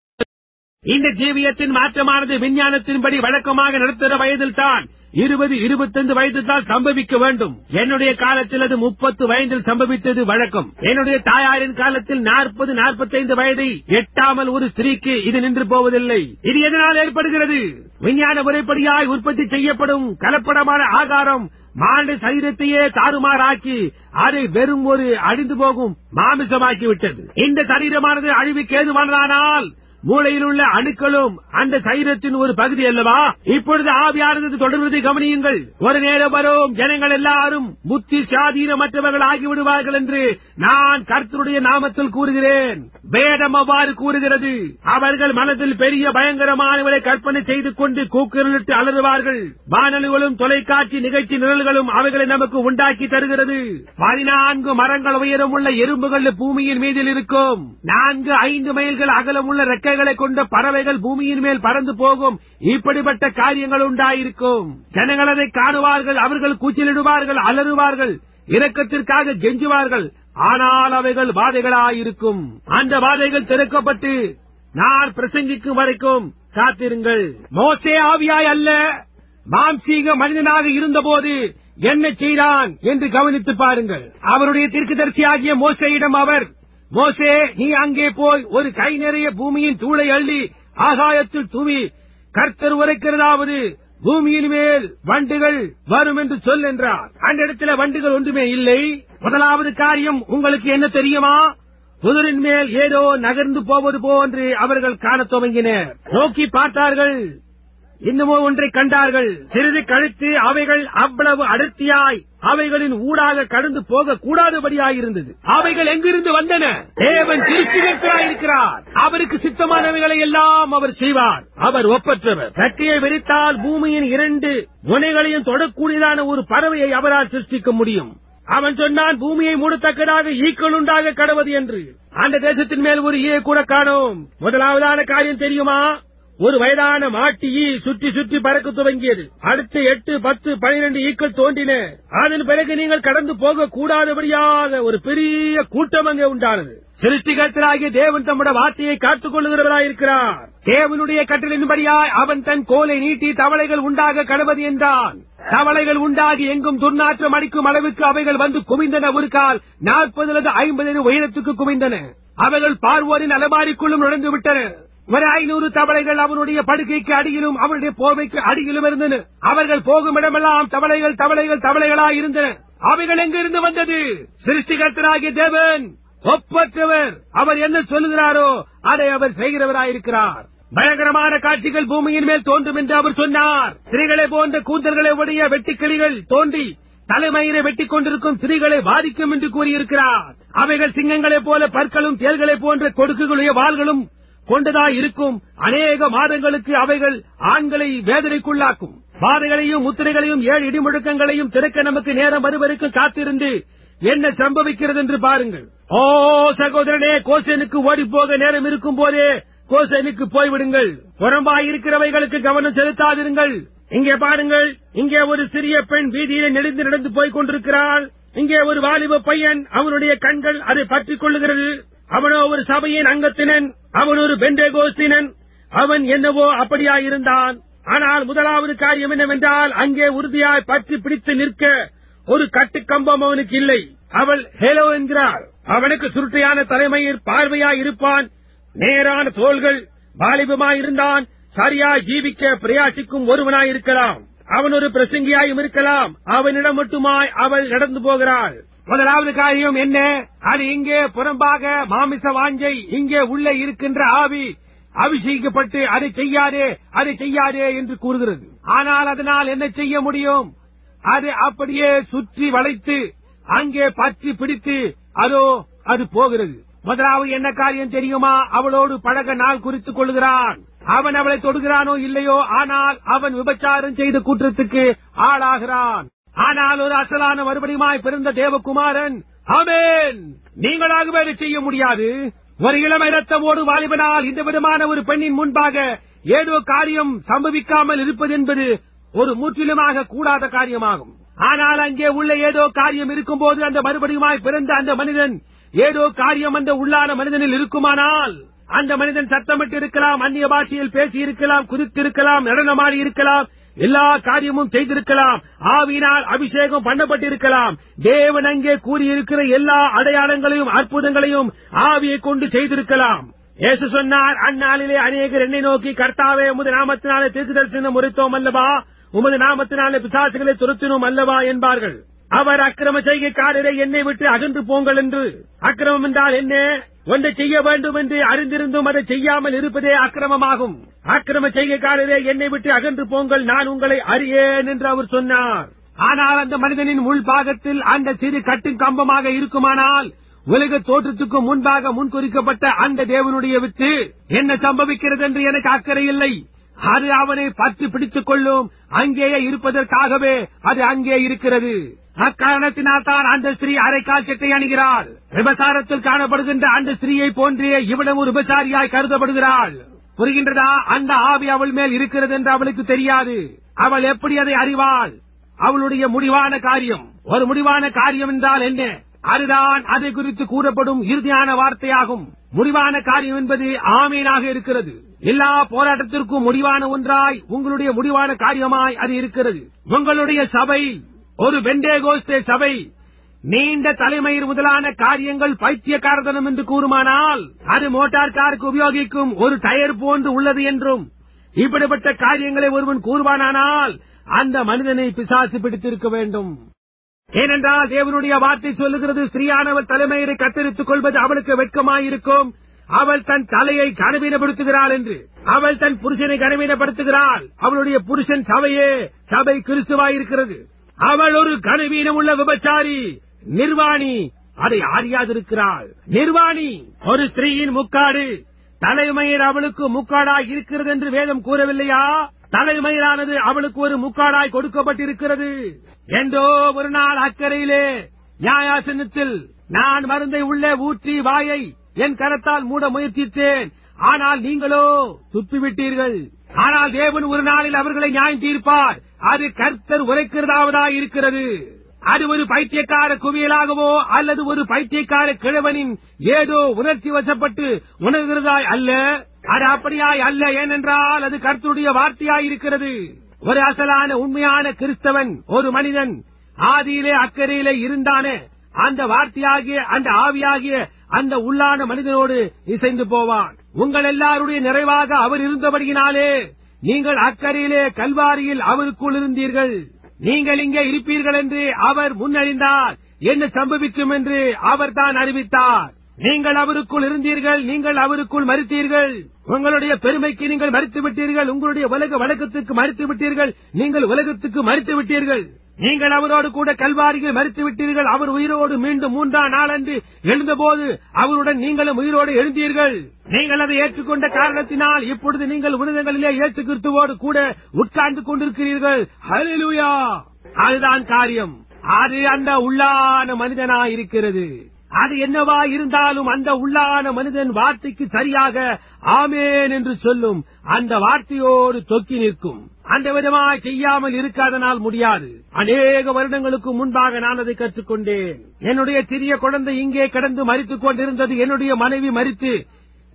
இந்த ஜீவியத்தின் மாற்றமானது விஞ்ஞானத்தின்படி வழக்கமாக நடத்துகிற வயதில் தான் இருபது இருபத்தைந்து வயதில் தான் சம்பவிக்க வேண்டும் என்னுடைய காலத்தில் அது முப்பத்து வயதில் சம்பவித்தது வழக்கம் என்னுடைய தாயாரின் காலத்தில் நாற்பது நாற்பத்தைந்து வயதை எட்டாமல் ஒரு ஸ்திரீக்கு இது நின்று போவதில்லை இது எதனால் ஏற்படுகிறது விஞ்ஞான முறைப்படியாய் உற்பத்தி செய்யப்படும் கலப்படமான ஆகாரம் மாண்ட சரீரத்தையே தாறுமாறாக்கி அதை வெறும் ஒரு அழிந்து போகும் மாமிசமாக்கி விட்டது இந்த சரீரமானது அழிவுக்கு ஏதுவானதானால் மூளையில் உள்ள அணுக்களும் அந்த சரீரத்தின் ஒரு பகுதி அல்லவா இப்பொழுது ஆவியானது தொடர்வதை கவனியுங்கள் ஒரு நேரம் வரும் ஜனங்கள் எல்லாரும் புத்தி சாதீனமற்றவர்கள் ஆகிவிடுவார்கள் என்று நான் கர்த்தருடைய நாமத்தில் கூறுகிறேன் வேதம் அவ்வாறு கூறுகிறது அவர்கள் மனதில் பெரிய பயங்கரமானவரை கற்பனை செய்து கொண்டு கூக்குரலிட்டு அலறுவார்கள் வானொலிகளும் தொலைக்காட்சி நிகழ்ச்சி நிரல்களும் அவைகளை நமக்கு உண்டாக்கி தருகிறது பதினான்கு மரங்கள் உயரம் உள்ள எறும்புகள் பூமியின் மீதில் இருக்கும் நான்கு ஐந்து மைல்கள் அகலம் உள்ள ரெக்கைகளை கொண்ட பறவைகள் பூமியின் மேல் பறந்து போகும் இப்படிப்பட்ட காரியங்கள் உண்டாயிருக்கும் ஜனங்கள் அதை காணுவார்கள் அவர்கள் கூச்சலிடுவார்கள் அலறுவார்கள் இரக்கத்திற்காக கெஞ்சுவார்கள் ஆனால் அவைகள் வாதைகளாயிருக்கும் அந்த வாதைகள் திறக்கப்பட்டு நான் பிரசங்கிக்கும் வரைக்கும் காத்திருங்கள் மோசே ஆவியாய் அல்ல மாம்சீக மனிதனாக இருந்தபோது என்ன செய்தான் என்று கவனித்து பாருங்கள் அவருடைய தீர்க்கதரிசியாகிய மோசையிடம் அவர் மோசே நீ அங்கே போய் ஒரு கை நிறைய பூமியின் தூளை அள்ளி ஆகாயத்தில் தூவி கர்த்தர் உரைக்கிறதாவது பூமியின் மேல் வண்டுகள் வரும் என்று சொல் என்றார் அந்த இடத்துல வண்டுகள் ஒன்றுமே இல்லை முதலாவது காரியம் உங்களுக்கு என்ன தெரியுமா புதரின் மேல் ஏதோ நகர்ந்து போவது போன்று அவர்கள் காணத் துவங்கினர் நோக்கி பார்த்தார்கள் இன்னமோ ஒன்றை கண்டார்கள் சிறிது கழித்து அவைகள் அவ்வளவு அடர்த்தியாய் அவைகளின் ஊடாக கடந்து போக கூடாதபடியாயிருந்தது அவைகள் எங்கிருந்து வந்தன தேவன் திருஷ்டிகர்களாயிருக்கிறார் அவருக்கு சித்தமானவைகளை எல்லாம் அவர் செய்வார் அவர் ஒப்பற்றவர் ரெக்கையை விரித்தால் பூமியின் இரண்டு முனைகளையும் தொடக்கூடியதான ஒரு பறவையை அவரால் சிருஷ்டிக்க முடியும் அவன் சொன்னான் பூமியை மூடத்தக்கதாக ஈக்கள் உண்டாக கடவது என்று அந்த தேசத்தின் மேல் ஒரு ஈயை கூட காணோம் முதலாவதான காரியம் தெரியுமா ஒரு வயதான மாட்டு ஈ சுற்றி சுற்றி பறக்க துவங்கியது அடுத்து எட்டு பத்து பனிரெண்டு ஈக்கள் தோன்றின அதன் பிறகு நீங்கள் கடந்து போக கூடாதபடியாக ஒரு பெரிய கூட்டம் அங்கே உண்டானது சிருஷ்டிகர்த்தராகிய தேவன் தம்முடைய வார்த்தையை காத்துக் கொள்ளுகிறவராயிருக்கிறார் தேவனுடைய கட்டளின்படியாய் அவன் தன் கோலை நீட்டி தவளைகள் உண்டாக கடவது என்றான் தவளைகள் உண்டாகி எங்கும் துர்நாற்றம் அடிக்கும் அளவுக்கு அவைகள் வந்து குவிந்தன ஒரு கால் நாற்பது அல்லது ஐம்பது அடி உயரத்துக்கு குவிந்தன அவைகள் பார்வோரின் அலமாரிக்குள்ளும் நுழைந்து விட்டன ஒரு ஐநூறு தவளைகள் அவனுடைய படுக்கைக்கு அடியிலும் அவனுடைய போர்வைக்கு அடியிலும் இருந்தன அவர்கள் போகும் இடமெல்லாம் தவளைகள் தவளைகள் தவளைகளாய் இருந்தன அவைகள் எங்கிருந்து வந்தது சிருஷ்டிகர்த்தராகிய தேவன் ஒப்பற்றவர் அவர் என்ன சொல்லுகிறாரோ அதை அவர் செய்கிறவராயிருக்கிறார் பயங்கரமான காட்சிகள் பூமியின் மேல் தோன்றும் என்று அவர் சொன்னார் ஸ்திரீகளை போன்ற கூந்தல்களை உடைய வெட்டுக்கிளிகள் தோன்றி தலைமயிரை வெட்டிக் கொண்டிருக்கும் ஸ்திரீகளை பாதிக்கும் என்று கூறியிருக்கிறார் அவைகள் சிங்கங்களைப் போல பற்களும் தேல்களைப் போன்ற கொடுக்குகளுடைய வாள்களும் கொண்டதாய் இருக்கும் அநேக மாதங்களுக்கு அவைகள் ஆண்களை வேதனைக்குள்ளாக்கும் பாதைகளையும் முத்திரைகளையும் ஏழு இடிமுழக்கங்களையும் திறக்க நமக்கு நேரம் வருவரைக்கும் காத்திருந்து என்ன சம்பவிக்கிறது என்று பாருங்கள் ஓ சகோதரனே கோசனுக்கு ஓடிப்போக நேரம் இருக்கும் போதே கோசனுக்கு போய்விடுங்கள் புறம்பாய் இருக்கிறவைகளுக்கு கவனம் செலுத்தாதிருங்கள் இங்கே பாருங்கள் இங்கே ஒரு சிறிய பெண் வீதியிலே நெளிந்து நடந்து போய்க் கொண்டிருக்கிறாள் இங்கே ஒரு வாலிப பையன் அவனுடைய கண்கள் அதை பற்றிக் கொள்ளுகிறது அவனோ ஒரு சபையின் அங்கத்தினன் அவன் ஒரு பெண்டேகோஸ்தினன் அவன் என்னவோ அப்படியாயிருந்தான் ஆனால் முதலாவது காரியம் என்னவென்றால் அங்கே உறுதியாய் பற்றி பிடித்து நிற்க ஒரு கட்டுக்கம்பம் அவனுக்கு இல்லை அவள் ஹேலோ என்கிறாள் அவனுக்கு சுருட்டையான தலைமையில் பார்வையாய் இருப்பான் நேரான தோள்கள் வாலிபமாயிருந்தான் சரியாய் ஜீவிக்க பிரயாசிக்கும் ஒருவனாயிருக்கலாம் அவன் ஒரு பிரசங்கியாயும் இருக்கலாம் அவனிடம் மட்டுமாய் அவள் நடந்து போகிறாள் முதலாவது காரியம் என்ன அது இங்கே புறம்பாக மாமிச வாஞ்சை இங்கே உள்ளே இருக்கின்ற ஆவி அபிஷேகிக்கப்பட்டு அதை செய்யாதே அதை செய்யாதே என்று கூறுகிறது ஆனால் அதனால் என்ன செய்ய முடியும் அது அப்படியே சுற்றி வளைத்து அங்கே பற்றி பிடித்து அதோ அது போகிறது முதலாவது என்ன காரியம் தெரியுமா அவளோடு பழக நாள் குறித்துக் கொள்கிறான் அவன் அவளை தொடுகிறானோ இல்லையோ ஆனால் அவன் விபச்சாரம் செய்த குற்றத்துக்கு ஆளாகிறான் ஆனால் ஒரு அசலான மறுபடியுமாய் பிறந்த தேவகுமாரன் ஆமென் நீங்களாகவே அதை செய்ய முடியாது ஒரு இளமை ரத்தமோடு வாலிபனால் இந்த விதமான ஒரு பெண்ணின் முன்பாக ஏதோ காரியம் சம்பவிக்காமல் இருப்பது என்பது ஒரு முற்றிலுமாக கூடாத காரியமாகும் ஆனால் அங்கே உள்ள ஏதோ காரியம் இருக்கும்போது அந்த மறுபடியுமாய் பிறந்த அந்த மனிதன் ஏதோ காரியம் அந்த உள்ளான மனிதனில் இருக்குமானால் அந்த மனிதன் சத்தமிட்டு இருக்கலாம் அந்நிய பாஷையில் பேசி இருக்கலாம் குதித்திருக்கலாம் நடனமாடி இருக்கலாம் எல்லா காரியமும் செய்திருக்கலாம் ஆவியினால் அபிஷேகம் பண்ணப்பட்டிருக்கலாம் தேவன் அங்கே கூறியிருக்கிற எல்லா அடையாளங்களையும் அற்புதங்களையும் ஆவியை கொண்டு செய்திருக்கலாம் இயேசு சொன்னார் அந்நாளிலே அநேகர் என்னை நோக்கி கர்த்தாவே உமது நாமத்தினாலே தீர்க்குதரிசனம் முறைத்தோம் அல்லவா உமது நாமத்தினாலே பிசாசுகளை துரத்தினோம் அல்லவா என்பார்கள் அவர் அக்கிரம செய்கைக்காரரை என்னை விட்டு அகன்று போங்கள் என்று அக்கிரமம் என்றால் என்ன ஒன்றை செய்ய வேண்டும் என்று அறிந்திருந்தும் அதை செய்யாமல் இருப்பதே அக்கிரமமாகும் அக்கிரம செய்கைக்காரரே என்னை விட்டு அகன்று போங்கள் நான் உங்களை அறியேன் என்று அவர் சொன்னார் ஆனால் அந்த மனிதனின் உள்பாகத்தில் அந்த சிறு கட்டும் கம்பமாக இருக்குமானால் உலக தோற்றத்துக்கு முன்பாக முன்குறிக்கப்பட்ட அந்த தேவனுடைய வித்து என்ன சம்பவிக்கிறது என்று எனக்கு அக்கறை இல்லை அது அவனை பற்றி பிடித்துக் கொள்ளும் அங்கேயே இருப்பதற்காகவே அது அங்கே இருக்கிறது அக்காரணத்தினால் தான் அந்த ஸ்திரீ அரைக்கால் சட்டை அணுகிறாள் விபசாரத்தில் காணப்படுகின்ற அந்த ஸ்திரீயை போன்றே இவளும் ஒரு விபசாரியாய் கருதப்படுகிறாள் புரிகின்றதா அந்த ஆவி அவள் மேல் இருக்கிறது என்று அவளுக்கு தெரியாது அவள் எப்படி அதை அறிவாள் அவளுடைய முடிவான காரியம் ஒரு முடிவான காரியம் என்றால் என்ன அதுதான் அதை குறித்து கூறப்படும் இறுதியான வார்த்தையாகும் முடிவான காரியம் என்பது ஆமீனாக இருக்கிறது எல்லா போராட்டத்திற்கும் முடிவான ஒன்றாய் உங்களுடைய முடிவான காரியமாய் அது இருக்கிறது உங்களுடைய சபை ஒரு வெண்டேகோஸ்தே சபை நீண்ட தலைமையில் முதலான காரியங்கள் பைத்தியக்காரதனம் என்று கூறுமானால் அது மோட்டார் காருக்கு உபயோகிக்கும் ஒரு டயர் போன்று உள்ளது என்றும் இப்படிப்பட்ட காரியங்களை ஒருவன் கூறுவானானால் அந்த மனிதனை பிசாசு பிடித்திருக்க வேண்டும் ஏனென்றால் தேவனுடைய வார்த்தை சொல்லுகிறது ஸ்திரீயானவள் தலைமையை கத்தரித்துக் கொள்வது அவளுக்கு வெட்கமாயிருக்கும் அவள் தன் தலையை கனவீனப்படுத்துகிறாள் என்று அவள் தன் புருஷனை கனவீனப்படுத்துகிறாள் அவளுடைய புருஷன் சபையே சபை கிறிஸ்துவாயிருக்கிறது அவள் ஒரு கனவீனம் உள்ள விபச்சாரி நிர்வாணி அதை அறியாதிருக்கிறாள் நிர்வாணி ஒரு ஸ்திரீயின் முக்காடு தலைமையில் அவளுக்கு முக்காடாய் இருக்கிறது என்று வேதம் கூறவில்லையா தலைமையிலானது அவளுக்கு ஒரு முக்காடாய் கொடுக்கப்பட்டிருக்கிறது என்றோ ஒரு நாள் அக்கறையிலே நியாயாசனத்தில் நான் மருந்தை உள்ளே ஊற்றி வாயை என் கரத்தால் மூட முயற்சித்தேன் ஆனால் நீங்களோ துப்பிவிட்டீர்கள் ஆனால் தேவன் ஒரு நாளில் அவர்களை நியாயம் தீர்ப்பார் அது கர்த்தர் உரைக்கிறதாவதாய் இருக்கிறது அது ஒரு பைத்தியக்கார குவியலாகவோ அல்லது ஒரு பைத்தியக்கார கிழவனின் ஏதோ உணர்ச்சி வசப்பட்டு உணர்கிறதாய் அல்ல அது அப்படியாய் அல்ல ஏனென்றால் அது கர்த்தருடைய வார்த்தையாய் இருக்கிறது ஒரு அசலான உண்மையான கிறிஸ்தவன் ஒரு மனிதன் ஆதியிலே அக்கறையிலே இருந்தானே அந்த வார்த்தையாகிய அந்த ஆவியாகிய அந்த உள்ளான மனிதனோடு இசைந்து போவான் உங்கள் எல்லாருடைய நிறைவாக அவர் இருந்தபடியினாலே நீங்கள் அக்கறையிலே கல்வாரியில் அவருக்குள் இருந்தீர்கள் நீங்கள் இங்கே இருப்பீர்கள் என்று அவர் முன்னறிந்தார் என்ன சம்பவிக்கும் என்று அவர் தான் அறிவித்தார் நீங்கள் அவருக்குள் இருந்தீர்கள் நீங்கள் அவருக்குள் மறுத்தீர்கள் உங்களுடைய பெருமைக்கு நீங்கள் மறுத்து விட்டீர்கள் உங்களுடைய உலக வழக்கத்துக்கு மறுத்து விட்டீர்கள் நீங்கள் உலகத்துக்கு மறுத்து விட்டீர்கள் நீங்கள் அவரோடு கூட கல்வாரியில் மறுத்து விட்டீர்கள் அவர் உயிரோடு மீண்டும் மூன்றாம் நாளன்று எழுந்தபோது அவருடன் நீங்களும் உயிரோடு எழுந்தீர்கள் நீங்கள் அதை ஏற்றுக்கொண்ட காரணத்தினால் இப்பொழுது நீங்கள் உன்னதங்களிலே இயேசு கிறிஸ்துவோடு கூட உட்கார்ந்து கொண்டிருக்கிறீர்கள் ஹalleluya அதுதான் காரியம் அது அந்த உள்ளான மனிதனாய் இருக்கிறது அது என்னவா இருந்தாலும் அந்த உள்ளான மனிதன் வார்த்தைக்கு சரியாக ஆமேன் என்று சொல்லும் அந்த வார்த்தையோடு தொக்கி நிற்கும் அந்த விதமாய் செய்யாமல் இருக்காதனால் முடியாது அநேக வருடங்களுக்கு முன்பாக நான் அதை கற்றுக்கொண்டேன் என்னுடைய சிறிய குழந்தை இங்கே கிடந்து மறித்துக் கொண்டிருந்தது என்னுடைய மனைவி மறித்து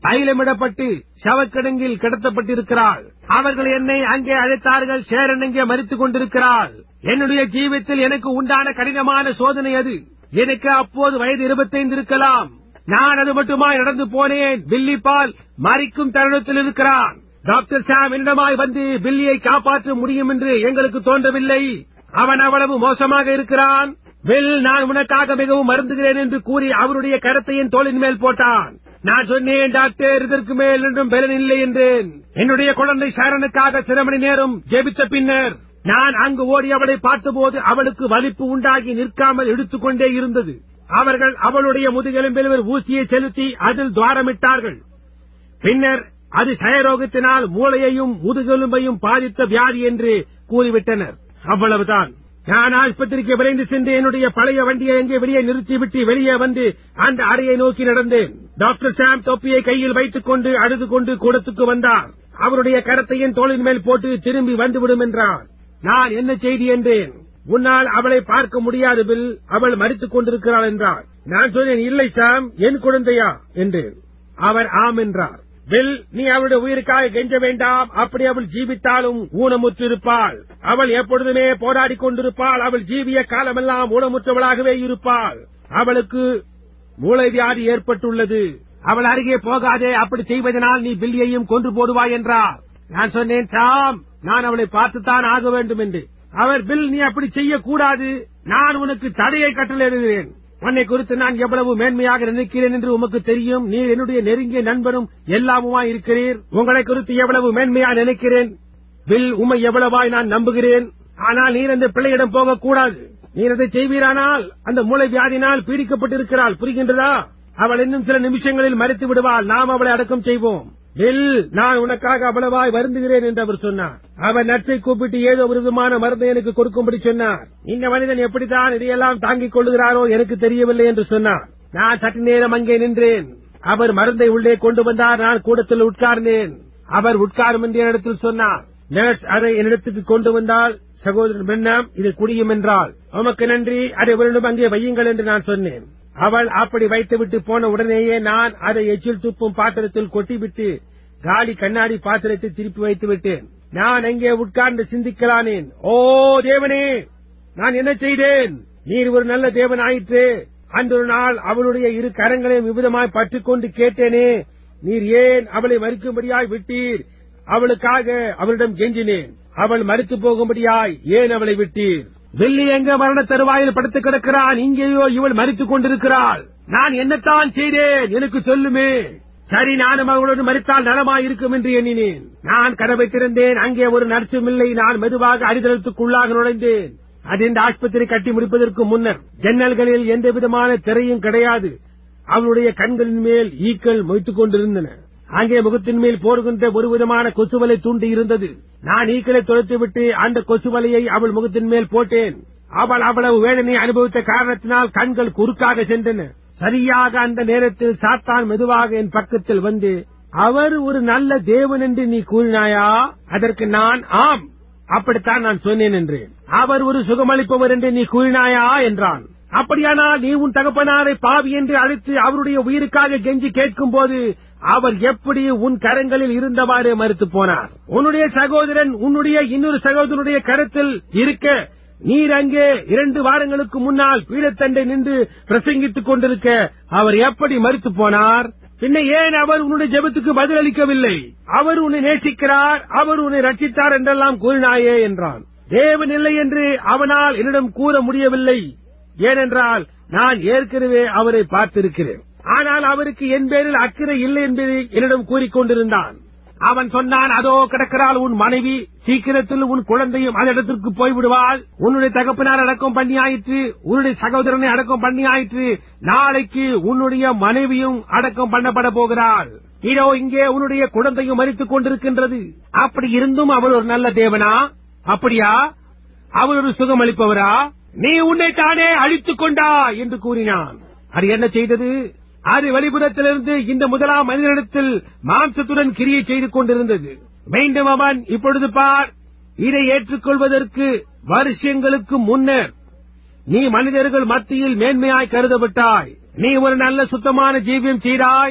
தைலமிடப்பட்டு சவக்கிடங்கில் கிடத்தப்பட்டிருக்கிறாள் அவர்கள் என்னை அங்கே அழைத்தார்கள் சேரன் அங்கே மறித்துக் கொண்டிருக்கிறாள் என்னுடைய ஜீவித்தில் எனக்கு உண்டான கடினமான சோதனை அது எனக்கு அப்போது வயது இருபத்தைந்து இருக்கலாம் நான் அது மட்டுமா நடந்து போனேன் பில்லி பால் மறிக்கும் தருணத்தில் இருக்கிறான் டாக்டர் சாம் என்னிடமாய் வந்து பில்லியை காப்பாற்ற முடியும் என்று எங்களுக்கு தோன்றவில்லை அவன் அவ்வளவு மோசமாக இருக்கிறான் பில் நான் உனக்காக மிகவும் மருந்துகிறேன் என்று கூறி அவருடைய கரத்தை என் தோளின் மேல் போட்டான் நான் சொன்னேன் டாக்டர் இதற்கு மேல் என்றும் பலன் இல்லை என்றேன் என்னுடைய குழந்தை சரணனுக்காக சில மணி நேரம் ஜெபித்த பின்னர் நான் அங்கு ஓடி அவளை பார்த்தபோது அவளுக்கு வலிப்பு உண்டாகி நிற்காமல் எடுத்துக்கொண்டே இருந்தது அவர்கள் அவளுடைய முதுகெலும்பில் ஒரு ஊசியை செலுத்தி அதில் துவாரமிட்டார்கள் பின்னர் அது சயரோகத்தினால் மூளையையும் முதுகெலும்பையும் பாதித்த வியாதி என்று கூறிவிட்டனர் அவ்வளவுதான் நான் ஆஸ்பத்திரிக்கு விரைந்து சென்று என்னுடைய பழைய வண்டியை எங்கே வெளியே நிறுத்திவிட்டு வெளியே வந்து அந்த அறையை நோக்கி நடந்தேன் டாக்டர் சாம் தொப்பியை கையில் வைத்துக் கொண்டு அழுது கொண்டு கூடத்துக்கு வந்தார் அவருடைய கரத்தை என் தோளின் மேல் போட்டு திரும்பி வந்துவிடும் என்றார் நான் என்ன செய்தி என்றேன் உன்னால் அவளை பார்க்க முடியாது பில் அவள் மறித்துக் கொண்டிருக்கிறாள் என்றார் நான் சொன்னேன் இல்லை சாம் என் குழந்தையா என்றேன் அவர் ஆம் என்றார் பில் நீ அவளுடைய உயிருக்காக கெஞ்ச வேண்டாம் அப்படி அவள் ஜீவித்தாலும் ஊனமுற்றிருப்பாள் அவள் எப்பொழுதுமே போராடிக் கொண்டிருப்பாள் அவள் ஜீவிய காலமெல்லாம் ஊனமுற்றவளாகவே இருப்பாள் அவளுக்கு மூளை வியாதி ஏற்பட்டுள்ளது அவள் அருகே போகாதே அப்படி செய்வதனால் நீ பில்லியையும் கொன்று போடுவாய் என்றார் நான் சொன்னேன் சாம் நான் அவளை பார்த்துத்தான் ஆக வேண்டும் என்று அவர் பில் நீ அப்படி செய்யக்கூடாது நான் உனக்கு தடையை கட்டளையிடுகிறேன் உன்னை குறித்து நான் எவ்வளவு மேன்மையாக நினைக்கிறேன் என்று உமக்கு தெரியும் நீர் என்னுடைய நெருங்கிய நண்பனும் எல்லாமுமாய் இருக்கிறீர் உங்களை குறித்து எவ்வளவு மேன்மையாக நினைக்கிறேன் பில் உம்மை எவ்வளவாய் நான் நம்புகிறேன் ஆனால் நீர் அந்த பிள்ளையிடம் போகக்கூடாது நீர் அதை செய்வீரானால் அந்த மூளை வியாதினால் பீடிக்கப்பட்டிருக்கிறாள் புரிகின்றதா அவள் இன்னும் சில நிமிஷங்களில் மறித்து விடுவாள் நாம் அவளை அடக்கம் செய்வோம் பில் நான் உனக்காக அவ்வளவாய் வருந்துகிறேன் என்று அவர் சொன்னார் அவர் நர்ஸை கூப்பிட்டு ஏதோ ஒரு விதமான மருந்தை எனக்கு கொடுக்கும்படி சொன்னார் இந்த மனிதன் எப்படித்தான் இதையெல்லாம் தாங்கிக் கொள்ளுகிறாரோ எனக்கு தெரியவில்லை என்று சொன்னார் நான் சற்று நேரம் அங்கே நின்றேன் அவர் மருந்தை உள்ளே கொண்டு வந்தார் நான் கூடத்தில் உட்கார்ந்தேன் அவர் உட்காரும் என்று என்னிடத்தில் சொன்னார் நர்ஸ் அதை என்னிடத்துக்கு கொண்டு வந்தால் சகோதரன் பெண்ணாம் இது குடியும் என்றால் உமக்கு நன்றி அதை உடனும் அங்கே வையுங்கள் என்று நான் சொன்னேன் அவள் அப்படி வைத்துவிட்டு போன உடனேயே நான் அதை எச்சில் துப்பும் பாத்திரத்தில் கொட்டிவிட்டு காலி கண்ணாடி பாத்திரத்தை திருப்பி வைத்து விட்டேன் நான் அங்கே உட்கார்ந்து சிந்திக்கலானேன் ஓ தேவனே நான் என்ன செய்தேன் நீர் ஒரு நல்ல தேவன் ஆயிற்று அன்றொரு நாள் அவளுடைய இரு கரங்களையும் விவிதமாய் பற்றிக்கொண்டு கேட்டேனே நீர் ஏன் அவளை மறிக்கும்படியாய் விட்டீர் அவளுக்காக அவளிடம் கெஞ்சினேன் அவள் மறித்து போகும்படியாய் ஏன் அவளை விட்டீர் வெள்ளி எங்க மரண தருவாயில் படுத்து கிடக்கிறான் இங்கேயோ இவள் மறித்துக் கொண்டிருக்கிறாள் நான் என்னத்தான் செய்தேன் எனக்கு சொல்லுமே சரி நானும் அவளோடு மறித்தால் நலமாயிருக்கும் என்று எண்ணினேன் நான் கதவை திறந்தேன் அங்கே ஒரு நர்சும் இல்லை நான் மெதுவாக அடித்தளத்துக்குள்ளாக நுழைந்தேன் அது இந்த ஆஸ்பத்திரி கட்டி முடிப்பதற்கு முன்னர் ஜன்னல்களில் எந்த விதமான திரையும் கிடையாது அவளுடைய கண்களின் மேல் ஈக்கள் மொய்த்துக் கொண்டிருந்தன அங்கே முகத்தின் மேல் போடுகின்ற ஒரு விதமான கொசுவலை தூண்டி இருந்தது நான் ஈக்களை தொலைத்துவிட்டு அந்த கொசுவலையை அவள் முகத்தின் மேல் போட்டேன் அவள் அவ்வளவு வேதனை அனுபவித்த காரணத்தினால் கண்கள் குறுக்காக சென்றன சரியாக அந்த நேரத்தில் சாத்தான் மெதுவாக என் பக்கத்தில் வந்து அவர் ஒரு நல்ல தேவன் என்று நீ கூறினாயா அதற்கு நான் ஆம் அப்படித்தான் நான் சொன்னேன் என்றேன் அவர் ஒரு சுகமளிப்பவர் என்று நீ கூறினாயா என்றான் அப்படியானால் நீ உன் தகப்பனாரை பாவி என்று அழைத்து அவருடைய உயிருக்காக கெஞ்சி கேட்கும் போது அவர் எப்படி உன் கரங்களில் இருந்தவாறு மறுத்து போனார் உன்னுடைய சகோதரன் உன்னுடைய இன்னொரு சகோதரனுடைய கருத்தில் இருக்க நீர் அங்கே இரண்டு வாரங்களுக்கு முன்னால் பீடத்தண்டை நின்று பிரசங்கித்துக் கொண்டிருக்க அவர் எப்படி மறுத்து போனார் பின்ன ஏன் அவர் உன்னுடைய ஜெபத்துக்கு பதிலளிக்கவில்லை அவர் உன்னை நேசிக்கிறார் அவர் உன்னை ரட்சித்தார் என்றெல்லாம் கூறினாயே என்றான் தேவன் இல்லை என்று அவனால் என்னிடம் கூற முடியவில்லை ஏனென்றால் நான் ஏற்கனவே அவரை பார்த்திருக்கிறேன் ஆனால் அவருக்கு என் பேரில் அக்கறை இல்லை என்பதை என்னிடம் கூறிக்கொண்டிருந்தான் அவன் சொன்னான் அதோ கிடக்கிறாள் உன் மனைவி சீக்கிரத்தில் உன் குழந்தையும் அந்த இடத்திற்கு போய்விடுவாள் உன்னுடைய தகப்பனார் அடக்கம் பண்ணியாயிற்று உன்னுடைய சகோதரனை அடக்கம் பண்ணியாயிற்று நாளைக்கு உன்னுடைய மனைவியும் அடக்கம் பண்ணப்பட போகிறாள் இதோ இங்கே உன்னுடைய குழந்தையும் மறித்துக் கொண்டிருக்கின்றது அப்படி இருந்தும் அவள் ஒரு நல்ல தேவனா அப்படியா அவள் ஒரு சுகம் அளிப்பவரா நீ உன்னை தானே அழித்துக் கொண்டா என்று கூறினான் அது என்ன செய்தது அது வெளிப்புறத்திலிருந்து இந்த முதலாம் மனிதனிடத்தில் மாம்சத்துடன் கிரியை செய்து கொண்டிருந்தது மீண்டும் அவன் இப்பொழுது பார் இதை ஏற்றுக்கொள்வதற்கு வருஷங்களுக்கு முன்னர் நீ மனிதர்கள் மத்தியில் மேன்மையாய் கருதப்பட்டாய் நீ ஒரு நல்ல சுத்தமான ஜீவியம் செய்தாய்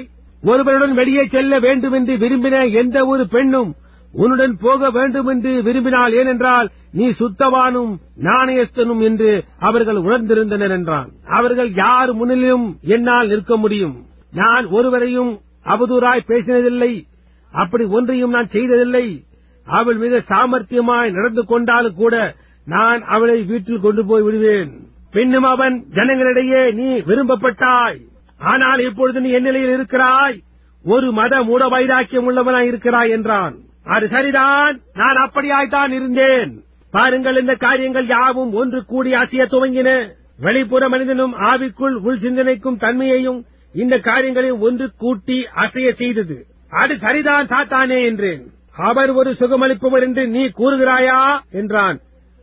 ஒருவருடன் வெளியே செல்ல வேண்டும் என்று விரும்பின எந்த ஒரு பெண்ணும் உன்னுடன் போக வேண்டும் என்று விரும்பினாள் ஏனென்றால் நீ சுத்தவானும் நாணயஸ்தனும் என்று அவர்கள் உணர்ந்திருந்தனர் என்றான் அவர்கள் யார் முன்னிலும் என்னால் நிற்க முடியும் நான் ஒருவரையும் அவதூறாய் பேசினதில்லை அப்படி ஒன்றையும் நான் செய்ததில்லை அவள் மிக சாமர்த்தியமாய் நடந்து கொண்டாலும் கூட நான் அவளை வீட்டில் கொண்டு போய் விடுவேன் பின்னும் அவன் ஜனங்களிடையே நீ விரும்பப்பட்டாய் ஆனால் இப்பொழுது நீ என் நிலையில் இருக்கிறாய் ஒரு மத மூட வைராக்கியம் உள்ளவனாய் இருக்கிறாய் என்றான் அது சரிதான் நான் அப்படியாய்த்தான் இருந்தேன் பாருங்கள் இந்த காரியங்கள் யாவும் ஒன்று கூடி அசைய துவங்கின வெளிப்புற மனிதனும் ஆவிக்குள் உள் சிந்தனைக்கும் தன்மையையும் இந்த காரியங்களையும் ஒன்று கூட்டி அசைய செய்தது அது சரிதான் சாத்தானே என்றேன் அவர் ஒரு சுகமளிப்பவர் என்று நீ கூறுகிறாயா என்றான்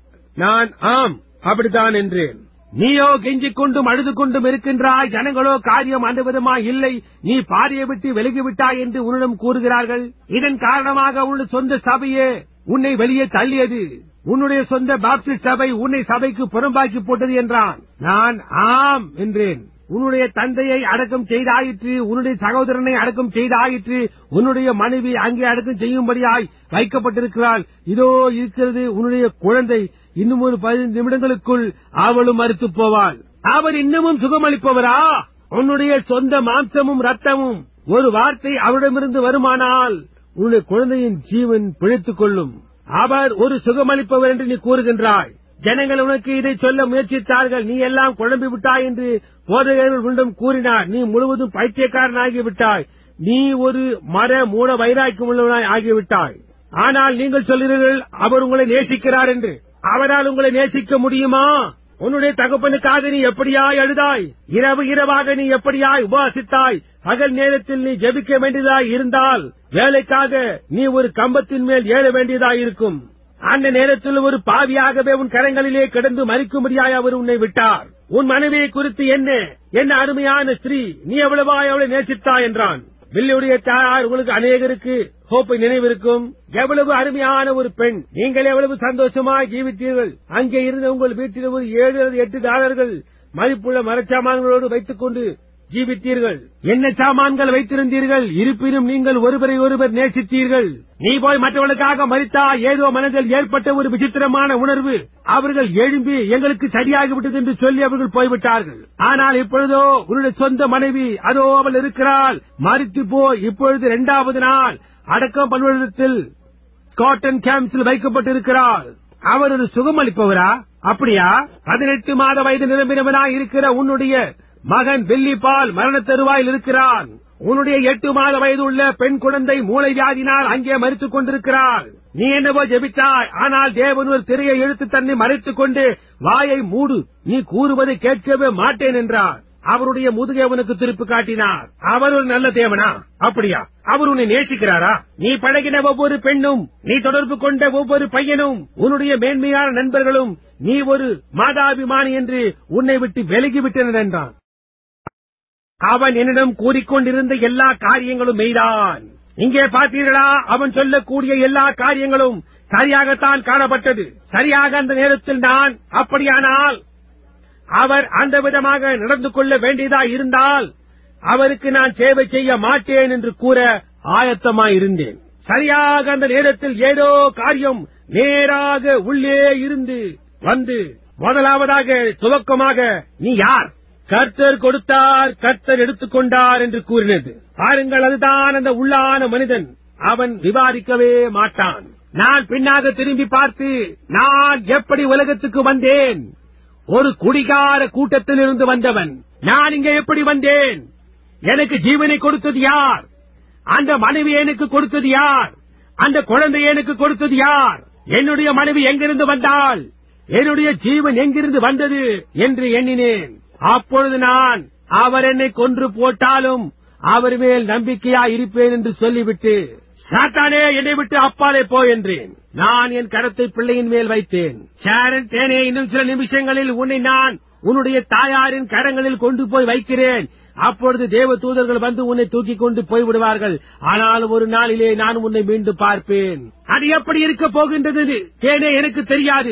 நான் ஆம் அப்படித்தான் என்றேன் நீயோ கெஞ்சிக் கொண்டும் அழுது கொண்டும் இருக்கின்றாய் ஜனங்களோ காரியம் அந்த விதமாய் இல்லை நீ பாதையை விட்டு விலகிவிட்டாய் என்று உன்னிடம் கூறுகிறார்கள் இதன் காரணமாக உன்னுடைய சொந்த சபையே உன்னை வெளியே தள்ளியது உன்னுடைய சொந்த பாப்டிஸ்ட் சபை உன்னை சபைக்கு புறம்பாக்கி போட்டது என்றான் நான் ஆம் என்றேன் உன்னுடைய தந்தையை அடக்கம் செய்தாயிற்று உன்னுடைய சகோதரனை அடக்கம் செய்தாயிற்று உன்னுடைய மனைவி அங்கே அடக்கம் செய்யும்படியாய் வைக்கப்பட்டிருக்கிறாள் இதோ இருக்கிறது உன்னுடைய குழந்தை இன்னும் ஒரு பதினைந்து நிமிடங்களுக்குள் அவளும் மறுத்துப் போவாள் அவர் இன்னமும் சுகமளிப்பவரா உன்னுடைய சொந்த மாம்சமும் ரத்தமும் ஒரு வார்த்தை அவரிடமிருந்து வருமானால் உன்னுடைய குழந்தையின் ஜீவன் பிழைத்துக் கொள்ளும் அவர் ஒரு சுகமளிப்பவர் என்று நீ கூறுகின்றாய் ஜனங்கள் உனக்கு இதை சொல்ல முயற்சித்தார்கள் நீ எல்லாம் குழம்பி விட்டாய் என்று போதகர்கள் உன்னிடம் கூறினார் நீ முழுவதும் பைத்தியக்காரனாகி விட்டாய் நீ ஒரு மர மூட வைராக்கியம் உள்ளவனாய் ஆகிவிட்டாய் ஆனால் நீங்கள் சொல்கிறீர்கள் அவர் உங்களை நேசிக்கிறார் என்று அவரால் உங்களை நேசிக்க முடியுமா உன்னுடைய தகப்பனுக்காக நீ எப்படியாய் அழுதாய் இரவு இரவாக நீ எப்படியாய் உபாசித்தாய் பகல் நேரத்தில் நீ ஜெபிக்க வேண்டியதாய் இருந்தால் வேலைக்காக நீ ஒரு கம்பத்தின் மேல் ஏற வேண்டியதாய் இருக்கும் அந்த நேரத்தில் ஒரு பாவியாகவே உன் கரங்களிலே கிடந்து மறிக்கும்படியாய் அவர் உன்னை விட்டார் உன் மனைவியை குறித்து என்ன என்ன அருமையான ஸ்திரீ நீ எவ்வளவாய் அவளை நேசித்தாய் என்றான் வில்லுடைய தாயார் உங்களுக்கு அநேகருக்கு ஹோப்பை நினைவிருக்கும் எவ்வளவு அருமையான ஒரு பெண் நீங்கள் எவ்வளவு சந்தோஷமாய் ஜீவித்தீர்கள் அங்கே இருந்த உங்கள் வீட்டில் ஒரு ஏழு அல்லது எட்டு டாலர்கள் மதிப்புள்ள மரச்சாமான்களோடு வைத்துக் கொண்டு ஜீவித்தீர்கள் என்ன சாமான்கள் வைத்திருந்தீர்கள் இருப்பினும் நீங்கள் ஒருவரை ஒருவர் நேசித்தீர்கள் நீ போய் மற்றவர்களுக்காக மறித்தா ஏதோ மனதில் ஏற்பட்ட ஒரு விசித்திரமான உணர்வு அவர்கள் எழும்பி எங்களுக்கு சரியாகிவிட்டது என்று சொல்லி அவர்கள் போய்விட்டார்கள் ஆனால் இப்பொழுதோ உன்னுடைய சொந்த மனைவி அதோ அவள் இருக்கிறாள் மறித்து போய் இப்பொழுது இரண்டாவது நாள் அடக்கம் பண்ணுவதத்தில் காட்டன் கேம்ப்ஸில் வைக்கப்பட்டிருக்கிறாள் அவர் ஒரு சுகமளிப்பவரா அப்படியா பதினெட்டு மாத வயது நிரம்பினவனாய் இருக்கிற உன்னுடைய மகன் வெள்ளி பால் மரண தருவாயில் இருக்கிறான் உன்னுடைய எட்டு மாத வயது உள்ள பெண் குழந்தை மூளை வியாதினால் அங்கே மறித்துக் கொண்டிருக்கிறாள் நீ என்னவோ ஜெபித்தாய் ஆனால் தேவன் ஒரு திரையை இழுத்து தன்னை மறைத்துக் கொண்டு வாயை மூடு நீ கூறுவதை கேட்கவே மாட்டேன் என்றார் அவருடைய முதுகை அவனுக்கு திருப்பி காட்டினார் அவர் ஒரு நல்ல தேவனா அப்படியா அவர் உன்னை நேசிக்கிறாரா நீ பழகின ஒவ்வொரு பெண்ணும் நீ தொடர்பு கொண்ட ஒவ்வொரு பையனும் உன்னுடைய மேன்மையான நண்பர்களும் நீ ஒரு மாதாபிமானி என்று உன்னை விட்டு விலகிவிட்டனர் என்றான் அவன் என்னிடம் கூறிக்கொண்டிருந்த எல்லா காரியங்களும் மெய்தான் இங்கே பார்த்தீர்களா அவன் சொல்லக்கூடிய எல்லா காரியங்களும் சரியாகத்தான் காணப்பட்டது சரியாக அந்த நேரத்தில் நான் அப்படியானால் அவர் அந்த விதமாக நடந்து கொள்ள வேண்டியதா இருந்தால் அவருக்கு நான் சேவை செய்ய மாட்டேன் என்று கூற ஆயத்தமாயிருந்தேன் சரியாக அந்த நேரத்தில் ஏதோ காரியம் நேராக உள்ளே இருந்து வந்து முதலாவதாக துவக்கமாக நீ யார் கர்த்தர் கொடுத்தார் கர்த்தர் எடுத்துக்கொண்டார் என்று கூறினது பாருங்கள் அதுதான் அந்த உள்ளான மனிதன் அவன் விவாதிக்கவே மாட்டான் நான் பின்னாக திரும்பி பார்த்து நான் எப்படி உலகத்துக்கு வந்தேன் ஒரு குடிகார கூட்டத்தில் இருந்து வந்தவன் நான் இங்கே எப்படி வந்தேன் எனக்கு ஜீவனை கொடுத்தது யார் அந்த மனைவி எனக்கு கொடுத்தது யார் அந்த குழந்தை எனக்கு கொடுத்தது யார் என்னுடைய மனைவி எங்கிருந்து வந்தாள் என்னுடைய ஜீவன் எங்கிருந்து வந்தது என்று எண்ணினேன் அப்பொழுது நான் அவர் என்னை கொன்று போட்டாலும் அவர் மேல் நம்பிக்கையா இருப்பேன் என்று சொல்லிவிட்டு சாத்தானே என்னை விட்டு அப்பாலே போ என்றேன் நான் என் கரத்தை பிள்ளையின் மேல் வைத்தேன் சாரன் தேனே இன்னும் சில நிமிஷங்களில் உன்னை நான் உன்னுடைய தாயாரின் கரங்களில் கொண்டு போய் வைக்கிறேன் அப்பொழுது தேவ தூதர்கள் வந்து உன்னை தூக்கி கொண்டு போய்விடுவார்கள் ஆனால் ஒரு நாளிலே நான் உன்னை மீண்டும் பார்ப்பேன் அது எப்படி இருக்க போகின்றது தேனே எனக்கு தெரியாது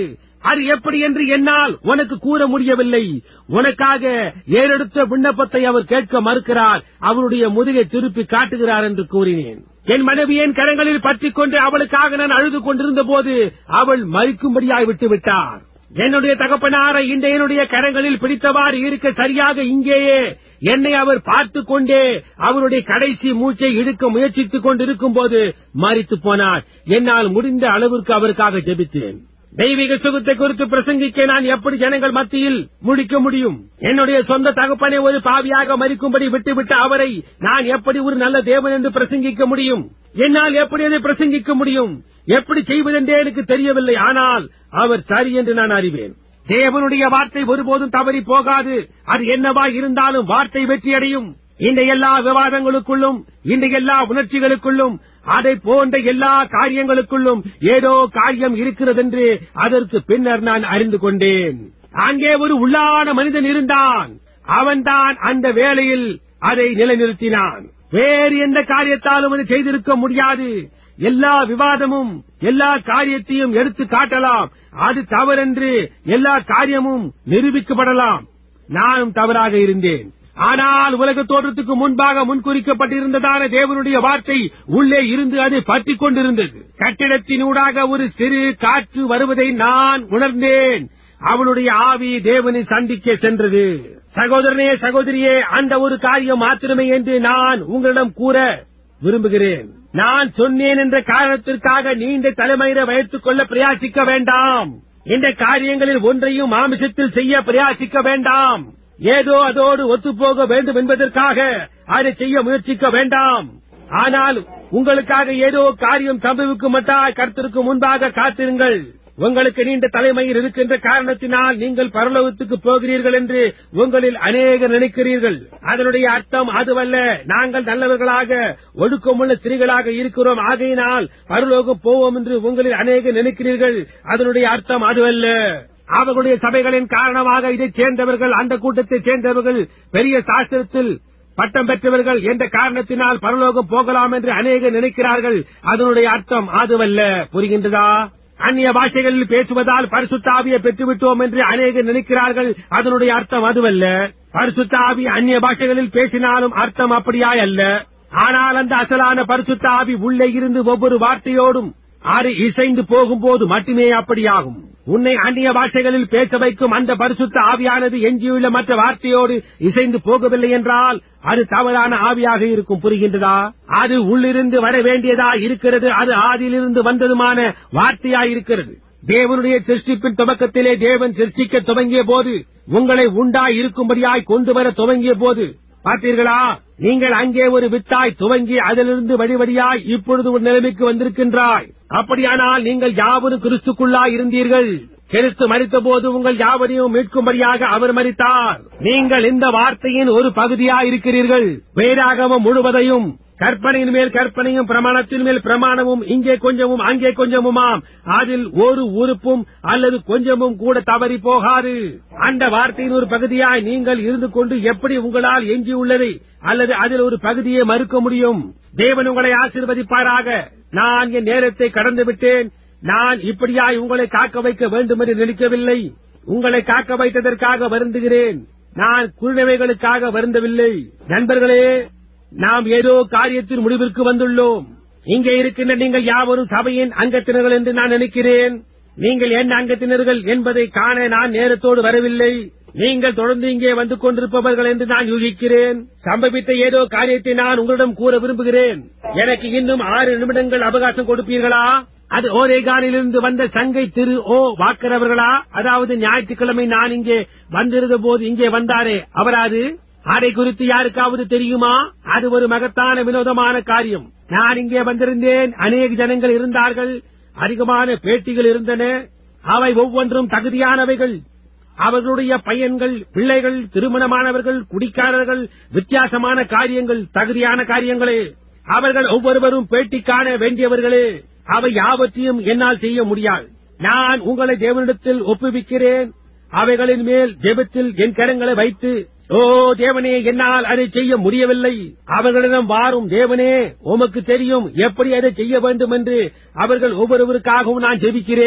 அது எப்படி என்று என்னால் உனக்கு கூற முடியவில்லை உனக்காக ஏறெடுத்த விண்ணப்பத்தை அவர் கேட்க மறுக்கிறார் அவருடைய முதுகை திருப்பி காட்டுகிறார் என்று கூறினேன் என் மனைவியின் கரங்களில் பற்றிக் கொண்டு அவளுக்காக நான் அழுது கொண்டிருந்த போது அவள் மறிக்கும்படியாய் விட்டு விட்டார் என்னுடைய தகப்பனாரை இந்த என்னுடைய கரங்களில் பிடித்தவாறு இருக்க சரியாக இங்கேயே என்னை அவர் பார்த்துக் கொண்டே அவருடைய கடைசி மூச்சை இழுக்க முயற்சித்துக் கொண்டிருக்கும் போது மறித்து போனார் என்னால் முடிந்த அளவிற்கு அவருக்காக ஜெபித்தேன் தெய்வீக சுகத்தை குறித்து பிரசங்கிக்க நான் எப்படி ஜனங்கள் மத்தியில் முடிக்க முடியும் என்னுடைய சொந்த தகப்பனை ஒரு பாவியாக மறிக்கும்படி விட்டுவிட்ட அவரை நான் எப்படி ஒரு நல்ல தேவன் என்று பிரசங்கிக்க முடியும் என்னால் எப்படி அதை பிரசங்கிக்க முடியும் எப்படி செய்வதென்றே எனக்கு தெரியவில்லை ஆனால் அவர் சரி என்று நான் அறிவேன் தேவனுடைய வார்த்தை ஒருபோதும் தவறி போகாது அது என்னவா இருந்தாலும் வார்த்தை வெற்றியடையும் இந்த எல்லா விவாதங்களுக்குள்ளும் இந்த எல்லா உணர்ச்சிகளுக்குள்ளும் அதை போன்ற எல்லா காரியங்களுக்குள்ளும் ஏதோ காரியம் இருக்கிறதென்று அதற்கு பின்னர் நான் அறிந்து கொண்டேன் அங்கே ஒரு உள்ளான மனிதன் இருந்தான் அவன்தான் அந்த வேளையில் அதை நிலைநிறுத்தினான் வேறு எந்த காரியத்தாலும் அது செய்திருக்க முடியாது எல்லா விவாதமும் எல்லா காரியத்தையும் எடுத்து காட்டலாம் அது தவறென்று எல்லா காரியமும் நிரூபிக்கப்படலாம் நானும் தவறாக இருந்தேன் ஆனால் உலக தோற்றத்துக்கு முன்பாக முன்குறிக்கப்பட்டிருந்ததான தேவனுடைய வார்த்தை உள்ளே இருந்து அது பற்றிக் கொண்டிருந்தது கட்டிடத்தினூடாக ஒரு சிறு காற்று வருவதை நான் உணர்ந்தேன் அவளுடைய ஆவி தேவனை சந்திக்க சென்றது சகோதரனே சகோதரியே அந்த ஒரு காரியம் மாத்திரமே என்று நான் உங்களிடம் கூற விரும்புகிறேன் நான் சொன்னேன் என்ற காரணத்திற்காக நீண்ட தலைமையில வைத்துக் கொள்ள பிரயாசிக்க வேண்டாம் இந்த காரியங்களில் ஒன்றையும் மாமிசத்தில் செய்ய பிரயாசிக்க வேண்டாம் ஏதோ அதோடு ஒத்துப்போக வேண்டும் என்பதற்காக அதை செய்ய முயற்சிக்க வேண்டாம் ஆனால் உங்களுக்காக ஏதோ காரியம் சம்பவிக்கும் மட்டாய் கர்த்தருக்கு முன்பாக காத்திருங்கள் உங்களுக்கு நீண்ட தலைமையில் இருக்கின்ற காரணத்தினால் நீங்கள் பரலோகத்துக்கு போகிறீர்கள் என்று உங்களில் அநேகர் நினைக்கிறீர்கள் அதனுடைய அர்த்தம் அதுவல்ல நாங்கள் நல்லவர்களாக ஒடுக்கமுள்ள ஸ்திரீகளாக இருக்கிறோம் ஆகையினால் பரலோகம் போவோம் என்று உங்களில் அநேகர் நினைக்கிறீர்கள் அதனுடைய அர்த்தம் அதுவல்ல அவர்களுடைய சபைகளின் காரணமாக இதைச் சேர்ந்தவர்கள் அந்த கூட்டத்தைச் சேர்ந்தவர்கள் பெரிய சாஸ்திரத்தில் பட்டம் பெற்றவர்கள் என்ற காரணத்தினால் பரலோகம் போகலாம் என்று அநேகர் நினைக்கிறார்கள் அதனுடைய அர்த்தம் அதுவல்ல புரிகின்றதா அந்நிய பாஷைகளில் பேசுவதால் பரிசுத்தாவியை பெற்றுவிட்டோம் என்று அநேகர் நினைக்கிறார்கள் அதனுடைய அர்த்தம் அதுவல்ல பரிசுத்தாவி அந்நிய பாஷைகளில் பேசினாலும் அர்த்தம் அப்படியாய் அல்ல ஆனால் அந்த அசலான பரிசுத்தாவி உள்ளே இருந்து ஒவ்வொரு வார்த்தையோடும் அது இசைந்து போகும்போது மட்டுமே அப்படியாகும் உன்னை அந்நிய பாஷைகளில் பேச வைக்கும் அந்த பரிசுத்த ஆவியானது எஞ்சியுள்ள மற்ற வார்த்தையோடு இசைந்து போகவில்லை என்றால் அது தவறான ஆவியாக இருக்கும் புரிகின்றதா அது உள்ளிருந்து வர வேண்டியதா இருக்கிறது அது ஆதியிலிருந்து வந்ததுமான வார்த்தையாய் இருக்கிறது தேவனுடைய சிருஷ்டிப்பின் துவக்கத்திலே தேவன் சிருஷ்டிக்க துவங்கிய போது உங்களை உண்டாய் இருக்கும்படியாய் கொண்டு வர துவங்கிய போது பார்த்தீர்களா நீங்கள் அங்கே ஒரு வித்தாய் துவங்கி அதிலிருந்து வழிவடியாய் இப்பொழுது ஒரு நிலைமைக்கு வந்திருக்கின்றாய் அப்படியானால் நீங்கள் யாவரும் கிறிஸ்துக்குள்ளாய் இருந்தீர்கள் கிறிஸ்து மறித்தபோது உங்கள் யாவரையும் மீட்கும்படியாக அவர் மறித்தார் நீங்கள் இந்த வார்த்தையின் ஒரு பகுதியாய் இருக்கிறீர்கள் வேதாகமம் முழுவதையும் கற்பனையின் மேல் கற்பனையும் பிரமாணத்தின் மேல் பிரமாணமும் இங்கே கொஞ்சமும் அங்கே கொஞ்சமுமாம் அதில் ஒரு உறுப்பும் அல்லது கொஞ்சமும் கூட தவறி போகாது அந்த வார்த்தையின் ஒரு பகுதியாய் நீங்கள் இருந்து கொண்டு எப்படி உங்களால் எஞ்சியுள்ளதை அல்லது அதில் ஒரு பகுதியை மறுக்க முடியும் தேவன் உங்களை ஆசீர்வதிப்பாராக நான் என் நேரத்தை கடந்து விட்டேன் நான் இப்படியாய் உங்களை காக்க வைக்க வேண்டும் என்று நினைக்கவில்லை உங்களை காக்க வைத்ததற்காக வருந்துகிறேன் நான் குழுநவைகளுக்காக வருந்தவில்லை நண்பர்களே நாம் ஏதோ காரியத்தின் முடிவிற்கு வந்துள்ளோம் இங்கே இருக்கின்ற நீங்கள் யாவரும் சபையின் அங்கத்தினர்கள் என்று நான் நினைக்கிறேன் நீங்கள் என்ன அங்கத்தினர்கள் என்பதை காண நான் நேரத்தோடு வரவில்லை நீங்கள் தொடர்ந்து இங்கே வந்து கொண்டிருப்பவர்கள் என்று நான் யூகிக்கிறேன் சம்பவித்த ஏதோ காரியத்தை நான் உங்களிடம் கூற விரும்புகிறேன் எனக்கு இன்னும் ஆறு நிமிடங்கள் அவகாசம் கொடுப்பீர்களா அது ஓரேகானிலிருந்து வந்த சங்கை திரு ஓ வாக்கர் அவர்களா அதாவது ஞாயிற்றுக்கிழமை நான் இங்கே வந்திருந்த போது இங்கே வந்தாரே அவராது அதை குறித்து யாருக்காவது தெரியுமா அது ஒரு மகத்தான வினோதமான காரியம் நான் இங்கே வந்திருந்தேன் அநேக ஜனங்கள் இருந்தார்கள் அதிகமான பேட்டிகள் இருந்தன அவை ஒவ்வொன்றும் தகுதியானவைகள் அவர்களுடைய பையன்கள் பிள்ளைகள் திருமணமானவர்கள் குடிக்காரர்கள் வித்தியாசமான காரியங்கள் தகுதியான காரியங்களே அவர்கள் ஒவ்வொருவரும் பேட்டி காண வேண்டியவர்களே அவை யாவற்றையும் என்னால் செய்ய முடியாது நான் உங்களை தேவனிடத்தில் ஒப்புவிக்கிறேன் அவைகளின் மேல் ஜெபத்தில் என் கரங்களை வைத்து ஓ தேவனே என்னால் அதை செய்ய முடியவில்லை அவர்களிடம் வாரும் தேவனே உமக்கு தெரியும் எப்படி அதை செய்ய வேண்டும் என்று அவர்கள் ஒவ்வொருவருக்காகவும் நான் ஜெபிக்கிறேன்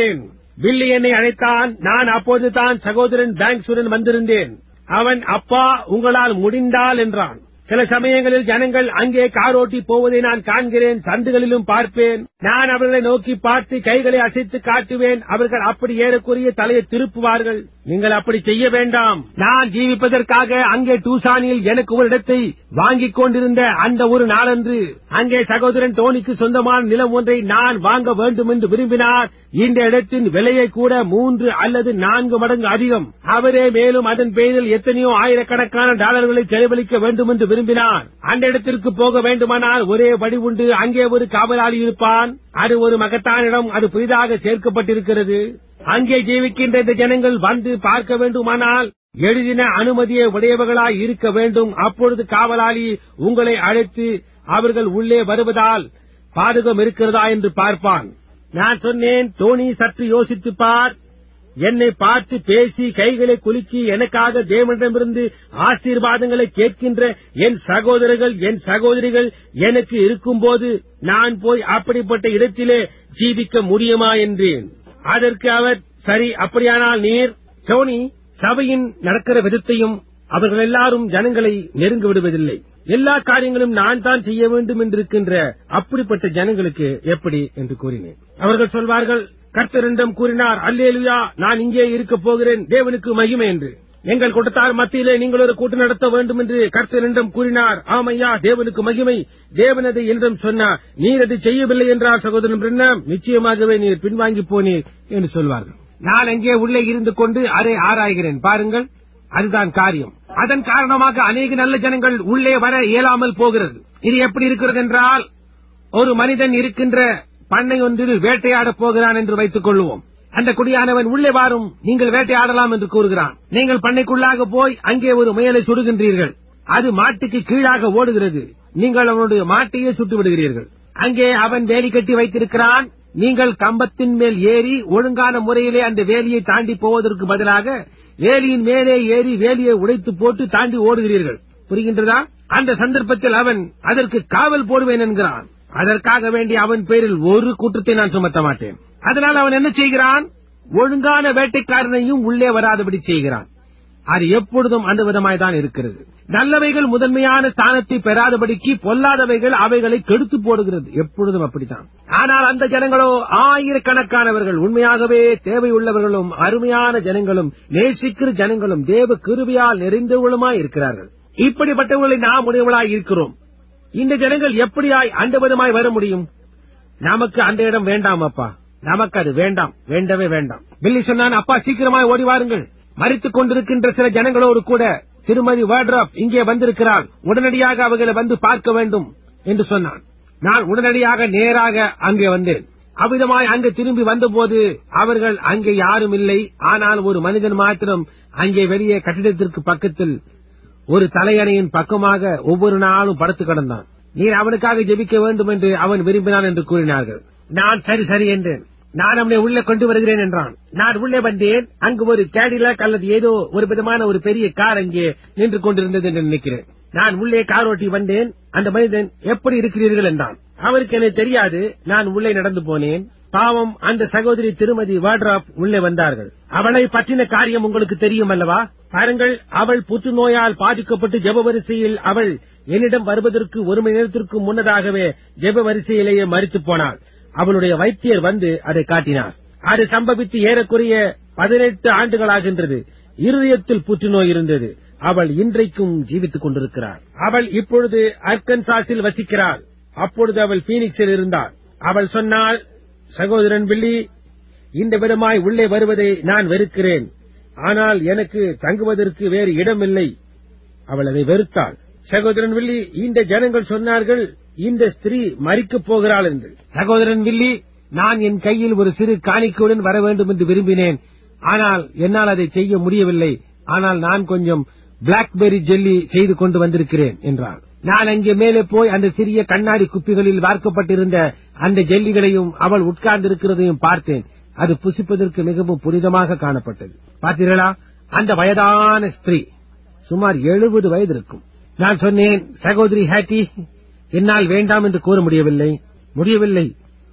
பில்லி என்னை அழைத்தான் நான் அப்போது தான் சகோதரன் பேங்க்ஸுடன் வந்திருந்தேன் அவன் அப்பா உங்களால் முடிந்தால் என்றான் சில சமயங்களில் ஜனங்கள் அங்கே காரோட்டி போவதை நான் காண்கிறேன் சந்துகளிலும் பார்ப்பேன் நான் அவர்களை நோக்கி பார்த்து கைகளை அசைத்து காட்டுவேன் அவர்கள் அப்படி ஏறக்குரிய தலையை திருப்புவார்கள் நீங்கள் அப்படி செய்ய வேண்டாம் நான் ஜீவிப்பதற்காக அங்கே டூசானில் எனக்கு ஒரு இடத்தை வாங்கிக் கொண்டிருந்த அந்த ஒரு நாளன்று அங்கே சகோதரன் டோனிக்கு சொந்தமான நிலம் ஒன்றை நான் வாங்க வேண்டும் என்று விரும்பினார் இந்த இடத்தின் விலையை கூட மூன்று அல்லது நான்கு மடங்கு அதிகம் அவரே மேலும் அதன் பேரில் எத்தனையோ ஆயிரக்கணக்கான டாலர்களை செலவழிக்க வேண்டும் என்று விரும்பினார் அந்த இடத்திற்கு போக வேண்டுமானால் ஒரே வழி உண்டு அங்கே ஒரு காவலாளி இருப்பான் அது ஒரு மகத்தான இடம் அது புதிதாக சேர்க்கப்பட்டிருக்கிறது அங்கே ஜீவிக்கின்ற இந்த ஜனங்கள் வந்து பார்க்க வேண்டுமானால் எழுதின அனுமதியை உடையவர்களாய் இருக்க வேண்டும் அப்பொழுது காவலாளி உங்களை அழைத்து அவர்கள் உள்ளே வருவதால் பாதகம் இருக்கிறதா என்று பார்ப்பான் நான் சொன்னேன் தோனி சற்று யோசித்துப் பார் என்னை பார்த்து பேசி கைகளை குலுக்கி எனக்காக தேவனிடமிருந்து ஆசீர்வாதங்களை கேட்கின்ற என் சகோதரர்கள் என் சகோதரிகள் எனக்கு இருக்கும்போது நான் போய் அப்படிப்பட்ட இடத்திலே ஜீவிக்க முடியுமா என்றேன் அதற்கு அவர் சரி அப்படியானால் நீர் டோனி சபையின் நடக்கிற விதத்தையும் அவர்கள் எல்லாரும் ஜனங்களை நெருங்க விடுவதில்லை எல்லா காரியங்களும் நான் தான் செய்ய வேண்டும் என்றிருக்கின்ற அப்படிப்பட்ட ஜனங்களுக்கு எப்படி என்று கூறினேன் அவர்கள் சொல்வார்கள் கர்த்தரிடம் கூறினார் அல்லேலுயா நான் இங்கே இருக்க போகிறேன் தேவனுக்கு மகிமை என்று எங்கள் கூட்டத்தார் மத்தியிலே நீங்கள் ஒரு கூட்டம் நடத்த வேண்டும் என்று கர்த்தரிடம் கூறினார் ஆமையா தேவனுக்கு மகிமை தேவன் அதை என்றும் சொன்னார் நீர் அதை செய்யவில்லை என்றார் சகோதரன் பிரண்ணம் நிச்சயமாகவே நீர் பின்வாங்கி போனீர் என்று சொல்வார்கள் நான் அங்கே உள்ளே இருந்து கொண்டு அதை ஆராய்கிறேன் பாருங்கள் அதுதான் காரியம் அதன் காரணமாக அநேக நல்ல ஜனங்கள் உள்ளே வர இயலாமல் போகிறது இது எப்படி இருக்கிறது என்றால் ஒரு மனிதன் இருக்கின்ற பண்ணை ஒன்றில் வேட்டையாடப் போகிறான் என்று வைத்துக் கொள்வோம் அந்த குடியானவன் உள்ளே வாரும் நீங்கள் வேட்டையாடலாம் என்று கூறுகிறான் நீங்கள் பண்ணைக்குள்ளாக போய் அங்கே ஒரு முயலை சுடுகின்றீர்கள் அது மாட்டுக்கு கீழாக ஓடுகிறது நீங்கள் அவனுடைய மாட்டையே சுட்டு விடுகிறீர்கள் அங்கே அவன் வேலி கட்டி வைத்திருக்கிறான் நீங்கள் கம்பத்தின் மேல் ஏறி ஒழுங்கான முறையிலே அந்த வேலியை தாண்டி போவதற்கு பதிலாக வேலியின் மேலே ஏறி வேலியை உடைத்து போட்டு தாண்டி ஓடுகிறீர்கள் புரிகின்றதா அந்த சந்தர்ப்பத்தில் அவன் அதற்கு காவல் போடுவேன் என்கிறான் அதற்காக வேண்டி அவன் பேரில் ஒரு குற்றத்தை நான் சுமத்த மாட்டேன் அதனால் அவன் என்ன செய்கிறான் ஒழுங்கான வேட்டைக்காரனையும் உள்ளே வராதபடி செய்கிறான் அது எப்பொழுதும் அந்த விதமாய் தான் இருக்கிறது நல்லவைகள் முதன்மையான ஸ்தானத்தை பெறாதபடிக்கு பொல்லாதவைகள் அவைகளை கெடுத்து போடுகிறது எப்பொழுதும் அப்படித்தான் ஆனால் அந்த ஜனங்களோ ஆயிரக்கணக்கானவர்கள் உண்மையாகவே தேவையுள்ளவர்களும் அருமையான ஜனங்களும் நேசிக்கிற ஜனங்களும் தேவ கிருபியால் நிறைந்தவளுமாய் இருக்கிறார்கள் இப்படிப்பட்டவர்களை நாம் உடையவளாய் இருக்கிறோம் இந்த ஜனங்கள் எப்படியாய் அந்த விதமாய் வர முடியும் நமக்கு அந்த இடம் வேண்டாம் அப்பா நமக்கு அது வேண்டாம் வேண்டவே வேண்டாம் பில்லி சொன்னான் அப்பா சீக்கிரமாய் ஓடி வாருங்கள் மறித்துக் கொண்டிருக்கின்ற சில ஜனங்களோடு கூட திருமதி வேர்ட்ராப் இங்கே வந்திருக்கிறாள் உடனடியாக அவர்களை வந்து பார்க்க வேண்டும் என்று சொன்னான் நான் உடனடியாக நேராக அங்கே வந்தேன் அவ்விதமாய் அங்கு திரும்பி வந்தபோது அவர்கள் அங்கே யாரும் இல்லை ஆனால் ஒரு மனிதன் மாத்திரம் அங்கே வெளியே கட்டிடத்திற்கு பக்கத்தில் ஒரு தலையணையின் பக்கமாக ஒவ்வொரு நாளும் படுத்து கிடந்தான் நீர் அவனுக்காக ஜெபிக்க வேண்டும் என்று அவன் விரும்பினான் என்று கூறினார்கள் நான் சரி சரி என்றேன் நான் அவனை உள்ளே கொண்டு வருகிறேன் என்றான் நான் உள்ளே வந்தேன் அங்கு ஒரு கேடிலாக் அல்லது ஏதோ ஒரு விதமான ஒரு பெரிய கார் அங்கே நின்று கொண்டிருந்தது என்று நினைக்கிறேன் நான் உள்ளே கார் ஓட்டி வந்தேன் அந்த மனிதன் எப்படி இருக்கிறீர்கள் என்றான் அவருக்கு எனக்கு தெரியாது நான் உள்ளே நடந்து போனேன் பாவம் அந்த சகோதரி திருமதி வாட்ராப் உள்ளே வந்தார்கள் அவளை பற்றின காரியம் உங்களுக்கு தெரியும் அல்லவா பாருங்கள் அவள் புற்றுநோயால் பாதிக்கப்பட்டு ஜெப வரிசையில் அவள் என்னிடம் வருவதற்கு ஒரு மணி நேரத்திற்கு முன்னதாகவே ஜெப வரிசையிலேயே மறித்து போனாள் அவளுடைய வைத்தியர் வந்து அதை காட்டினார் அது சம்பவித்து ஏறக்குறைய பதினெட்டு ஆண்டுகளாகின்றது இருதயத்தில் புற்றுநோய் இருந்தது அவள் இன்றைக்கும் ஜீவித்துக் கொண்டிருக்கிறாள் அவள் இப்பொழுது அர்கன்சாஸில் வசிக்கிறாள் அப்பொழுது அவள் பீனிக்ஸில் இருந்தாள் அவள் சொன்னாள் சகோதரன் பில்லி இந்த விதமாய் உள்ளே வருவதை நான் வெறுக்கிறேன் ஆனால் எனக்கு தங்குவதற்கு வேறு இடமில்லை அவள் அதை வெறுத்தாள் சகோதரன் வில்லி இந்த ஜனங்கள் சொன்னார்கள் இந்த ஸ்திரீ மறிக்கப் போகிறாள் என்று சகோதரன் வில்லி நான் என் கையில் ஒரு சிறு காணிக்கையுடன் வர வேண்டும் என்று விரும்பினேன் ஆனால் என்னால் அதை செய்ய முடியவில்லை ஆனால் நான் கொஞ்சம் பிளாக்பெர்ரி ஜெல்லி செய்து கொண்டு வந்திருக்கிறேன் என்றார் நான் அங்கே மேலே போய் அந்த சிறிய கண்ணாடி குப்பிகளில் வார்க்கப்பட்டிருந்த அந்த ஜெல்லிகளையும் அவள் உட்கார்ந்திருக்கிறதையும் பார்த்தேன் அது புசிப்பதற்கு மிகவும் புனிதமாக காணப்பட்டது பார்த்தீர்களா அந்த வயதான ஸ்திரீ சுமார் எழுபது வயது இருக்கும் நான் சொன்னேன் சகோதரி ஹேட்டி என்னால் வேண்டாம் என்று கூற முடியவில்லை முடியவில்லை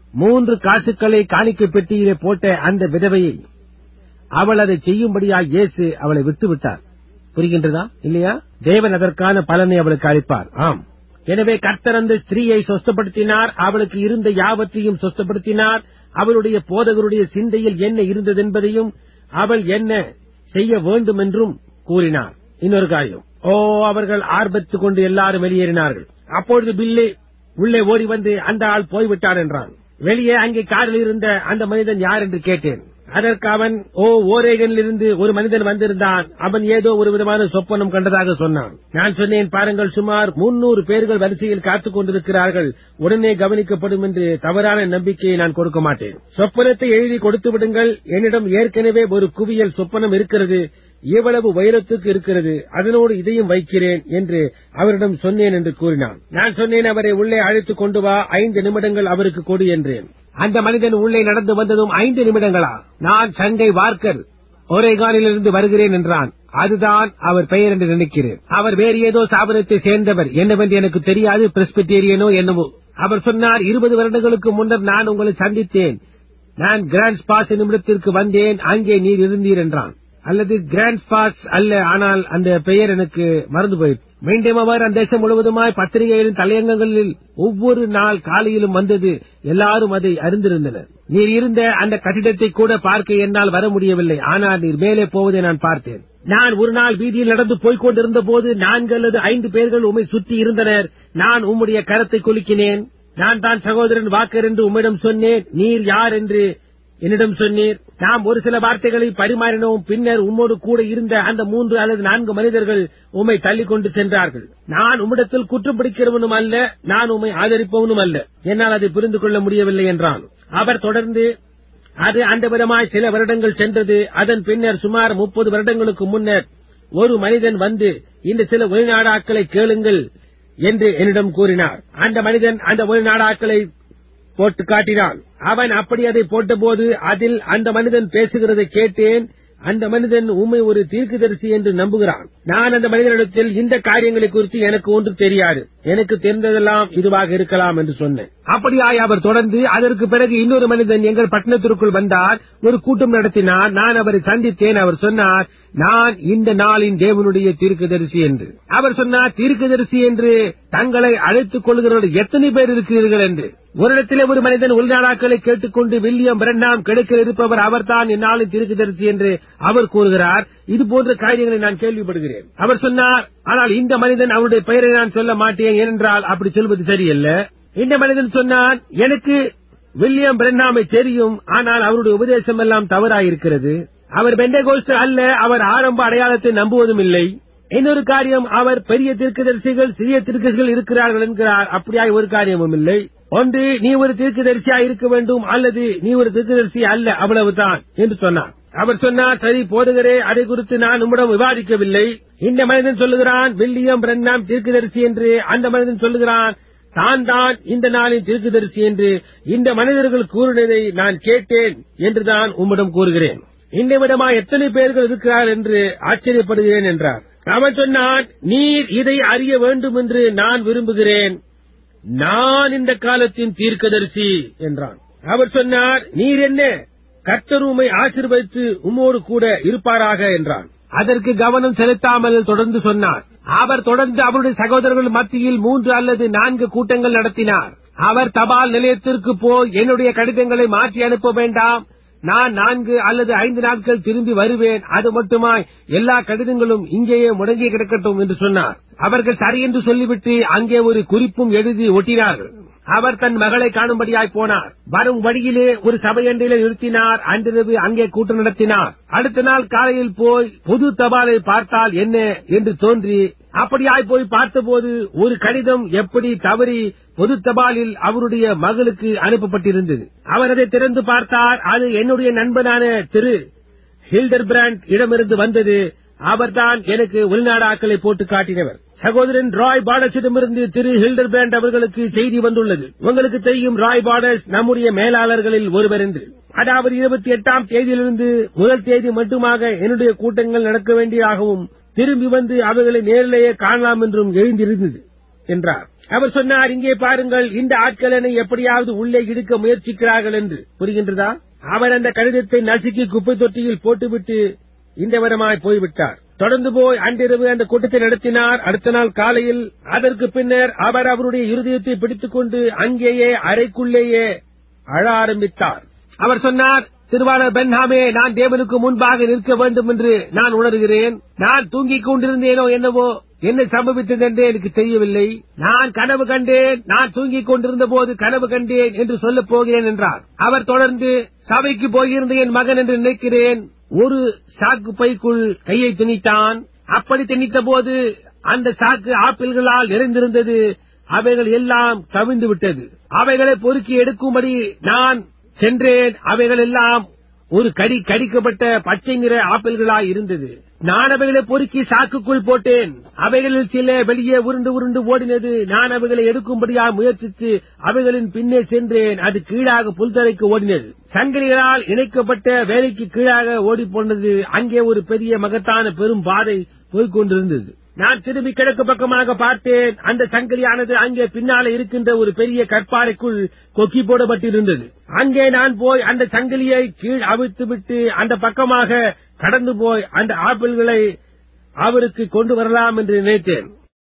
மூன்று காசுக்களை காணிக்கை பெட்டியிலே போட்ட அந்த விதவையை அவள் அதை செய்யும்படியாய் இயேசு அவளை விட்டுவிட்டார் புரிகின்றதா இல்லையா தேவன் அதற்கான பலனை அவளுக்கு அளிப்பார் ஆம் எனவே கர்த்தர் அந்த ஸ்திரீயை சொஸ்தப்படுத்தினார் அவளுக்கு இருந்த யாவற்றையும் சொஸ்தப்படுத்தினார் அவளுடைய போதகருடைய சிந்தையில் என்ன இருந்ததென்பதையும் அவள் என்ன செய்ய வேண்டும் என்றும் கூறினார் இன்னொரு காரியம் ஓ அவர்கள் ஆர்ப்பத்துக் கொண்டு எல்லாரும் வெளியேறினார்கள் அப்பொழுது பில்லி உள்ளே ஓடி வந்து அந்த ஆள் போய்விட்டான் என்றான் வெளியே அங்கே காரில் இருந்த அந்த மனிதன் யார் என்று கேட்டேன் அதற்கு அவன் ஓ ஓரேகனில் இருந்து ஒரு மனிதன் வந்திருந்தான் அவன் ஏதோ ஒரு விதமான சொப்பனம் கண்டதாக சொன்னான் நான் சொன்னேன் பாருங்கள் சுமார் முன்னூறு பேர்கள் வரிசையில் காத்துக் கொண்டிருக்கிறார்கள் உடனே கவனிக்கப்படும் என்று தவறான நம்பிக்கையை நான் கொடுக்க மாட்டேன் சொப்பனத்தை எழுதி கொடுத்து விடுங்கள் என்னிடம் ஏற்கனவே ஒரு குவியல் சொப்பனம் இருக்கிறது இவ்வளவு உயரத்துக்கு இருக்கிறது அதனோடு இதையும் வைக்கிறேன் என்று அவரிடம் சொன்னேன் என்று கூறினான் நான் சொன்னேன் அவரை உள்ளே அழைத்துக் கொண்டு வா ஐந்து நிமிடங்கள் அவருக்கு கொடு என்றேன் அந்த மனிதன் உள்ளே நடந்து வந்ததும் ஐந்து நிமிடங்களா நான் சங்கை வார்க்கர் ஒரேகானிலிருந்து வருகிறேன் என்றான் அதுதான் அவர் பெயர் என்று நினைக்கிறேன் அவர் வேறு ஏதோ ஸ்தாபனத்தை சேர்ந்தவர் என்னவென்று எனக்கு தெரியாது பிரெஸ்பிட்டேரியனோ என்னவோ அவர் சொன்னார் இருபது வருடங்களுக்கு முன்னர் நான் உங்களை சந்தித்தேன் நான் கிராண்ட் ஸ்பாஸ் நிமிடத்திற்கு வந்தேன் அங்கே நீர் இருந்தீர் என்றான் அல்லது கிராண்ட் ஸ்பாஸ் அல்ல ஆனால் அந்த பெயர் எனக்கு மறந்து போயிற்று மீண்டும் அவர் அந்த தேசம் முழுவதுமாய் பத்திரிகைகளின் தலையங்கங்களில் ஒவ்வொரு நாள் காலையிலும் வந்தது எல்லாரும் அதை அறிந்திருந்தனர் நீர் இருந்த அந்த கட்டிடத்தை கூட பார்க்க என்னால் வர முடியவில்லை ஆனால் நீர் மேலே போவதை நான் பார்த்தேன் நான் ஒரு நாள் வீதியில் நடந்து போய்க் கொண்டிருந்த போது நான்கு அல்லது ஐந்து பேர்கள் உம்மை சுற்றி இருந்தனர் நான் உம்முடைய கரத்தை குலுக்கினேன் நான் தான் சகோதரன் வாக்கர் என்று உம்மிடம் சொன்னேன் நீர் யார் என்று என்னிடம் சொன்னீர் நாம் ஒரு சில வார்த்தைகளை பரிமாறினோம் பின்னர் உம்மோடு கூட இருந்த அந்த மூன்று அல்லது நான்கு மனிதர்கள் உம்மை தள்ளிக் கொண்டு சென்றார்கள் நான் உம்மிடத்தில் குற்றம் பிடிக்கிறவனும் அல்ல நான் உம்மை ஆதரிப்பவனும் அல்ல என்னால் அதை புரிந்து கொள்ள முடியவில்லை என்றான் அவர் தொடர்ந்து அது அந்த விதமாய் சில வருடங்கள் சென்றது அதன் பின்னர் சுமார் முப்பது வருடங்களுக்கு முன்னர் ஒரு மனிதன் வந்து இந்த சில வெளிநாடாக்களை கேளுங்கள் என்று என்னிடம் கூறினார் அந்த மனிதன் அந்த வெளிநாடாக்களை போட்டு காட்டினான் அவன் அப்படி அதை போட்டபோது அதில் அந்த மனிதன் பேசுகிறதை கேட்டேன் அந்த மனிதன் உண்மை ஒரு தீர்க்கதரிசி என்று நம்புகிறான் நான் அந்த மனிதனிடத்தில் இந்த காரியங்களை குறித்து எனக்கு ஒன்று தெரியாது எனக்கு தெரிந்ததெல்லாம் இதுவாக இருக்கலாம் என்று சொன்னேன் அப்படியாய் அவர் தொடர்ந்து அதற்கு பிறகு இன்னொரு மனிதன் எங்கள் பட்டணத்திற்குள் வந்தார் ஒரு கூட்டம் நடத்தினார் நான் அவரை சந்தித்தேன் அவர் சொன்னார் நான் இந்த நாளின் தேவனுடைய தீர்க்கதரிசி என்று அவர் சொன்னார் தீர்க்கதரிசி என்று தங்களை அழைத்துக் கொள்கிறவர்கள் எத்தனை பேர் இருக்கிறீர்கள் என்று ஒரு இடத்திலே ஒரு மனிதன் உள்நாடாக்களை கேட்டுக்கொண்டு வில்லியம் பிரண்டாம் கிடைக்க இருப்பவர் அவர்தான் இந்நாளின் தீர்க்கதரிசி என்று அவர் கூறுகிறார் இது போன்ற காரியங்களை நான் கேள்விப்படுகிறேன் அவர் சொன்னார் ஆனால் இந்த மனிதன் அவருடைய பெயரை நான் சொல்ல மாட்டேன் ஏனென்றால் அப்படி சொல்வது சரியல்ல இந்த மனிதன் சொன்னான் எனக்கு வில்லியம் பிரண்டாமை தெரியும் ஆனால் அவருடைய உபதேசம் எல்லாம் தவறாயிருக்கிறது அவர் பெண்டகோஸ்து அல்ல அவர் ஆரம்ப அடையாளத்தை நம்புவதும் இல்லை இன்னொரு காரியம் அவர் பெரிய தீர்க்கதரிசிகள் சிறிய தீர்க்கதரிசிகள் இருக்கிறார்கள் என்கிறார் அப்படியாய் ஒரு காரியமும் இல்லை ஒன்று நீ ஒரு தீர்க்கதரிசியா இருக்க வேண்டும் அல்லது நீ ஒரு தீர்க்கதரிசி அல்ல அவ்வளவுதான் என்று சொன்னார் அவர் சொன்னார் சரி போதுகிறே அதை குறித்து நான் உம்மிடம் விவாதிக்கவில்லை இந்த மனிதன் சொல்லுகிறான் வில்லியம் பிரண்ணாம் தீர்க்கதரிசி என்று அந்த மனிதன் சொல்லுகிறான் தான் தான் இந்த நாளின் தீர்க்கதரிசி என்று இந்த மனிதர்கள் கூறினதை நான் கேட்டேன் என்றுதான் உம்மிடம் கூறுகிறேன் இந்த விதமா எத்தனை பேர்கள் இருக்கிறார் என்று ஆச்சரியப்படுகிறேன் என்றார் அவன் சொன்னான் நீர் இதை அறிய வேண்டும் என்று நான் விரும்புகிறேன் நான் இந்த காலத்தின் தீர்க்கதரிசி என்றான் அவர் சொன்னார் நீர் என்ன கர்த்தர் உம்மை ஆசீர்வதித்து உம்மோடு கூட இருப்பாராக என்றான் அதற்கு கவனம் செலுத்தாமல் தொடர்ந்து சொன்னார் அவர் தொடர்ந்து அவருடைய சகோதரர்கள் மத்தியில் மூன்று அல்லது நான்கு கூட்டங்கள் நடத்தினார் அவர் தபால் நிலையத்திற்கு போய் என்னுடைய கடிதங்களை மாற்றி அனுப்ப வேண்டாம் நான் நான்கு அல்லது ஐந்து நாட்கள் திரும்பி வருவேன் அது மட்டுமாய் எல்லா கடிதங்களும் இங்கேயே முடங்கி கிடக்கட்டும் என்று சொன்னார் அவர்கள் சரி என்று சொல்லிவிட்டு அங்கே ஒரு குறிப்பும் எழுதி ஒட்டினார்கள் அவர் தன் மகளை காணும்படியாய் போனார் வரும் வழியிலே ஒரு சபையண்டிலே நிறுத்தினார் அன்றிரவு அங்கே கூட்டம் நடத்தினார் அடுத்த நாள் காலையில் போய் புது தபாலை பார்த்தால் என்ன என்று தோன்றி அப்படியாய் போய் பார்த்தபோது ஒரு கடிதம் எப்படி தவறி பொது தபாலில் அவருடைய மகளுக்கு அனுப்பப்பட்டிருந்தது அவர் அதை திறந்து பார்த்தார் அது என்னுடைய நண்பனான திரு ஹில்டர் பிராண்ட் இடமிருந்து வந்தது அவர்தான் எனக்கு உள்நாடாக்களை போட்டு காட்டினவர் சகோதரன் ராய் பாடஸிடமிருந்து திரு ஹில்டர் பிராண்ட் அவர்களுக்கு செய்தி வந்துள்ளது உங்களுக்கு தெரியும் ராய் பாடஸ் நம்முடைய மேலாளர்களில் ஒருவர் என்று அதாவது இருபத்தி எட்டாம் தேதியிலிருந்து முதல் தேதி மட்டுமாக என்னுடைய கூட்டங்கள் நடக்க வேண்டியதாகவும் திரும்பி வந்து அவைகளை நேரிலேயே காணலாம் என்றும் எழுந்திருந்தது என்றார் அவர் சொன்னார் இங்கே பாருங்கள் இந்த ஆட்கள் என்னை எப்படியாவது உள்ளே இழுக்க முயற்சிக்கிறார்கள் என்று புரிகின்றதா அவர் அந்த கடிதத்தை நசுக்கி குப்பை தொட்டியில் போட்டுவிட்டு இந்த விதமாய் போய்விட்டார் தொடர்ந்து போய் அன்றிரவு அந்த கூட்டத்தை நடத்தினார் அடுத்த நாள் காலையில் அதற்கு பின்னர் அவர் அவருடைய இருதயத்தை பிடித்துக் கொண்டு அங்கேயே அறைக்குள்ளேயே அழ ஆரம்பித்தார் அவர் சொன்னார் திருவாளர் பென்ஹாமே நான் தேவனுக்கு முன்பாக நிற்க வேண்டும் என்று நான் உணர்கிறேன் நான் தூங்கிக் கொண்டிருந்தேனோ என்னவோ என்ன சம்பவித்தது என்று எனக்கு தெரியவில்லை நான் கனவு கண்டேன் நான் தூங்கிக் கொண்டிருந்த போது கனவு கண்டேன் என்று சொல்லப் போகிறேன் என்றார் அவர் தொடர்ந்து சபைக்கு போயிருந்த என் மகன் என்று நினைக்கிறேன் ஒரு சாக்கு பைக்குள் கையை திணித்தான் அப்படி திணித்த போது அந்த சாக்கு ஆப்பிள்களால் நிறைந்திருந்தது அவைகள் எல்லாம் கவிழ்ந்து விட்டது அவைகளை பொறுக்கி எடுக்கும்படி நான் சென்றேன் அவைகள் எல்லாம் ஒரு கடி கடிக்கப்பட்ட பச்சை நிற ஆப்பிள்களாய் இருந்தது நான் அவைகளை பொறுக்கி சாக்குக்குள் போட்டேன் அவைகளில் சில வெளியே உருண்டு உருண்டு ஓடினது நான் அவைகளை எடுக்கும்படியா முயற்சித்து அவைகளின் பின்னே சென்றேன் அது கீழாக புல்தரைக்கு ஓடினது சங்கிலிகளால் இணைக்கப்பட்ட வேலைக்கு கீழாக ஓடிப்போனது அங்கே ஒரு பெரிய மகத்தான பெரும் பாதை போய்க் கொண்டிருந்தது நான் திரும்பி கிழக்கு பக்கமாக பார்த்தேன் அந்த சங்கிலியானது அங்கே பின்னாலே இருக்கின்ற ஒரு பெரிய கற்பாறைக்குள் கொக்கி போடப்பட்டிருந்தது அங்கே நான் போய் அந்த சங்கிலியை கீழ் அவிழ்த்துவிட்டு அந்த பக்கமாக கடந்து போய் அந்த ஆப்பிள்களை அவருக்கு கொண்டு வரலாம் என்று நினைத்தேன்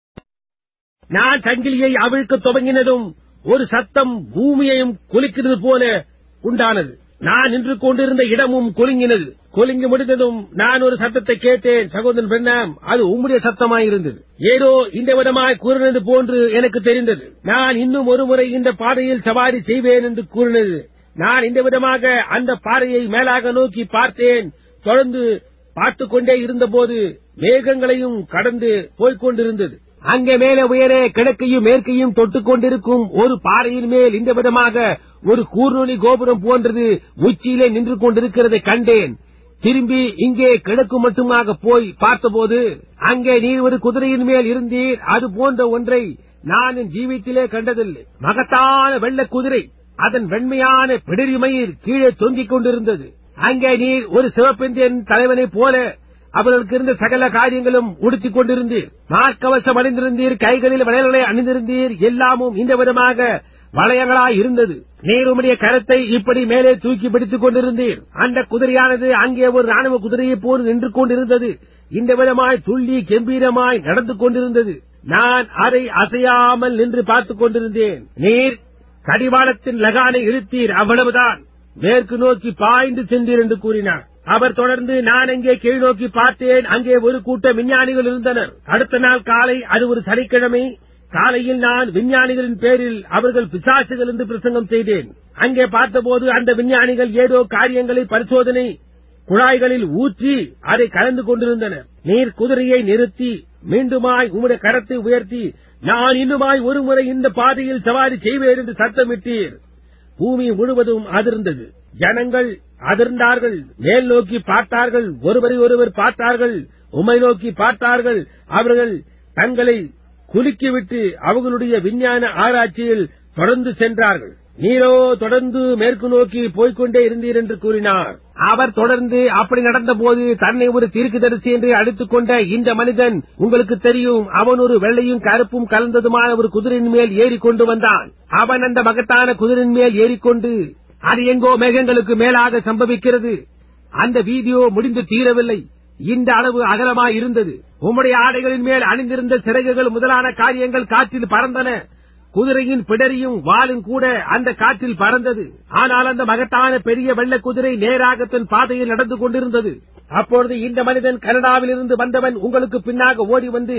நான் சங்கிலியை அவிழ்க்க துவங்கினதும் ஒரு சத்தம் பூமியையும் குலுக்கிறது போல உண்டானது நான் நின்று கொண்டிருந்த இடமும் குலுங்கினது குலுங்கி முடிந்ததும் நான் ஒரு சத்தத்தை கேட்டேன் சகோதரன் பெண்ணாம் அது உம்முடைய சத்தமாயிருந்தது ஏதோ இந்த விதமாய் கூறினது போன்று எனக்கு தெரிந்தது நான் இன்னும் ஒரு முறை இந்த பாதையில் சவாரி செய்வேன் என்று கூறினது நான் இந்த விதமாக அந்த பாறையை மேலாக நோக்கி பார்த்தேன் தொடர்ந்து பார்த்துக் கொண்டே இருந்தபோது மேகங்களையும் கடந்து போய்க் கொண்டிருந்தது அங்கே மேலே உயரே கிழக்கையும் மேற்கையும் தொட்டுக் கொண்டிருக்கும் ஒரு பாறையின் மேல் இந்த விதமாக ஒரு கூர்நுனி கோபுரம் போன்றது உச்சியிலே நின்று கொண்டிருக்கிறதை கண்டேன் திரும்பி இங்கே கிழக்கு மட்டுமாக போய் பார்த்தபோது அங்கே நீர் ஒரு குதிரையின் மேல் இருந்தீர் அது போன்ற ஒன்றை நான் என் ஜீவித்திலே கண்டதில்லை மகத்தான வெள்ள குதிரை அதன் வெண்மையான பிடரிமயிர் கீழே தொங்கிக் கொண்டிருந்தது அங்கே நீர் ஒரு சிவப்பெந்தியன் தலைவனைப் போல அவர்களுக்கு இருந்த சகல காரியங்களும் உடுத்திக் கொண்டிருந்தீர் மார்க்கவசம் அணிந்திருந்தீர் கைகளில் வளையல்களை அணிந்திருந்தீர் எல்லாமும் இந்த விதமாக வளையங்களாய் இருந்தது நீர் உம்முடைய கரத்தை இப்படி மேலே தூக்கி பிடித்துக் கொண்டிருந்தீர் அந்த குதிரையானது அங்கே ஒரு ராணுவ குதிரையைப் போல் நின்று கொண்டிருந்தது இந்த விதமாய் துள்ளி கம்பீரமாய் நடந்து கொண்டிருந்தது நான் அதை அசையாமல் நின்று பார்த்துக் கொண்டிருந்தேன் நீர் கடிவாளத்தின் லகானை இழுத்தீர் அவ்வளவுதான் மேற்கு நோக்கி பாய்ந்து சென்றீர் என்று கூறினார் அவர் தொடர்ந்து நான் அங்கே கீழ் நோக்கி பார்த்தேன் அங்கே ஒரு கூட்ட விஞ்ஞானிகள் இருந்தனர் அடுத்த நாள் காலை அது ஒரு சனிக்கிழமை காலையில் நான் விஞ்ஞானிகளின் பேரில் அவர்கள் பிசாசுகள் என்று பிரசங்கம் செய்தேன் அங்கே பார்த்தபோது அந்த விஞ்ஞானிகள் ஏதோ காரியங்களை பரிசோதனை குழாய்களில் ஊற்றி அதை கலந்து கொண்டிருந்தனர் நீர் குதிரையை நிறுத்தி மீண்டுமாய் உம்முடைய கரத்தை உயர்த்தி நான் இன்னுமாய் ஒருமுறை இந்த பாதையில் சவாரி செய்வேன் என்று சத்தமிட்டீர் பூமி முழுவதும் அதிர்ந்தது ஜனங்கள் அதிர்ந்தார்கள் மேல் நோக்கி பார்த்தார்கள் ஒருவரை ஒருவர் பார்த்தார்கள் உமை நோக்கி பார்த்தார்கள் அவர்கள் தங்களை குலுக்கிவிட்டு அவர்களுடைய விஞ்ஞான ஆராய்ச்சியில் தொடர்ந்து சென்றார்கள் நீரோ தொடர்ந்து மேற்கு நோக்கி போய்க்கொண்டே இருந்தீர் என்று கூறினார் அவர் தொடர்ந்து அப்படி நடந்தபோது தன்னை ஒரு தீர்க்குதரிசி என்று அடித்துக் கொண்ட இந்த மனிதன் உங்களுக்கு தெரியும் அவன் ஒரு வெள்ளையும் கருப்பும் கலந்ததுமான ஒரு குதிரையின் மேல் ஏறிக்கொண்டு வந்தான் அவன் அந்த மகத்தான குதிரையின் மேல் ஏறிக்கொண்டு அது எங்கோ மேகங்களுக்கு மேலாக சம்பவிக்கிறது அந்த வீடியோ முடிந்து தீரவில்லை இந்த அளவு அகலமாய் இருந்தது உம்முடைய ஆடைகளின் மேல் அணிந்திருந்த சிறகுகள் முதலான காரியங்கள் காற்றில் பறந்தன குதிரையின் பிடரியும் வாலும் கூட அந்த காற்றில் பறந்தது ஆனால் அந்த மகத்தான பெரிய வெள்ள குதிரை நேராக தன் பாதையில் நடந்து கொண்டிருந்தது அப்பொழுது இந்த மனிதன் கனடாவில் இருந்து வந்தவன் உங்களுக்கு பின்னாக ஓடி வந்து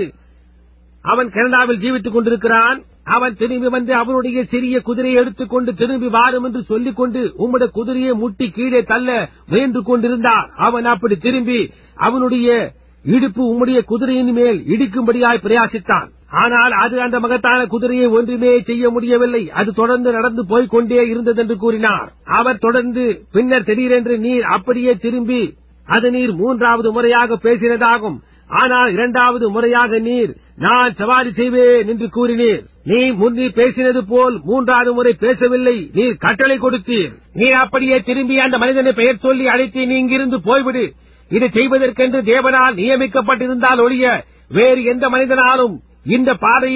அவன் கனடாவில் ஜீவித்துக் கொண்டிருக்கிறான் அவன் திரும்பி வந்து அவனுடைய சிறிய குதிரையை எடுத்துக்கொண்டு திரும்பி வாரும் என்று சொல்லிக் கொண்டு உம்முடைய குதிரையை முட்டி கீழே தள்ள முயன்று கொண்டிருந்தார் அவன் அப்படி திரும்பி அவனுடைய இடுப்பு உம்முடைய குதிரையின் மேல் இடிக்கும்படியாய் பிரயாசித்தான் ஆனால் அது அந்த மகத்தான குதிரையை ஒன்றுமே செய்ய முடியவில்லை அது தொடர்ந்து நடந்து போய்க் கொண்டே இருந்தது என்று கூறினார் அவர் தொடர்ந்து பின்னர் திடீரென்று நீர் அப்படியே திரும்பி அது நீர் மூன்றாவது முறையாக பேசினதாகும் ஆனால் இரண்டாவது முறையாக நீர் நான் சவாரி செய்வேன் என்று கூறினீர் நீ முந்தி பேசினது போல் மூன்றாவது முறை பேசவில்லை நீர் கட்டளை கொடுத்தீர் நீ அப்படியே திரும்பி அந்த மனிதனை பெயர் சொல்லி அழைத்து நீ இங்கிருந்து போய்விடு இதை செய்வதற்கென்று தேவனால் நியமிக்கப்பட்டிருந்தால் ஒழிய வேறு எந்த மனிதனாலும் இந்த பாதையில்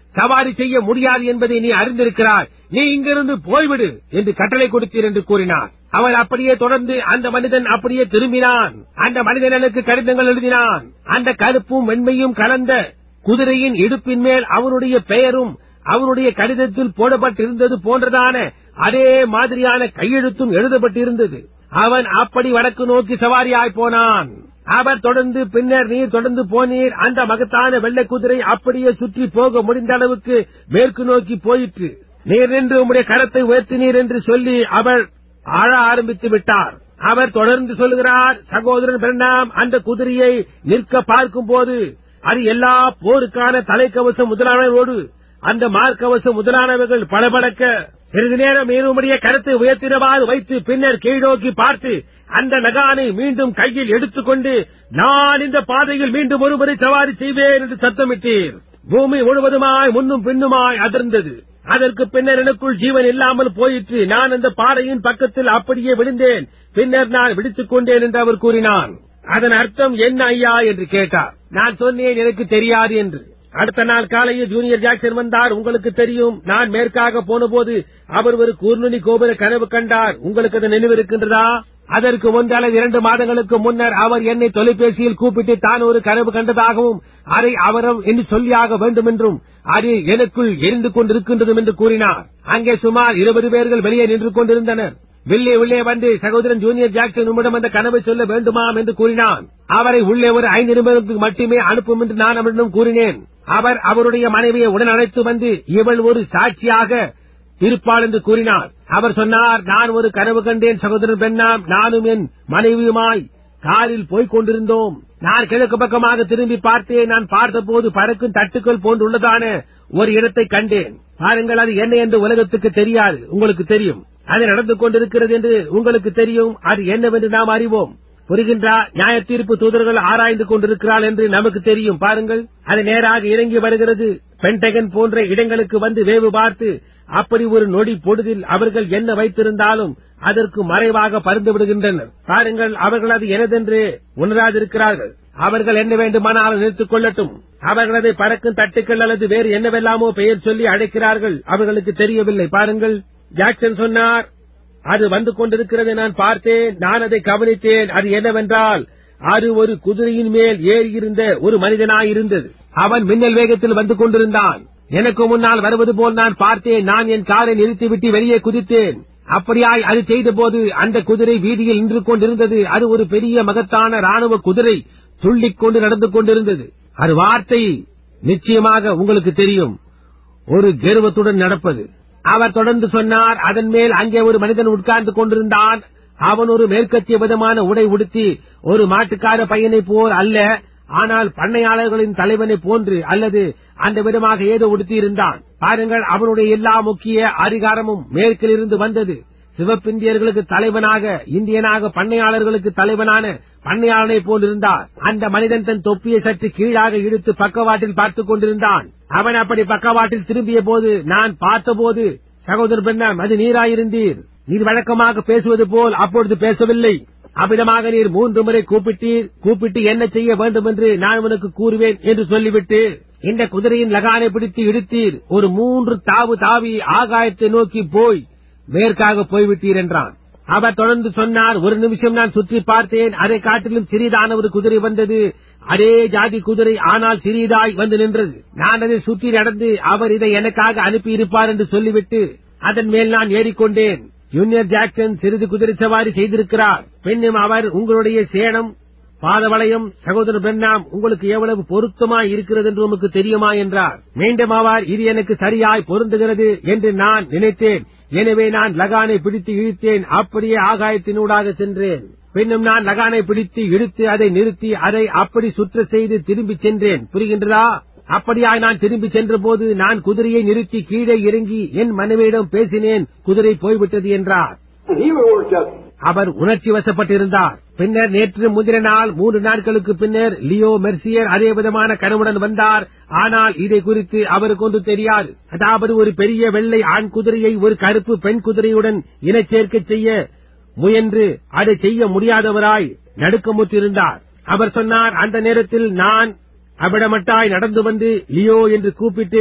சவாரி செய்ய முடியாது என்பதை நீ அறிந்திருக்கிறாய் நீ இங்கிருந்து போய்விடு என்று கட்டளை கொடுத்தீர் என்று கூறினார் அவர் அப்படியே தொடர்ந்து அந்த மனிதன் அப்படியே திரும்பினான் அந்த மனிதன் எனக்கு கடிதங்கள் எழுதினான் அந்த கருப்பும் வெண்மையும் கலந்த குதிரையின் இடுப்பின் மேல் அவனுடைய பெயரும் அவனுடைய கடிதத்தில் போடப்பட்டிருந்தது போன்றதான அதே மாதிரியான கையெழுத்தும் எழுதப்பட்டிருந்தது அவன் அப்படி வடக்கு நோக்கி சவாரியாய் போனான் அவர் தொடர்ந்து பின்னர் நீர் தொடர்ந்து போனீர் அந்த மகத்தான வெள்ளை குதிரை அப்படியே சுற்றி போக முடிந்த அளவுக்கு மேற்கு நோக்கி போயிற்று நீர் நின்று உம்முடைய கரத்தை உயர்த்தினீர் என்று சொல்லி அவர் ஆழ ஆரம்பித்து விட்டார் அவர் தொடர்ந்து சொல்கிறார் சகோதரன் பிரணாம் அந்த குதிரையை நிற்க பார்க்கும் போது அது எல்லா போருக்கான தலைக்கவசம் முதலானவோடு அந்த மார்க்கவசம் முதலானவர்கள் படபடக்க சிறிது நேரம் மீனுடைய கருத்தை உயர்த்தினவாறு வைத்து பின்னர் கீழ்நோக்கி பார்த்து அந்த நகானை மீண்டும் கையில் எடுத்துக்கொண்டு நான் இந்த பாதையில் மீண்டும் ஒருமுறை சவாரி செய்வேன் என்று சத்தமிட்டீர் பூமி முழுவதுமாய் முன்னும் பின்னுமாய் அதிர்ந்தது அதற்கு பின்னர் எனக்குள் ஜீவன் இல்லாமல் போயிற்று நான் அந்த பாறையின் பக்கத்தில் அப்படியே விழுந்தேன் பின்னர் நான் விடுத்துக் கொண்டேன் என்று அவர் கூறினான் அதன் அர்த்தம் என்ன ஐயா என்று கேட்டார் நான் சொன்னேன் எனக்கு தெரியாது என்று அடுத்த நாள் காலையில் ஜூனியர் ஜாக்சன் வந்தார் உங்களுக்கு தெரியும் நான் மேற்காக போனபோது அவர் ஒரு கூர்நுனி கோபுர கனவு கண்டார் உங்களுக்கு அது நினைவிருக்கின்றதா அதற்கு ஒன்று அல்லது இரண்டு மாதங்களுக்கு முன்னர் அவர் என்னை தொலைபேசியில் கூப்பிட்டு தான் ஒரு கனவு கண்டதாகவும் அதை அவரம் என்று சொல்லியாக வேண்டும் என்றும் அது எனக்குள் எரிந்து கொண்டிருக்கின்றதும் என்று கூறினார் அங்கே சுமார் இருபது பேர்கள் வெளியே நின்று கொண்டிருந்தனர் வில்லே உள்ளே வந்து சகோதரன் ஜூனியர் ஜாக்சன் உம்மிடம் அந்த கனவை சொல்ல வேண்டுமாம் என்று கூறினான் அவரை உள்ளே ஒரு ஐந்து நிமிடத்துக்கு மட்டுமே அனுப்பும் என்று நான் அவரிடம் கூறினேன் அவர் அவருடைய மனைவியை உடன் அழைத்து வந்து இவள் ஒரு சாட்சியாக இருப்பாள் என்று கூறினார் அவர் சொன்னார் நான் ஒரு கனவு கண்டேன் சகோதரன் பெண்ணாம் நானும் என் மனைவியுமாய் காரில் போய்க் கொண்டிருந்தோம் நான் கிழக்கு பக்கமாக திரும்பி பார்த்தேன் நான் பார்த்தபோது பறக்கும் தட்டுக்கள் போன்றுள்ளதான ஒரு இடத்தை கண்டேன் பாருங்கள் அது என்ன என்று உலகத்துக்கு தெரியாது உங்களுக்கு தெரியும் அது நடந்து கொண்டிருக்கிறது என்று உங்களுக்கு தெரியும் அது என்னவென்று நாம் அறிவோம் புரிகின்றா நியாய தீர்ப்பு தூதர்கள் ஆராய்ந்து கொண்டிருக்கிறாள் என்று நமக்கு தெரியும் பாருங்கள் அது நேராக இறங்கி வருகிறது பென்டகன் போன்ற இடங்களுக்கு வந்து வேவு பார்த்து அப்படி ஒரு நொடி பொழுதில் அவர்கள் என்ன வைத்திருந்தாலும் அதற்கு மறைவாக பறந்து விடுகின்றனர் பாருங்கள் அவர்கள் அது எனதென்று உணராதிருக்கிறார்கள் அவர்கள் என்ன வேண்டுமானாலும் நிறுத்திக் கொள்ளட்டும் அவர்கள் அதை பறக்கும் தட்டுக்கள் அல்லது வேறு என்னவெல்லாமோ பெயர் சொல்லி அழைக்கிறார்கள் அவர்களுக்கு தெரியவில்லை பாருங்கள் ஜாக்சன் சொன்னார் அது வந்து கொண்டிருக்கிறது நான் பார்த்தேன் நான் அதை கவனித்தேன் அது என்னவென்றால் அது ஒரு குதிரையின் மேல் ஏறியிருந்த ஒரு மனிதனாயிருந்தது அவன் மின்னல் வேகத்தில் வந்து கொண்டிருந்தான் எனக்கு முன்னால் வருவது போல் நான் பார்த்தேன் நான் என் காரை நிறுத்திவிட்டு வெளியே குதித்தேன் அப்படியாய் அது செய்தபோது அந்த குதிரை வீதியில் நின்று கொண்டிருந்தது அது ஒரு பெரிய மகத்தான ராணுவ குதிரை துள்ளிக் கொண்டு நடந்து கொண்டிருந்தது அது வார்த்தை நிச்சயமாக உங்களுக்கு தெரியும் ஒரு கர்வத்துடன் நடப்பது அவர் தொடர்ந்து சொன்னார் அதன் மேல் அங்கே ஒரு மனிதன் உட்கார்ந்து கொண்டிருந்தான் அவன் ஒரு மேற்கத்திய விதமான உடை உடுத்தி ஒரு மாட்டுக்கார பையனைப் போல் அல்ல ஆனால் பண்ணையாளர்களின் தலைவனை போன்று அல்லது அந்த விதமாக ஏதோ உடுத்தியிருந்தான் பாருங்கள் அவனுடைய எல்லா முக்கிய அதிகாரமும் மேற்கிலிருந்து வந்தது சிவப்பிந்தியர்களுக்கு தலைவனாக இந்தியனாக பண்ணையாளர்களுக்கு தலைவனான பண்ணையாளனை போல் இருந்தார் அந்த மனிதன் தன் தொப்பியை சற்று கீழாக இழுத்து பக்கவாட்டில் பார்த்துக் கொண்டிருந்தான் அவன் அப்படி பக்கவாட்டில் திரும்பிய போது நான் பார்த்தபோது சகோதரர் பெண்ணாம் அது நீராயிருந்தீர் நீர் வழக்கமாக பேசுவது போல் அப்பொழுது பேசவில்லை அவ்விதமாக நீர் மூன்று முறை கூப்பிட்டீர் கூப்பிட்டு என்ன செய்ய வேண்டும் என்று நான் உனக்கு கூறுவேன் என்று சொல்லிவிட்டு இந்த குதிரையின் லகானை பிடித்து இழுத்தீர் ஒரு மூன்று தாவு தாவி ஆகாயத்தை நோக்கி போய் மேற்காக போய்விட்டீர் என்றான் அவர் தொடர்ந்து சொன்னார் ஒரு நிமிஷம் நான் சுற்றி பார்த்தேன் அதை காட்டிலும் சிறிதான ஒரு குதிரை வந்தது அதே ஜாதி குதிரை ஆனால் சிறிதாய் வந்து நின்றது நான் அதை சுற்றி நடந்து அவர் இதை எனக்காக அனுப்பி இருப்பார் என்று சொல்லிவிட்டு அதன் மேல் நான் ஏறிக்கொண்டேன் ஜூனியர் ஜாக்சன் சிறிது குதிரை சவாரி செய்திருக்கிறார் பின்னும் அவர் உங்களுடைய சேனம் பாதவளையம் சகோதரர் பெண்ணாம் உங்களுக்கு எவ்வளவு பொருத்தமாய் இருக்கிறது என்று உமக்கு தெரியுமா என்றார் மீண்டும் அவர் இது எனக்கு சரியாய் பொருந்துகிறது என்று நான் நினைத்தேன் எனவே நான் லகானை பிடித்து இழுத்தேன் அப்படியே ஆகாயத்தினூடாக சென்றேன் பின்னும் நான் லகானை பிடித்து இழுத்து அதை நிறுத்தி அதை அப்படி சுற்ற செய்து திரும்பி சென்றேன் புரிகின்றதா அப்படியாய் நான் திரும்பி சென்றபோது நான் குதிரையை நிறுத்தி கீழே இறங்கி என் மனைவியிடம் பேசினேன் குதிரை போய்விட்டது என்றார் And he worked up. அவர் உணர்ச்சி வசப்பட்டிருந்தார் பின்னர் நேற்று முந்தின நாள் மூன்று நாட்களுக்கு பின்னர் லியோ மெர்சியர் அதே விதமான கனவுடன் வந்தார் ஆனால் இதை குறித்து அவருக்கு ஒன்று தெரியாது அதாவது ஒரு பெரிய வெள்ளை ஆண் குதிரையை ஒரு கருப்பு பெண் குதிரையுடன் இனச்சேர்க்கை செய்ய முயன்று அதை செய்ய முடியாதவராய் நடுக்கமுற்றிருந்தார் அவர் சொன்னார் அந்த நேரத்தில் நான் அவிடமட்டாய் நடந்து வந்து லியோ என்று கூப்பிட்டு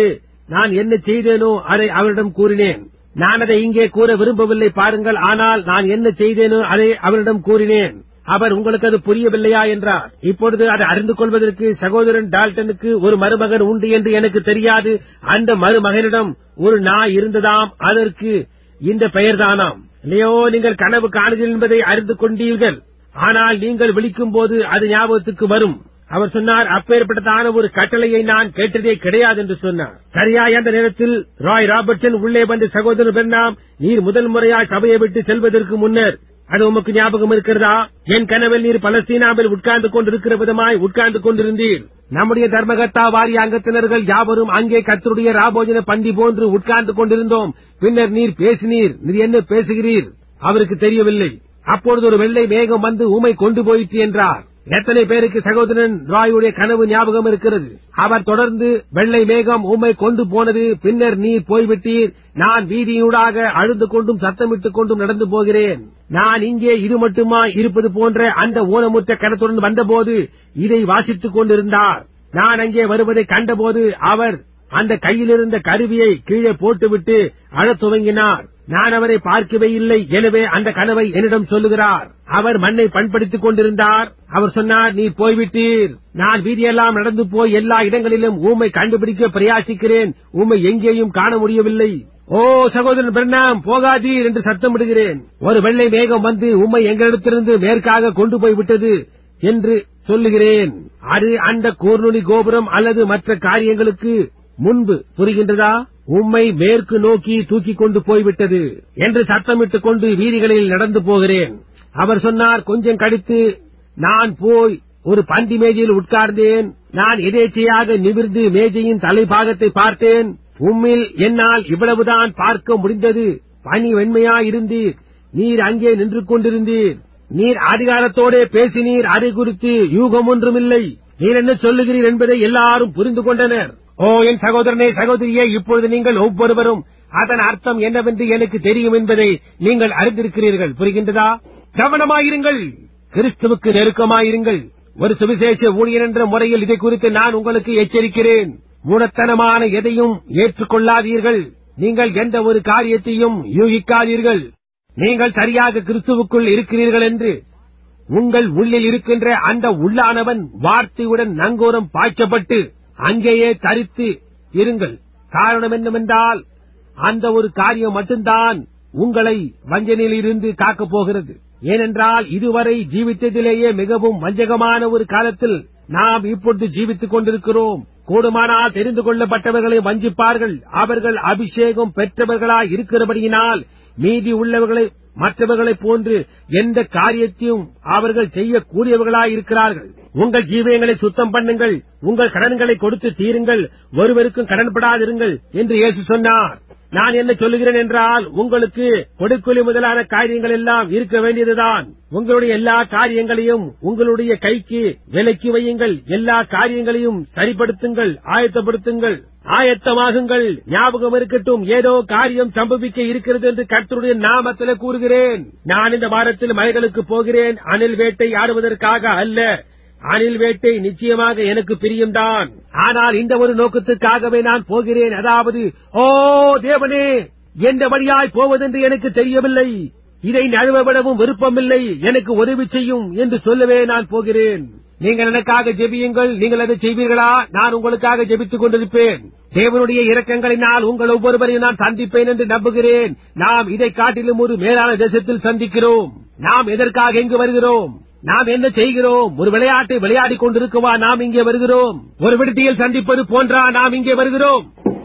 நான் என்ன செய்தேனோ அதை அவரிடம் கூறினேன் நான் அதை இங்கே கூற விரும்பவில்லை பாருங்கள் ஆனால் நான் என்ன செய்தேனோ அதை அவரிடம் கூறினேன் அவர் உங்களுக்கு அது புரியவில்லையா என்றார் இப்பொழுது அதை அறிந்து கொள்வதற்கு சகோதரன் டால்டனுக்கு ஒரு மருமகன் உண்டு என்று எனக்கு தெரியாது அந்த மருமகனிடம் ஒரு நாய் இருந்ததாம் அதற்கு இந்த பெயர்தானாம் இல்லையோ நீங்கள் கனவு காணுதல் என்பதை அறிந்து கொண்டீர்கள் ஆனால் நீங்கள் விழிக்கும் போது அது ஞாபகத்துக்கு வரும் அவர் சொன்னார் அப்பேற்பட்டதான ஒரு கட்டளையை நான் கேட்டதே கிடையாது என்று சொன்னார் சரியா அந்த நேரத்தில் ராய் ராபர்ட்சன் உள்ளே வந்து சகோதரர் பெண்ணாம் நீர் முதல் முறையாய் சபையை விட்டு செல்வதற்கு முன்னர் அது உமக்கு ஞாபகம் இருக்கிறதா என் கனவில் நீர் பலஸ்தீனாவில் உட்கார்ந்து கொண்டிருக்கிற விதமாய் உட்கார்ந்து கொண்டிருந்தீர் நம்முடைய தர்மகர்த்தா வாரிய அங்கத்தினர்கள் யாவரும் அங்கே கத்தருடைய ராபோஜன பந்தி போன்று உட்கார்ந்து கொண்டிருந்தோம் பின்னர் நீர் பேசினீர் நீர் என்ன பேசுகிறீர் அவருக்கு தெரியவில்லை அப்பொழுது ஒரு வெள்ளை மேகம் வந்து உமை கொண்டு போயிற்று என்றார் எத்தனை பேருக்கு சகோதரன் ராயுடைய கனவு ஞாபகம் இருக்கிறது அவர் தொடர்ந்து வெள்ளை மேகம் உம்மை கொண்டு போனது பின்னர் நீர் போய்விட்டீர் நான் வீதியூடாக அழுது கொண்டும் சத்தமிட்டுக் கொண்டும் நடந்து போகிறேன் நான் இங்கே இது மட்டுமா இருப்பது போன்ற அந்த ஊனமுற்ற கணத்துடன் வந்தபோது இதை வாசித்துக் கொண்டிருந்தார் நான் அங்கே வருவதை கண்டபோது அவர் அந்த கையிலிருந்த கருவியை கீழே போட்டுவிட்டு அழத் துவங்கினார் நான் அவரை பார்க்கவே இல்லை எனவே அந்த கனவை என்னிடம் சொல்லுகிறார் அவர் மண்ணை பண்படுத்திக் கொண்டிருந்தார் அவர் சொன்னார் நீ போய்விட்டீர் நான் வீதியெல்லாம் நடந்து போய் எல்லா இடங்களிலும் ஊமை கண்டுபிடிக்க பிரயாசிக்கிறேன் ஊமை எங்கேயும் காண முடியவில்லை ஓ சகோதரன் பிரணாம் போகாதீர் என்று சத்தமிடுகிறேன் ஒரு வெள்ளை மேகம் வந்து உம்மை எங்களிடத்திலிருந்து மேற்காக கொண்டு போய் விட்டது என்று சொல்லுகிறேன் அது அந்த கூர்நுனி கோபுரம் அல்லது மற்ற காரியங்களுக்கு முன்பு புரிகின்றதா உம்மை மேற்கு நோக்கி தூக்கிக் கொண்டு போய்விட்டது என்று சத்தமிட்டுக் கொண்டு வீதிகளில் நடந்து போகிறேன் அவர் சொன்னார் கொஞ்சம் கழித்து நான் போய் ஒரு பந்தி மேஜையில் உட்கார்ந்தேன் நான் எதேச்சையாக நிமிர்ந்து மேஜையின் தலைபாகத்தை பார்த்தேன் உம்மில் என்னால் இவ்வளவுதான் பார்க்க முடிந்தது பனி வெண்மையாயிருந்தீர் நீர் அங்கே நின்று கொண்டிருந்தீர் நீர் அதிகாரத்தோடே பேசினீர் அதை குறித்து யூகம் ஒன்றுமில்லை நீர் என்ன சொல்லுகிறீர் என்பதை எல்லாரும் புரிந்து கொண்டனர் ஓ என் சகோதரனே சகோதரியே இப்பொழுது நீங்கள் ஒவ்வொருவரும் அதன் அர்த்தம் என்னவென்று எனக்கு தெரியும் என்பதை நீங்கள் அறிந்திருக்கிறீர்கள் புரிகின்றதா கவனமாயிருங்கள் கிறிஸ்துவுக்கு நெருக்கமாயிருங்கள் ஒரு சுவிசேஷ ஊழியர் என்ற முறையில் இதை குறித்து நான் உங்களுக்கு எச்சரிக்கிறேன் மூடத்தனமான எதையும் ஏற்றுக்கொள்ளாதீர்கள் நீங்கள் எந்த ஒரு காரியத்தையும் யூகிக்காதீர்கள் நீங்கள் சரியாக கிறிஸ்துவுக்குள் இருக்கிறீர்கள் என்று உங்கள் உள்ளில் இருக்கின்ற அந்த உள்ளானவன் வார்த்தையுடன் நங்கூரம் பாய்ச்சப்பட்டு அங்கேயே தரித்து இருங்கள் காரணம் என்னவென்றால் அந்த ஒரு காரியம் மட்டும்தான் உங்களை வஞ்சனையில் இருந்து காக்கப் போகிறது ஏனென்றால் இதுவரை ஜீவித்ததிலேயே மிகவும் வஞ்சகமான ஒரு காலத்தில் நாம் இப்பொழுது ஜீவித்துக் கொண்டிருக்கிறோம் கூடுமானால் தெரிந்து கொள்ளப்பட்டவர்களை வஞ்சிப்பார்கள் அவர்கள் அபிஷேகம் பெற்றவர்களாய் இருக்கிறபடியினால் மீதி உள்ளவர்களை மற்றவர்களைப் போன்று எந்த காரியத்தையும் அவர்கள் செய்யக்கூடியவர்களாய் இருக்கிறார்கள் உங்கள் ஜீவியங்களை சுத்தம் பண்ணுங்கள் உங்கள் கடன்களை கொடுத்து தீருங்கள் ஒருவருக்கும் கடன்படாதிருங்கள் என்று இயேசு சொன்னார் நான் என்ன சொல்லுகிறேன் என்றால் உங்களுக்கு கொடுக்கொலி முதலான காரியங்கள் எல்லாம் இருக்க வேண்டியதுதான் உங்களுடைய எல்லா காரியங்களையும் உங்களுடைய கைக்கு விலக்கி வையுங்கள் எல்லா காரியங்களையும் சரிப்படுத்துங்கள் ஆயத்தப்படுத்துங்கள் ஆயத்தமாகுங்கள் ஞாபகம் இருக்கட்டும் ஏதோ காரியம் சம்பவிக்க இருக்கிறது என்று கர்த்தருடைய நாமத்தில் கூறுகிறேன் நான் இந்த வாரத்தில் மலைகளுக்கு போகிறேன் அணில் வேட்டை ஆடுவதற்காக அல்ல அணில் வேட்டை நிச்சயமாக எனக்கு பிரியம்தான் ஆனால் இந்த ஒரு நோக்கத்துக்காகவே நான் போகிறேன் அதாவது ஓ தேவனே எந்த வழியாய் போவதென்று எனக்கு தெரியவில்லை இதை நழுவவிடவும் விருப்பமில்லை எனக்கு உதவி செய்யும் என்று சொல்லவே நான் போகிறேன் நீங்கள் எனக்காக ஜெபியுங்கள் நீங்கள் அதை செய்வீர்களா நான் உங்களுக்காக ஜெபித்துக் கொண்டிருப்பேன் தேவனுடைய இரக்கங்களினால் உங்கள் ஒவ்வொருவரையும் நான் சந்திப்பேன் என்று நம்புகிறேன் நாம் இதை காட்டிலும் ஒரு மேலான தேசத்தில் சந்திக்கிறோம் நாம் எதற்காக எங்கு வருகிறோம் நாம் என்ன செய்கிறோம் ஒரு விளையாட்டை விளையாடிக் கொண்டிருக்கவா நாம் இங்கே வருகிறோம் ஒரு விடுதியில் சந்திப்பது போன்றா நாம் இங்கே வருகிறோம்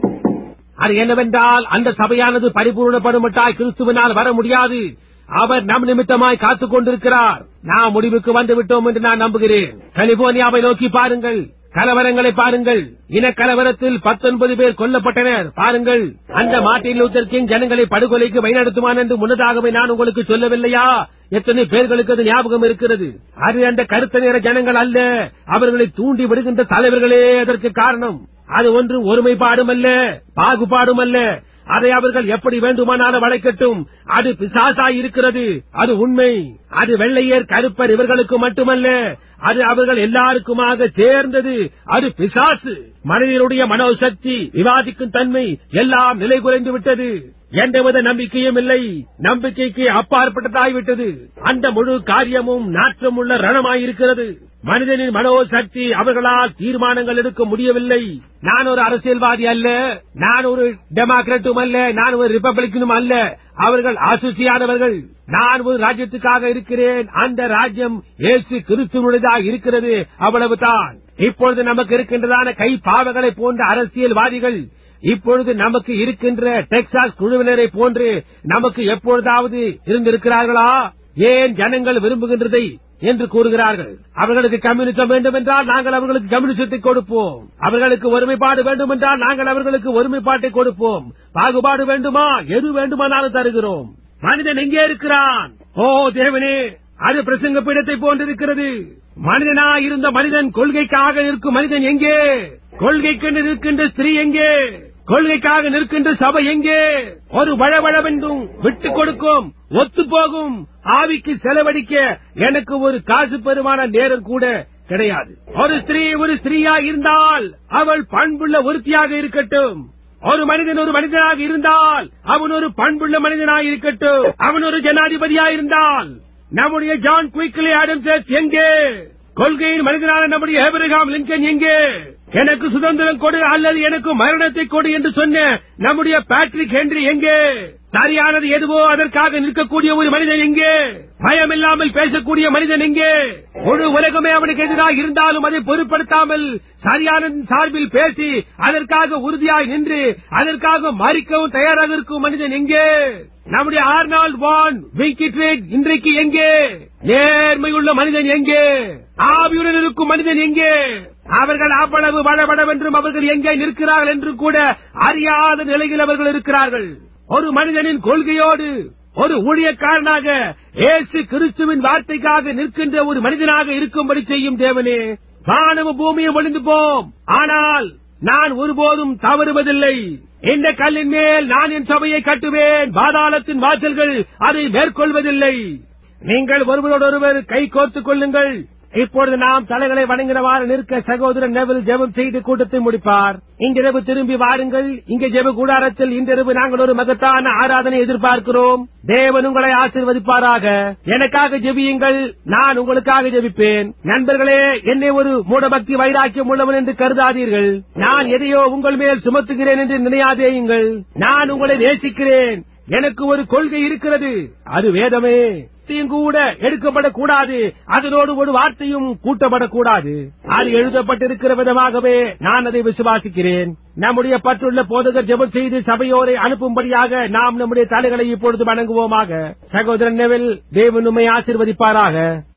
அது என்னவென்றால் அந்த சபையானது பரிபூர்ணப்படுமட்டாய் கிறிஸ்துவனால் வர முடியாது அவர் நம் நிமித்தமாய் காத்துக் கொண்டிருக்கிறார் நாம் முடிவுக்கு வந்து விட்டோம் என்று நான் நம்புகிறேன் கலிபோர்னியாவை நோக்கி பாருங்கள் கலவரங்களை பாருங்கள் இன கலவரத்தில் பத்தொன்பது பேர் கொல்லப்பட்டனர் பாருங்கள் அந்த மார்ட்டின் லூத்தர் கிங் ஜனங்களை படுகொலைக்கு வழிநடத்துவான் என்று முன்னதாகவே நான் உங்களுக்கு சொல்லவில்லையா எத்தனை பேர்களுக்கு அது ஞாபகம் இருக்கிறது அது அந்த கருத்த நிற ஜனங்கள் அல்ல அவர்களை தூண்டி விடுகின்ற தலைவர்களே அதற்கு காரணம் அது ஒன்று ஒருமைப்பாடும் அல்ல பாகுபாடும் அல்ல அதை அவர்கள் எப்படி வேண்டுமானாலும் வளைக்கட்டும் அது பிசாசாய் இருக்கிறது அது உண்மை அது வெள்ளையர் கருப்பர் இவர்களுக்கு மட்டுமல்ல அது அவர்கள் எல்லாருக்குமாக சேர்ந்தது அது பிசாசு மனிதனுடைய மனோசக்தி விவாதிக்கும் தன்மை எல்லாம் நிலை குறைந்து விட்டது எந்தவித நம்பிக்கையும் இல்லை நம்பிக்கைக்கு அப்பாற்பட்டதாய்விட்டது அந்த முழு காரியமும் நாற்றமுள்ள ரணமாயிருக்கிறது மனிதனின் மனோசக்தி அவர்களால் தீர்மானங்கள் எடுக்க முடியவில்லை நான் ஒரு அரசியல்வாதி அல்ல நான் ஒரு டெமோக்ராட்டும் அல்ல நான் ஒரு ரிப்பப்ளிக்கனும் அல்ல அவர்கள் அசுசியானவர்கள் நான் ஒரு ராஜ்யத்துக்காக இருக்கிறேன் அந்த ராஜ்யம் இயேசு கிறிஸ்துவனுடையதாக இருக்கிறது அவ்வளவுதான் இப்பொழுது நமக்கு இருக்கின்றதான கை பாவங்களை போன்ற அரசியல்வாதிகள் இப்பொழுது நமக்கு இருக்கின்ற டெக்சாஸ் குழுவினரை போன்று நமக்கு எப்பொழுதாவது இருந்திருக்கிறார்களா ஏன் ஜனங்கள் விரும்புகின்றதை என்று கூறுகிறார்கள் அவர்களுக்கு கம்யூனிசம் வேண்டும் என்றால் நாங்கள் அவர்களுக்கு கம்யூனிசத்தை கொடுப்போம் அவர்களுக்கு ஒருமைப்பாடு வேண்டும் என்றால் நாங்கள் அவர்களுக்கு ஒருமைப்பாட்டை கொடுப்போம் பாகுபாடு வேண்டுமா எது வேண்டுமானாலும் தருகிறோம் மனிதன் எங்கே இருக்கிறான் ஓ தேவனே அது பிரசங்க பீடத்தை போன்றிருக்கிறது மனிதனா இருந்த மனிதன் கொள்கைக்காக இருக்கும் மனிதன் எங்கே கொள்கைக்கு நிற்கின்ற ஸ்திரீ எங்கே கொள்கைக்காக நிற்கின்ற சபை எங்கே ஒரு வளவளவென்றும் விட்டுக் கொடுக்கும் ஒத்து போகும் ஆவிக்கு செலவழிக்க எனக்கு ஒரு காசு பெருமான நேரம் கூட கிடையாது ஒரு ஸ்திரீ ஒரு ஸ்திரீயா இருந்தால் அவள் பண்புள்ள ஒருத்தியாக இருக்கட்டும் ஒரு மனிதன் ஒரு மனிதனாக இருந்தால் அவன் ஒரு பண்புள்ள மனிதனாக இருக்கட்டும் அவன் ஒரு ஜனாதிபதியா இருந்தால் நம்முடைய ஜான் குயிக்லி ஆடம்ஸ் எங்கே கொள்கையின் மனிதனான நம்முடைய ஏபரகாம் லிங்கன் எங்கே எனக்கு சுதந்திரம் கொடு அல்லது எனக்கு மரணத்தை கொடு என்று சொன்ன நம்முடைய பேட்ரிக் ஹென்றி எங்கே சரியானது எதுவோ அதற்காக நிற்கக்கூடிய ஒரு மனிதன் எங்கே பயம் இல்லாமல் பேசக்கூடிய மனிதன் எங்கே முழு உலகமே அவனுக்கு எதிராக இருந்தாலும் அதை பொருட்படுத்தாமல் சரியான சார்பில் பேசி அதற்காக உறுதியாய் நின்று அதற்காக மறிக்கவும் தயாராக இருக்கும் மனிதன் எங்கே நம்முடைய ஆர்னால்ட் வான் விங்கிட்ரேட் இன்றைக்கு எங்கே நேர்மையுள்ள மனிதன் எங்கே ஆவியுடன் இருக்கும் மனிதன் எங்கே அவர்கள் அவ்வளவு வளவளவென்றும் அவர்கள் எங்கே நிற்கிறார்கள் என்று கூட அறியாத நிலையில் அவர்கள் இருக்கிறார்கள் ஒரு மனிதனின் கொள்கையோடு ஒரு ஊழியக்காரனாக இயேசு கிறிஸ்துவின் வார்த்தைக்காக நிற்கின்ற ஒரு மனிதனாக இருக்கும்படி செய்யும் தேவனே வானமும் பூமியும் ஒளிந்து போம் ஆனால் நான் ஒருபோதும் தவறுவதில்லை இந்த கல்லின் மேல் நான் என் சபையை கட்டுவேன் பாதாளத்தின் வாசல்கள் அதை மேற்கொள்வதில்லை நீங்கள் ஒருவரோடொருவர் கை கோர்த்துக் கொள்ளுங்கள் இப்பொழுது நாம் தலைகளை வணங்கினவாறு நிற்க சகோதரன் நெவில் ஜெபம் செய்து கூட்டத்தை முடிப்பார் இன்றிரவு திரும்பி வாருங்கள் இங்கே ஜெப கூடாரத்தில் இன்றிரவு நாங்கள் ஒரு மகத்தான ஆராதனை எதிர்பார்க்கிறோம் தேவன் உங்களை ஆசீர்வதிப்பாராக எனக்காக ஜெபியுங்கள் நான் உங்களுக்காக ஜெபிப்பேன் நண்பர்களே என்னை ஒரு மூடபக்தி வைராக்கியம் உள்ளவன் என்று கருதாதீர்கள் நான் எதையோ உங்கள் மேல் சுமத்துகிறேன் என்று நினையாதேயுங்கள் நான் உங்களை நேசிக்கிறேன் எனக்கு ஒரு கொள்கை இருக்கிறது அது வேதமே வார்த்தையும் கூட எடுக்கப்படக்கூடாது அதனோடு ஒரு வார்த்தையும் கூட்டப்படக்கூடாது அது எழுதப்பட்டிருக்கிற விதமாகவே நான் அதை விசுவாசிக்கிறேன் நம்முடைய பற்றுள்ள போதகர் ஜெபம் செய்து சபையோரை அனுப்பும்படியாக நாம் நம்முடைய தலைகளை இப்பொழுது வணங்குவோமாக சகோதரன் நெவில் தேவன் உண்மை ஆசிர்வதிப்பாராக